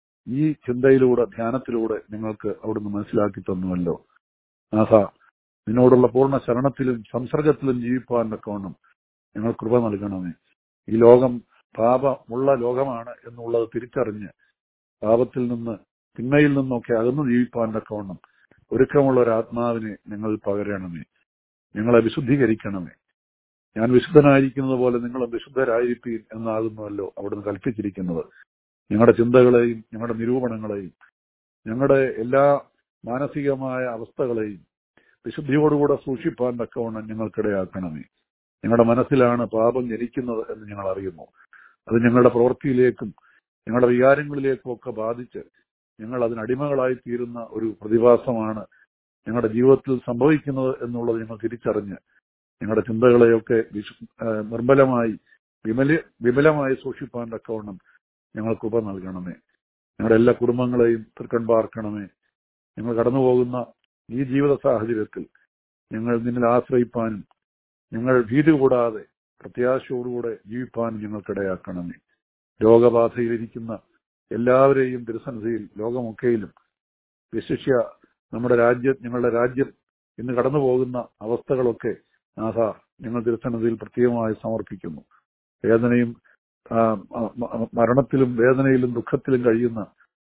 ഈ ചിന്തയിലൂടെ ധ്യാനത്തിലൂടെ ഞങ്ങൾക്ക് അവിടുന്ന് മനസ്സിലാക്കി തന്നുവല്ലോ നാഥ നിന്നോടുള്ള പൂർണ്ണ ശരണത്തിലും സംസർഗത്തിലും ജീവിപ്പാൻ തക്കവണ്ണം ഞങ്ങൾ കൃപ നൽകണമേ ഈ ലോകം പാപമുള്ള ലോകമാണ് എന്നുള്ളത് തിരിച്ചറിഞ്ഞ് പാപത്തിൽ നിന്ന് തിന്മയിൽ നിന്നൊക്കെ അകന്നു ജീവിപ്പാൻ തക്കവണ്ണം ഒരുക്കമുള്ള ഒരു ആത്മാവിനെ ഞങ്ങൾ പകരണമേ ഞങ്ങളെ വിശുദ്ധീകരിക്കണമേ ഞാൻ വിശുദ്ധനായിരിക്കുന്നത് പോലെ നിങ്ങളും വിശുദ്ധരായിരിപ്പീൻ എന്നാകുന്നുവല്ലോ അവിടുന്ന് കൽപ്പിച്ചിരിക്കുന്നത് ഞങ്ങളുടെ ചിന്തകളെയും ഞങ്ങളുടെ നിരൂപണങ്ങളെയും ഞങ്ങളുടെ എല്ലാ മാനസികമായ അവസ്ഥകളെയും വിശുദ്ധിയോടുകൂടെ സൂക്ഷിപ്പാൻ തക്കവണ്ണം ഞങ്ങൾക്കിടയാക്കണമേ ഞങ്ങളുടെ മനസ്സിലാണ് പാപം ജനിക്കുന്നത് എന്ന് ഞങ്ങൾ അറിയുന്നു അത് ഞങ്ങളുടെ പ്രവൃത്തിയിലേക്കും ഞങ്ങളുടെ വികാരങ്ങളിലേക്കും ഒക്കെ ബാധിച്ച് ഞങ്ങൾ അതിനടിമകളായി തീരുന്ന ഒരു പ്രതിഭാസമാണ് ഞങ്ങളുടെ ജീവിതത്തിൽ സംഭവിക്കുന്നത് എന്നുള്ളത് ഞങ്ങൾ തിരിച്ചറിഞ്ഞ് ഞങ്ങളുടെ ചിന്തകളെയൊക്കെ വിശു ആ, നിർമ്മലമായി വിമല വിമലമായി സൂക്ഷിപ്പാൻ തക്കവണ്ണം ഞങ്ങൾ കൃപ നൽകണമേ ഞങ്ങളുടെ എല്ലാ കുടുംബങ്ങളെയും തൃക്കൺ പാർക്കണമേ ഞങ്ങൾ കടന്നുപോകുന്ന ഈ ജീവിത സാഹചര്യത്തിൽ ഞങ്ങൾ നിന്നിൽ ആശ്രയിപ്പാനും ഞങ്ങൾ ഭീതി കൂടാതെ പ്രത്യാശയോടുകൂടെ ജീവിപ്പാനും ഞങ്ങൾക്കിടയാക്കണമേ രോഗബാധയിലിരിക്കുന്ന എല്ലാവരെയും തിരുസന്നിധിയിൽ ലോകമൊക്കെയിലും വിശിഷ്യ നമ്മുടെ രാജ്യം ഞങ്ങളുടെ രാജ്യം ഇന്ന് കടന്നു പോകുന്ന അവസ്ഥകളൊക്കെ നാഥ ഞങ്ങൾ തിരുസന്നിധിയിൽ പ്രത്യേകമായി സമർപ്പിക്കുന്നു വേദനയും ആ, മ- മ- മരണത്തിലും വേദനയിലും ദുഃഖത്തിലും കഴിയുന്ന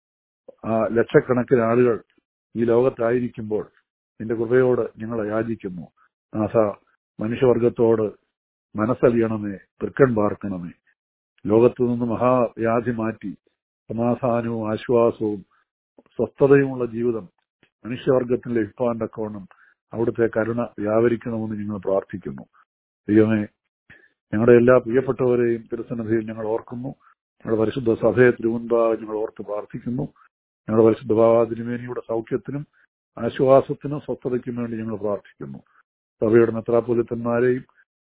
ആ, ലക്ഷക്കണക്കിന് ആളുകൾ ഈ ലോകത്തായിരിക്കുമ്പോൾ നിന്റെ കൃപയോട് ഞങ്ങളെ യാചിക്കുന്നു നാഥ മനുഷ്യവർഗത്തോട് മനസ്സലിയണമേ തൃക്കൺ പാർക്കണമേ ലോകത്തു നിന്ന് മഹാവ്യാധി മാറ്റി സമാധാനവും ആശ്വാസവും സ്വസ്ഥതയുമുള്ള ജീവിതം മനുഷ്യവർഗത്തിൽ ലഭിപ്പാൻ തക്കവണ്ണം അവിടുത്തെ കരുണ വ്യാപരിക്കണമെന്ന് ഞങ്ങൾ പ്രാർത്ഥിക്കുന്നു ദൈവമേ ഞങ്ങളുടെ എല്ലാ പ്രിയപ്പെട്ടവരെയും തിരുസന്നിധിയിൽ ഞങ്ങൾ ഓർക്കുന്നു ഞങ്ങളുടെ പരിശുദ്ധ സഭയെ തിരുമുൻപാകെ ഞങ്ങൾ ഓർത്ത് പ്രാർത്ഥിക്കുന്നു ഞങ്ങളുടെ പരിശുദ്ധ ബാബാതിരുമേനിയുടെ സൗഖ്യത്തിനും ആശ്വാസത്തിനും സ്വസ്ഥതയ്ക്കും വേണ്ടി ഞങ്ങൾ പ്രാർത്ഥിക്കുന്നു സഭയുടെ മെത്രാപ്പൊലിത്തന്മാരെയും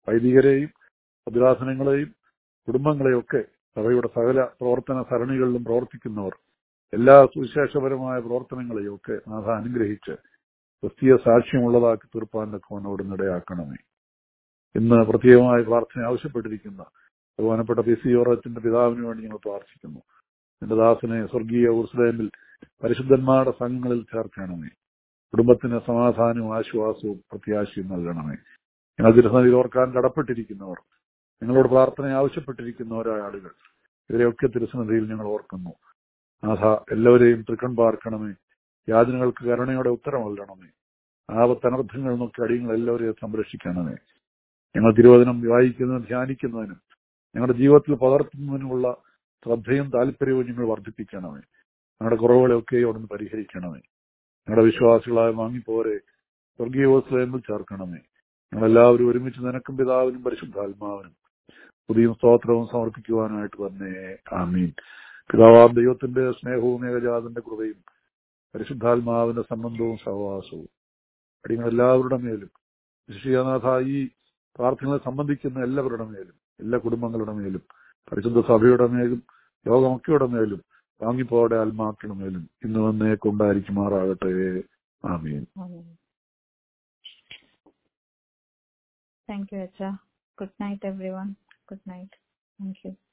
വൈദികരെയും ഭദ്രാസനങ്ങളെയും കുടുംബങ്ങളെയൊക്കെ സഭയുടെ സകല പ്രവർത്തന സരണികളിലും പ്രവർത്തിക്കുന്നവർ എല്ലാ സുവിശേഷപരമായ പ്രവർത്തനങ്ങളെയും ഒക്കെ നാഥ അനുഗ്രഹിച്ച് ക്രിസ്തീയ സാക്ഷ്യമുള്ളതാക്കി തീർപ്പാനൊക്കെ അവിടുന്ന് ഇടയാക്കണമേ ഇന്ന് പ്രത്യേകമായി പ്രാർത്ഥന ആവശ്യപ്പെട്ടിരിക്കുന്ന ബഹുമാനപ്പെട്ട പി സി യോറത്തിന്റെ പിതാവിന് വേണ്ടി ഞങ്ങൾ പ്രാർത്ഥിക്കുന്നു എന്റെ ദാസനെ സ്വർഗീയ ഉർസ്ലേമിൽ പരിശുദ്ധന്മാരുടെ സംഘങ്ങളിൽ ചേർക്കണമേ കുടുംബത്തിന് സമാധാനവും ആശ്വാസവും പ്രത്യാശയും നൽകണമേ ഞങ്ങൾ തിരുസന്നിധിയിൽ ഓർക്കാൻ കടപ്പെട്ടിരിക്കുന്നവർ നിങ്ങളോട് പ്രാർത്ഥന ആവശ്യപ്പെട്ടിരിക്കുന്നവരായ ആളുകൾ ഇവരെയൊക്കെ തിരുസന്നിധിയിൽ ഞങ്ങൾ ഓർക്കുന്നു നാഥ എല്ലാവരെയും തൃക്കൺ പാർക്കണമേ യാതനകൾക്ക് കരുണയോടെ ഉത്തരം നൽകണമേ ആപത്തനർത്ഥങ്ങളിൽ നിന്നൊക്കെ അടിയങ്ങൾ എല്ലാവരെയും സംരക്ഷിക്കണമേ ഞങ്ങൾ തിരുവചനം വായിക്കുന്നതിനും ധ്യാനിക്കുന്നതിനും ഞങ്ങളുടെ ജീവിതത്തിൽ പകർത്തുന്നതിനുമുള്ള ശ്രദ്ധയും താല്പര്യവും ഞങ്ങൾ വർദ്ധിപ്പിക്കണമേ ഞങ്ങളുടെ കുറവുകളെയൊക്കെ അവിടുന്ന് പരിഹരിക്കണമേ ഞങ്ങളുടെ വിശ്വാസികളായ വാങ്ങിപ്പോരെ സ്വർഗീയ വസ്തുതയിൽ ചേർക്കണമേ ഞങ്ങളെല്ലാവരും ഒരുമിച്ച് നിനക്കും പിതാവിനും പരിശുദ്ധാത്മാവിനും പുതിയ സ്തോത്രവും സമർപ്പിക്കുവാനായിട്ട് തന്നെ ആമീൻ പിതാവാം ദൈവത്തിന്റെ സ്നേഹവും ഏകജാതന്റെ കൃപയും പരിശുദ്ധാത്മാവിന്റെ സംബന്ധവും സഹവാസവും അടിയങ്ങൾ എല്ലാവരുടെ മേലും വിശിഷ്യനാഥ ഈ പ്രാർത്ഥനകളെ സംബന്ധിക്കുന്ന എല്ലാവരുടെ മേലും എല്ലാ കുടുംബങ്ങളുടെ മേലും പരിശുദ്ധ സഭയുടെ മേലും ലോകമൊക്കെയുടെ മേലും വാങ്ങിപ്പോടെ ആത്മാക്കളുടെ മേലും ഇന്ന് വന്നേ കൊണ്ടായിരിക്കുമാറാകട്ടെ ആമീൻ താങ്ക് യു അച്ഛ good night everyone good night thank U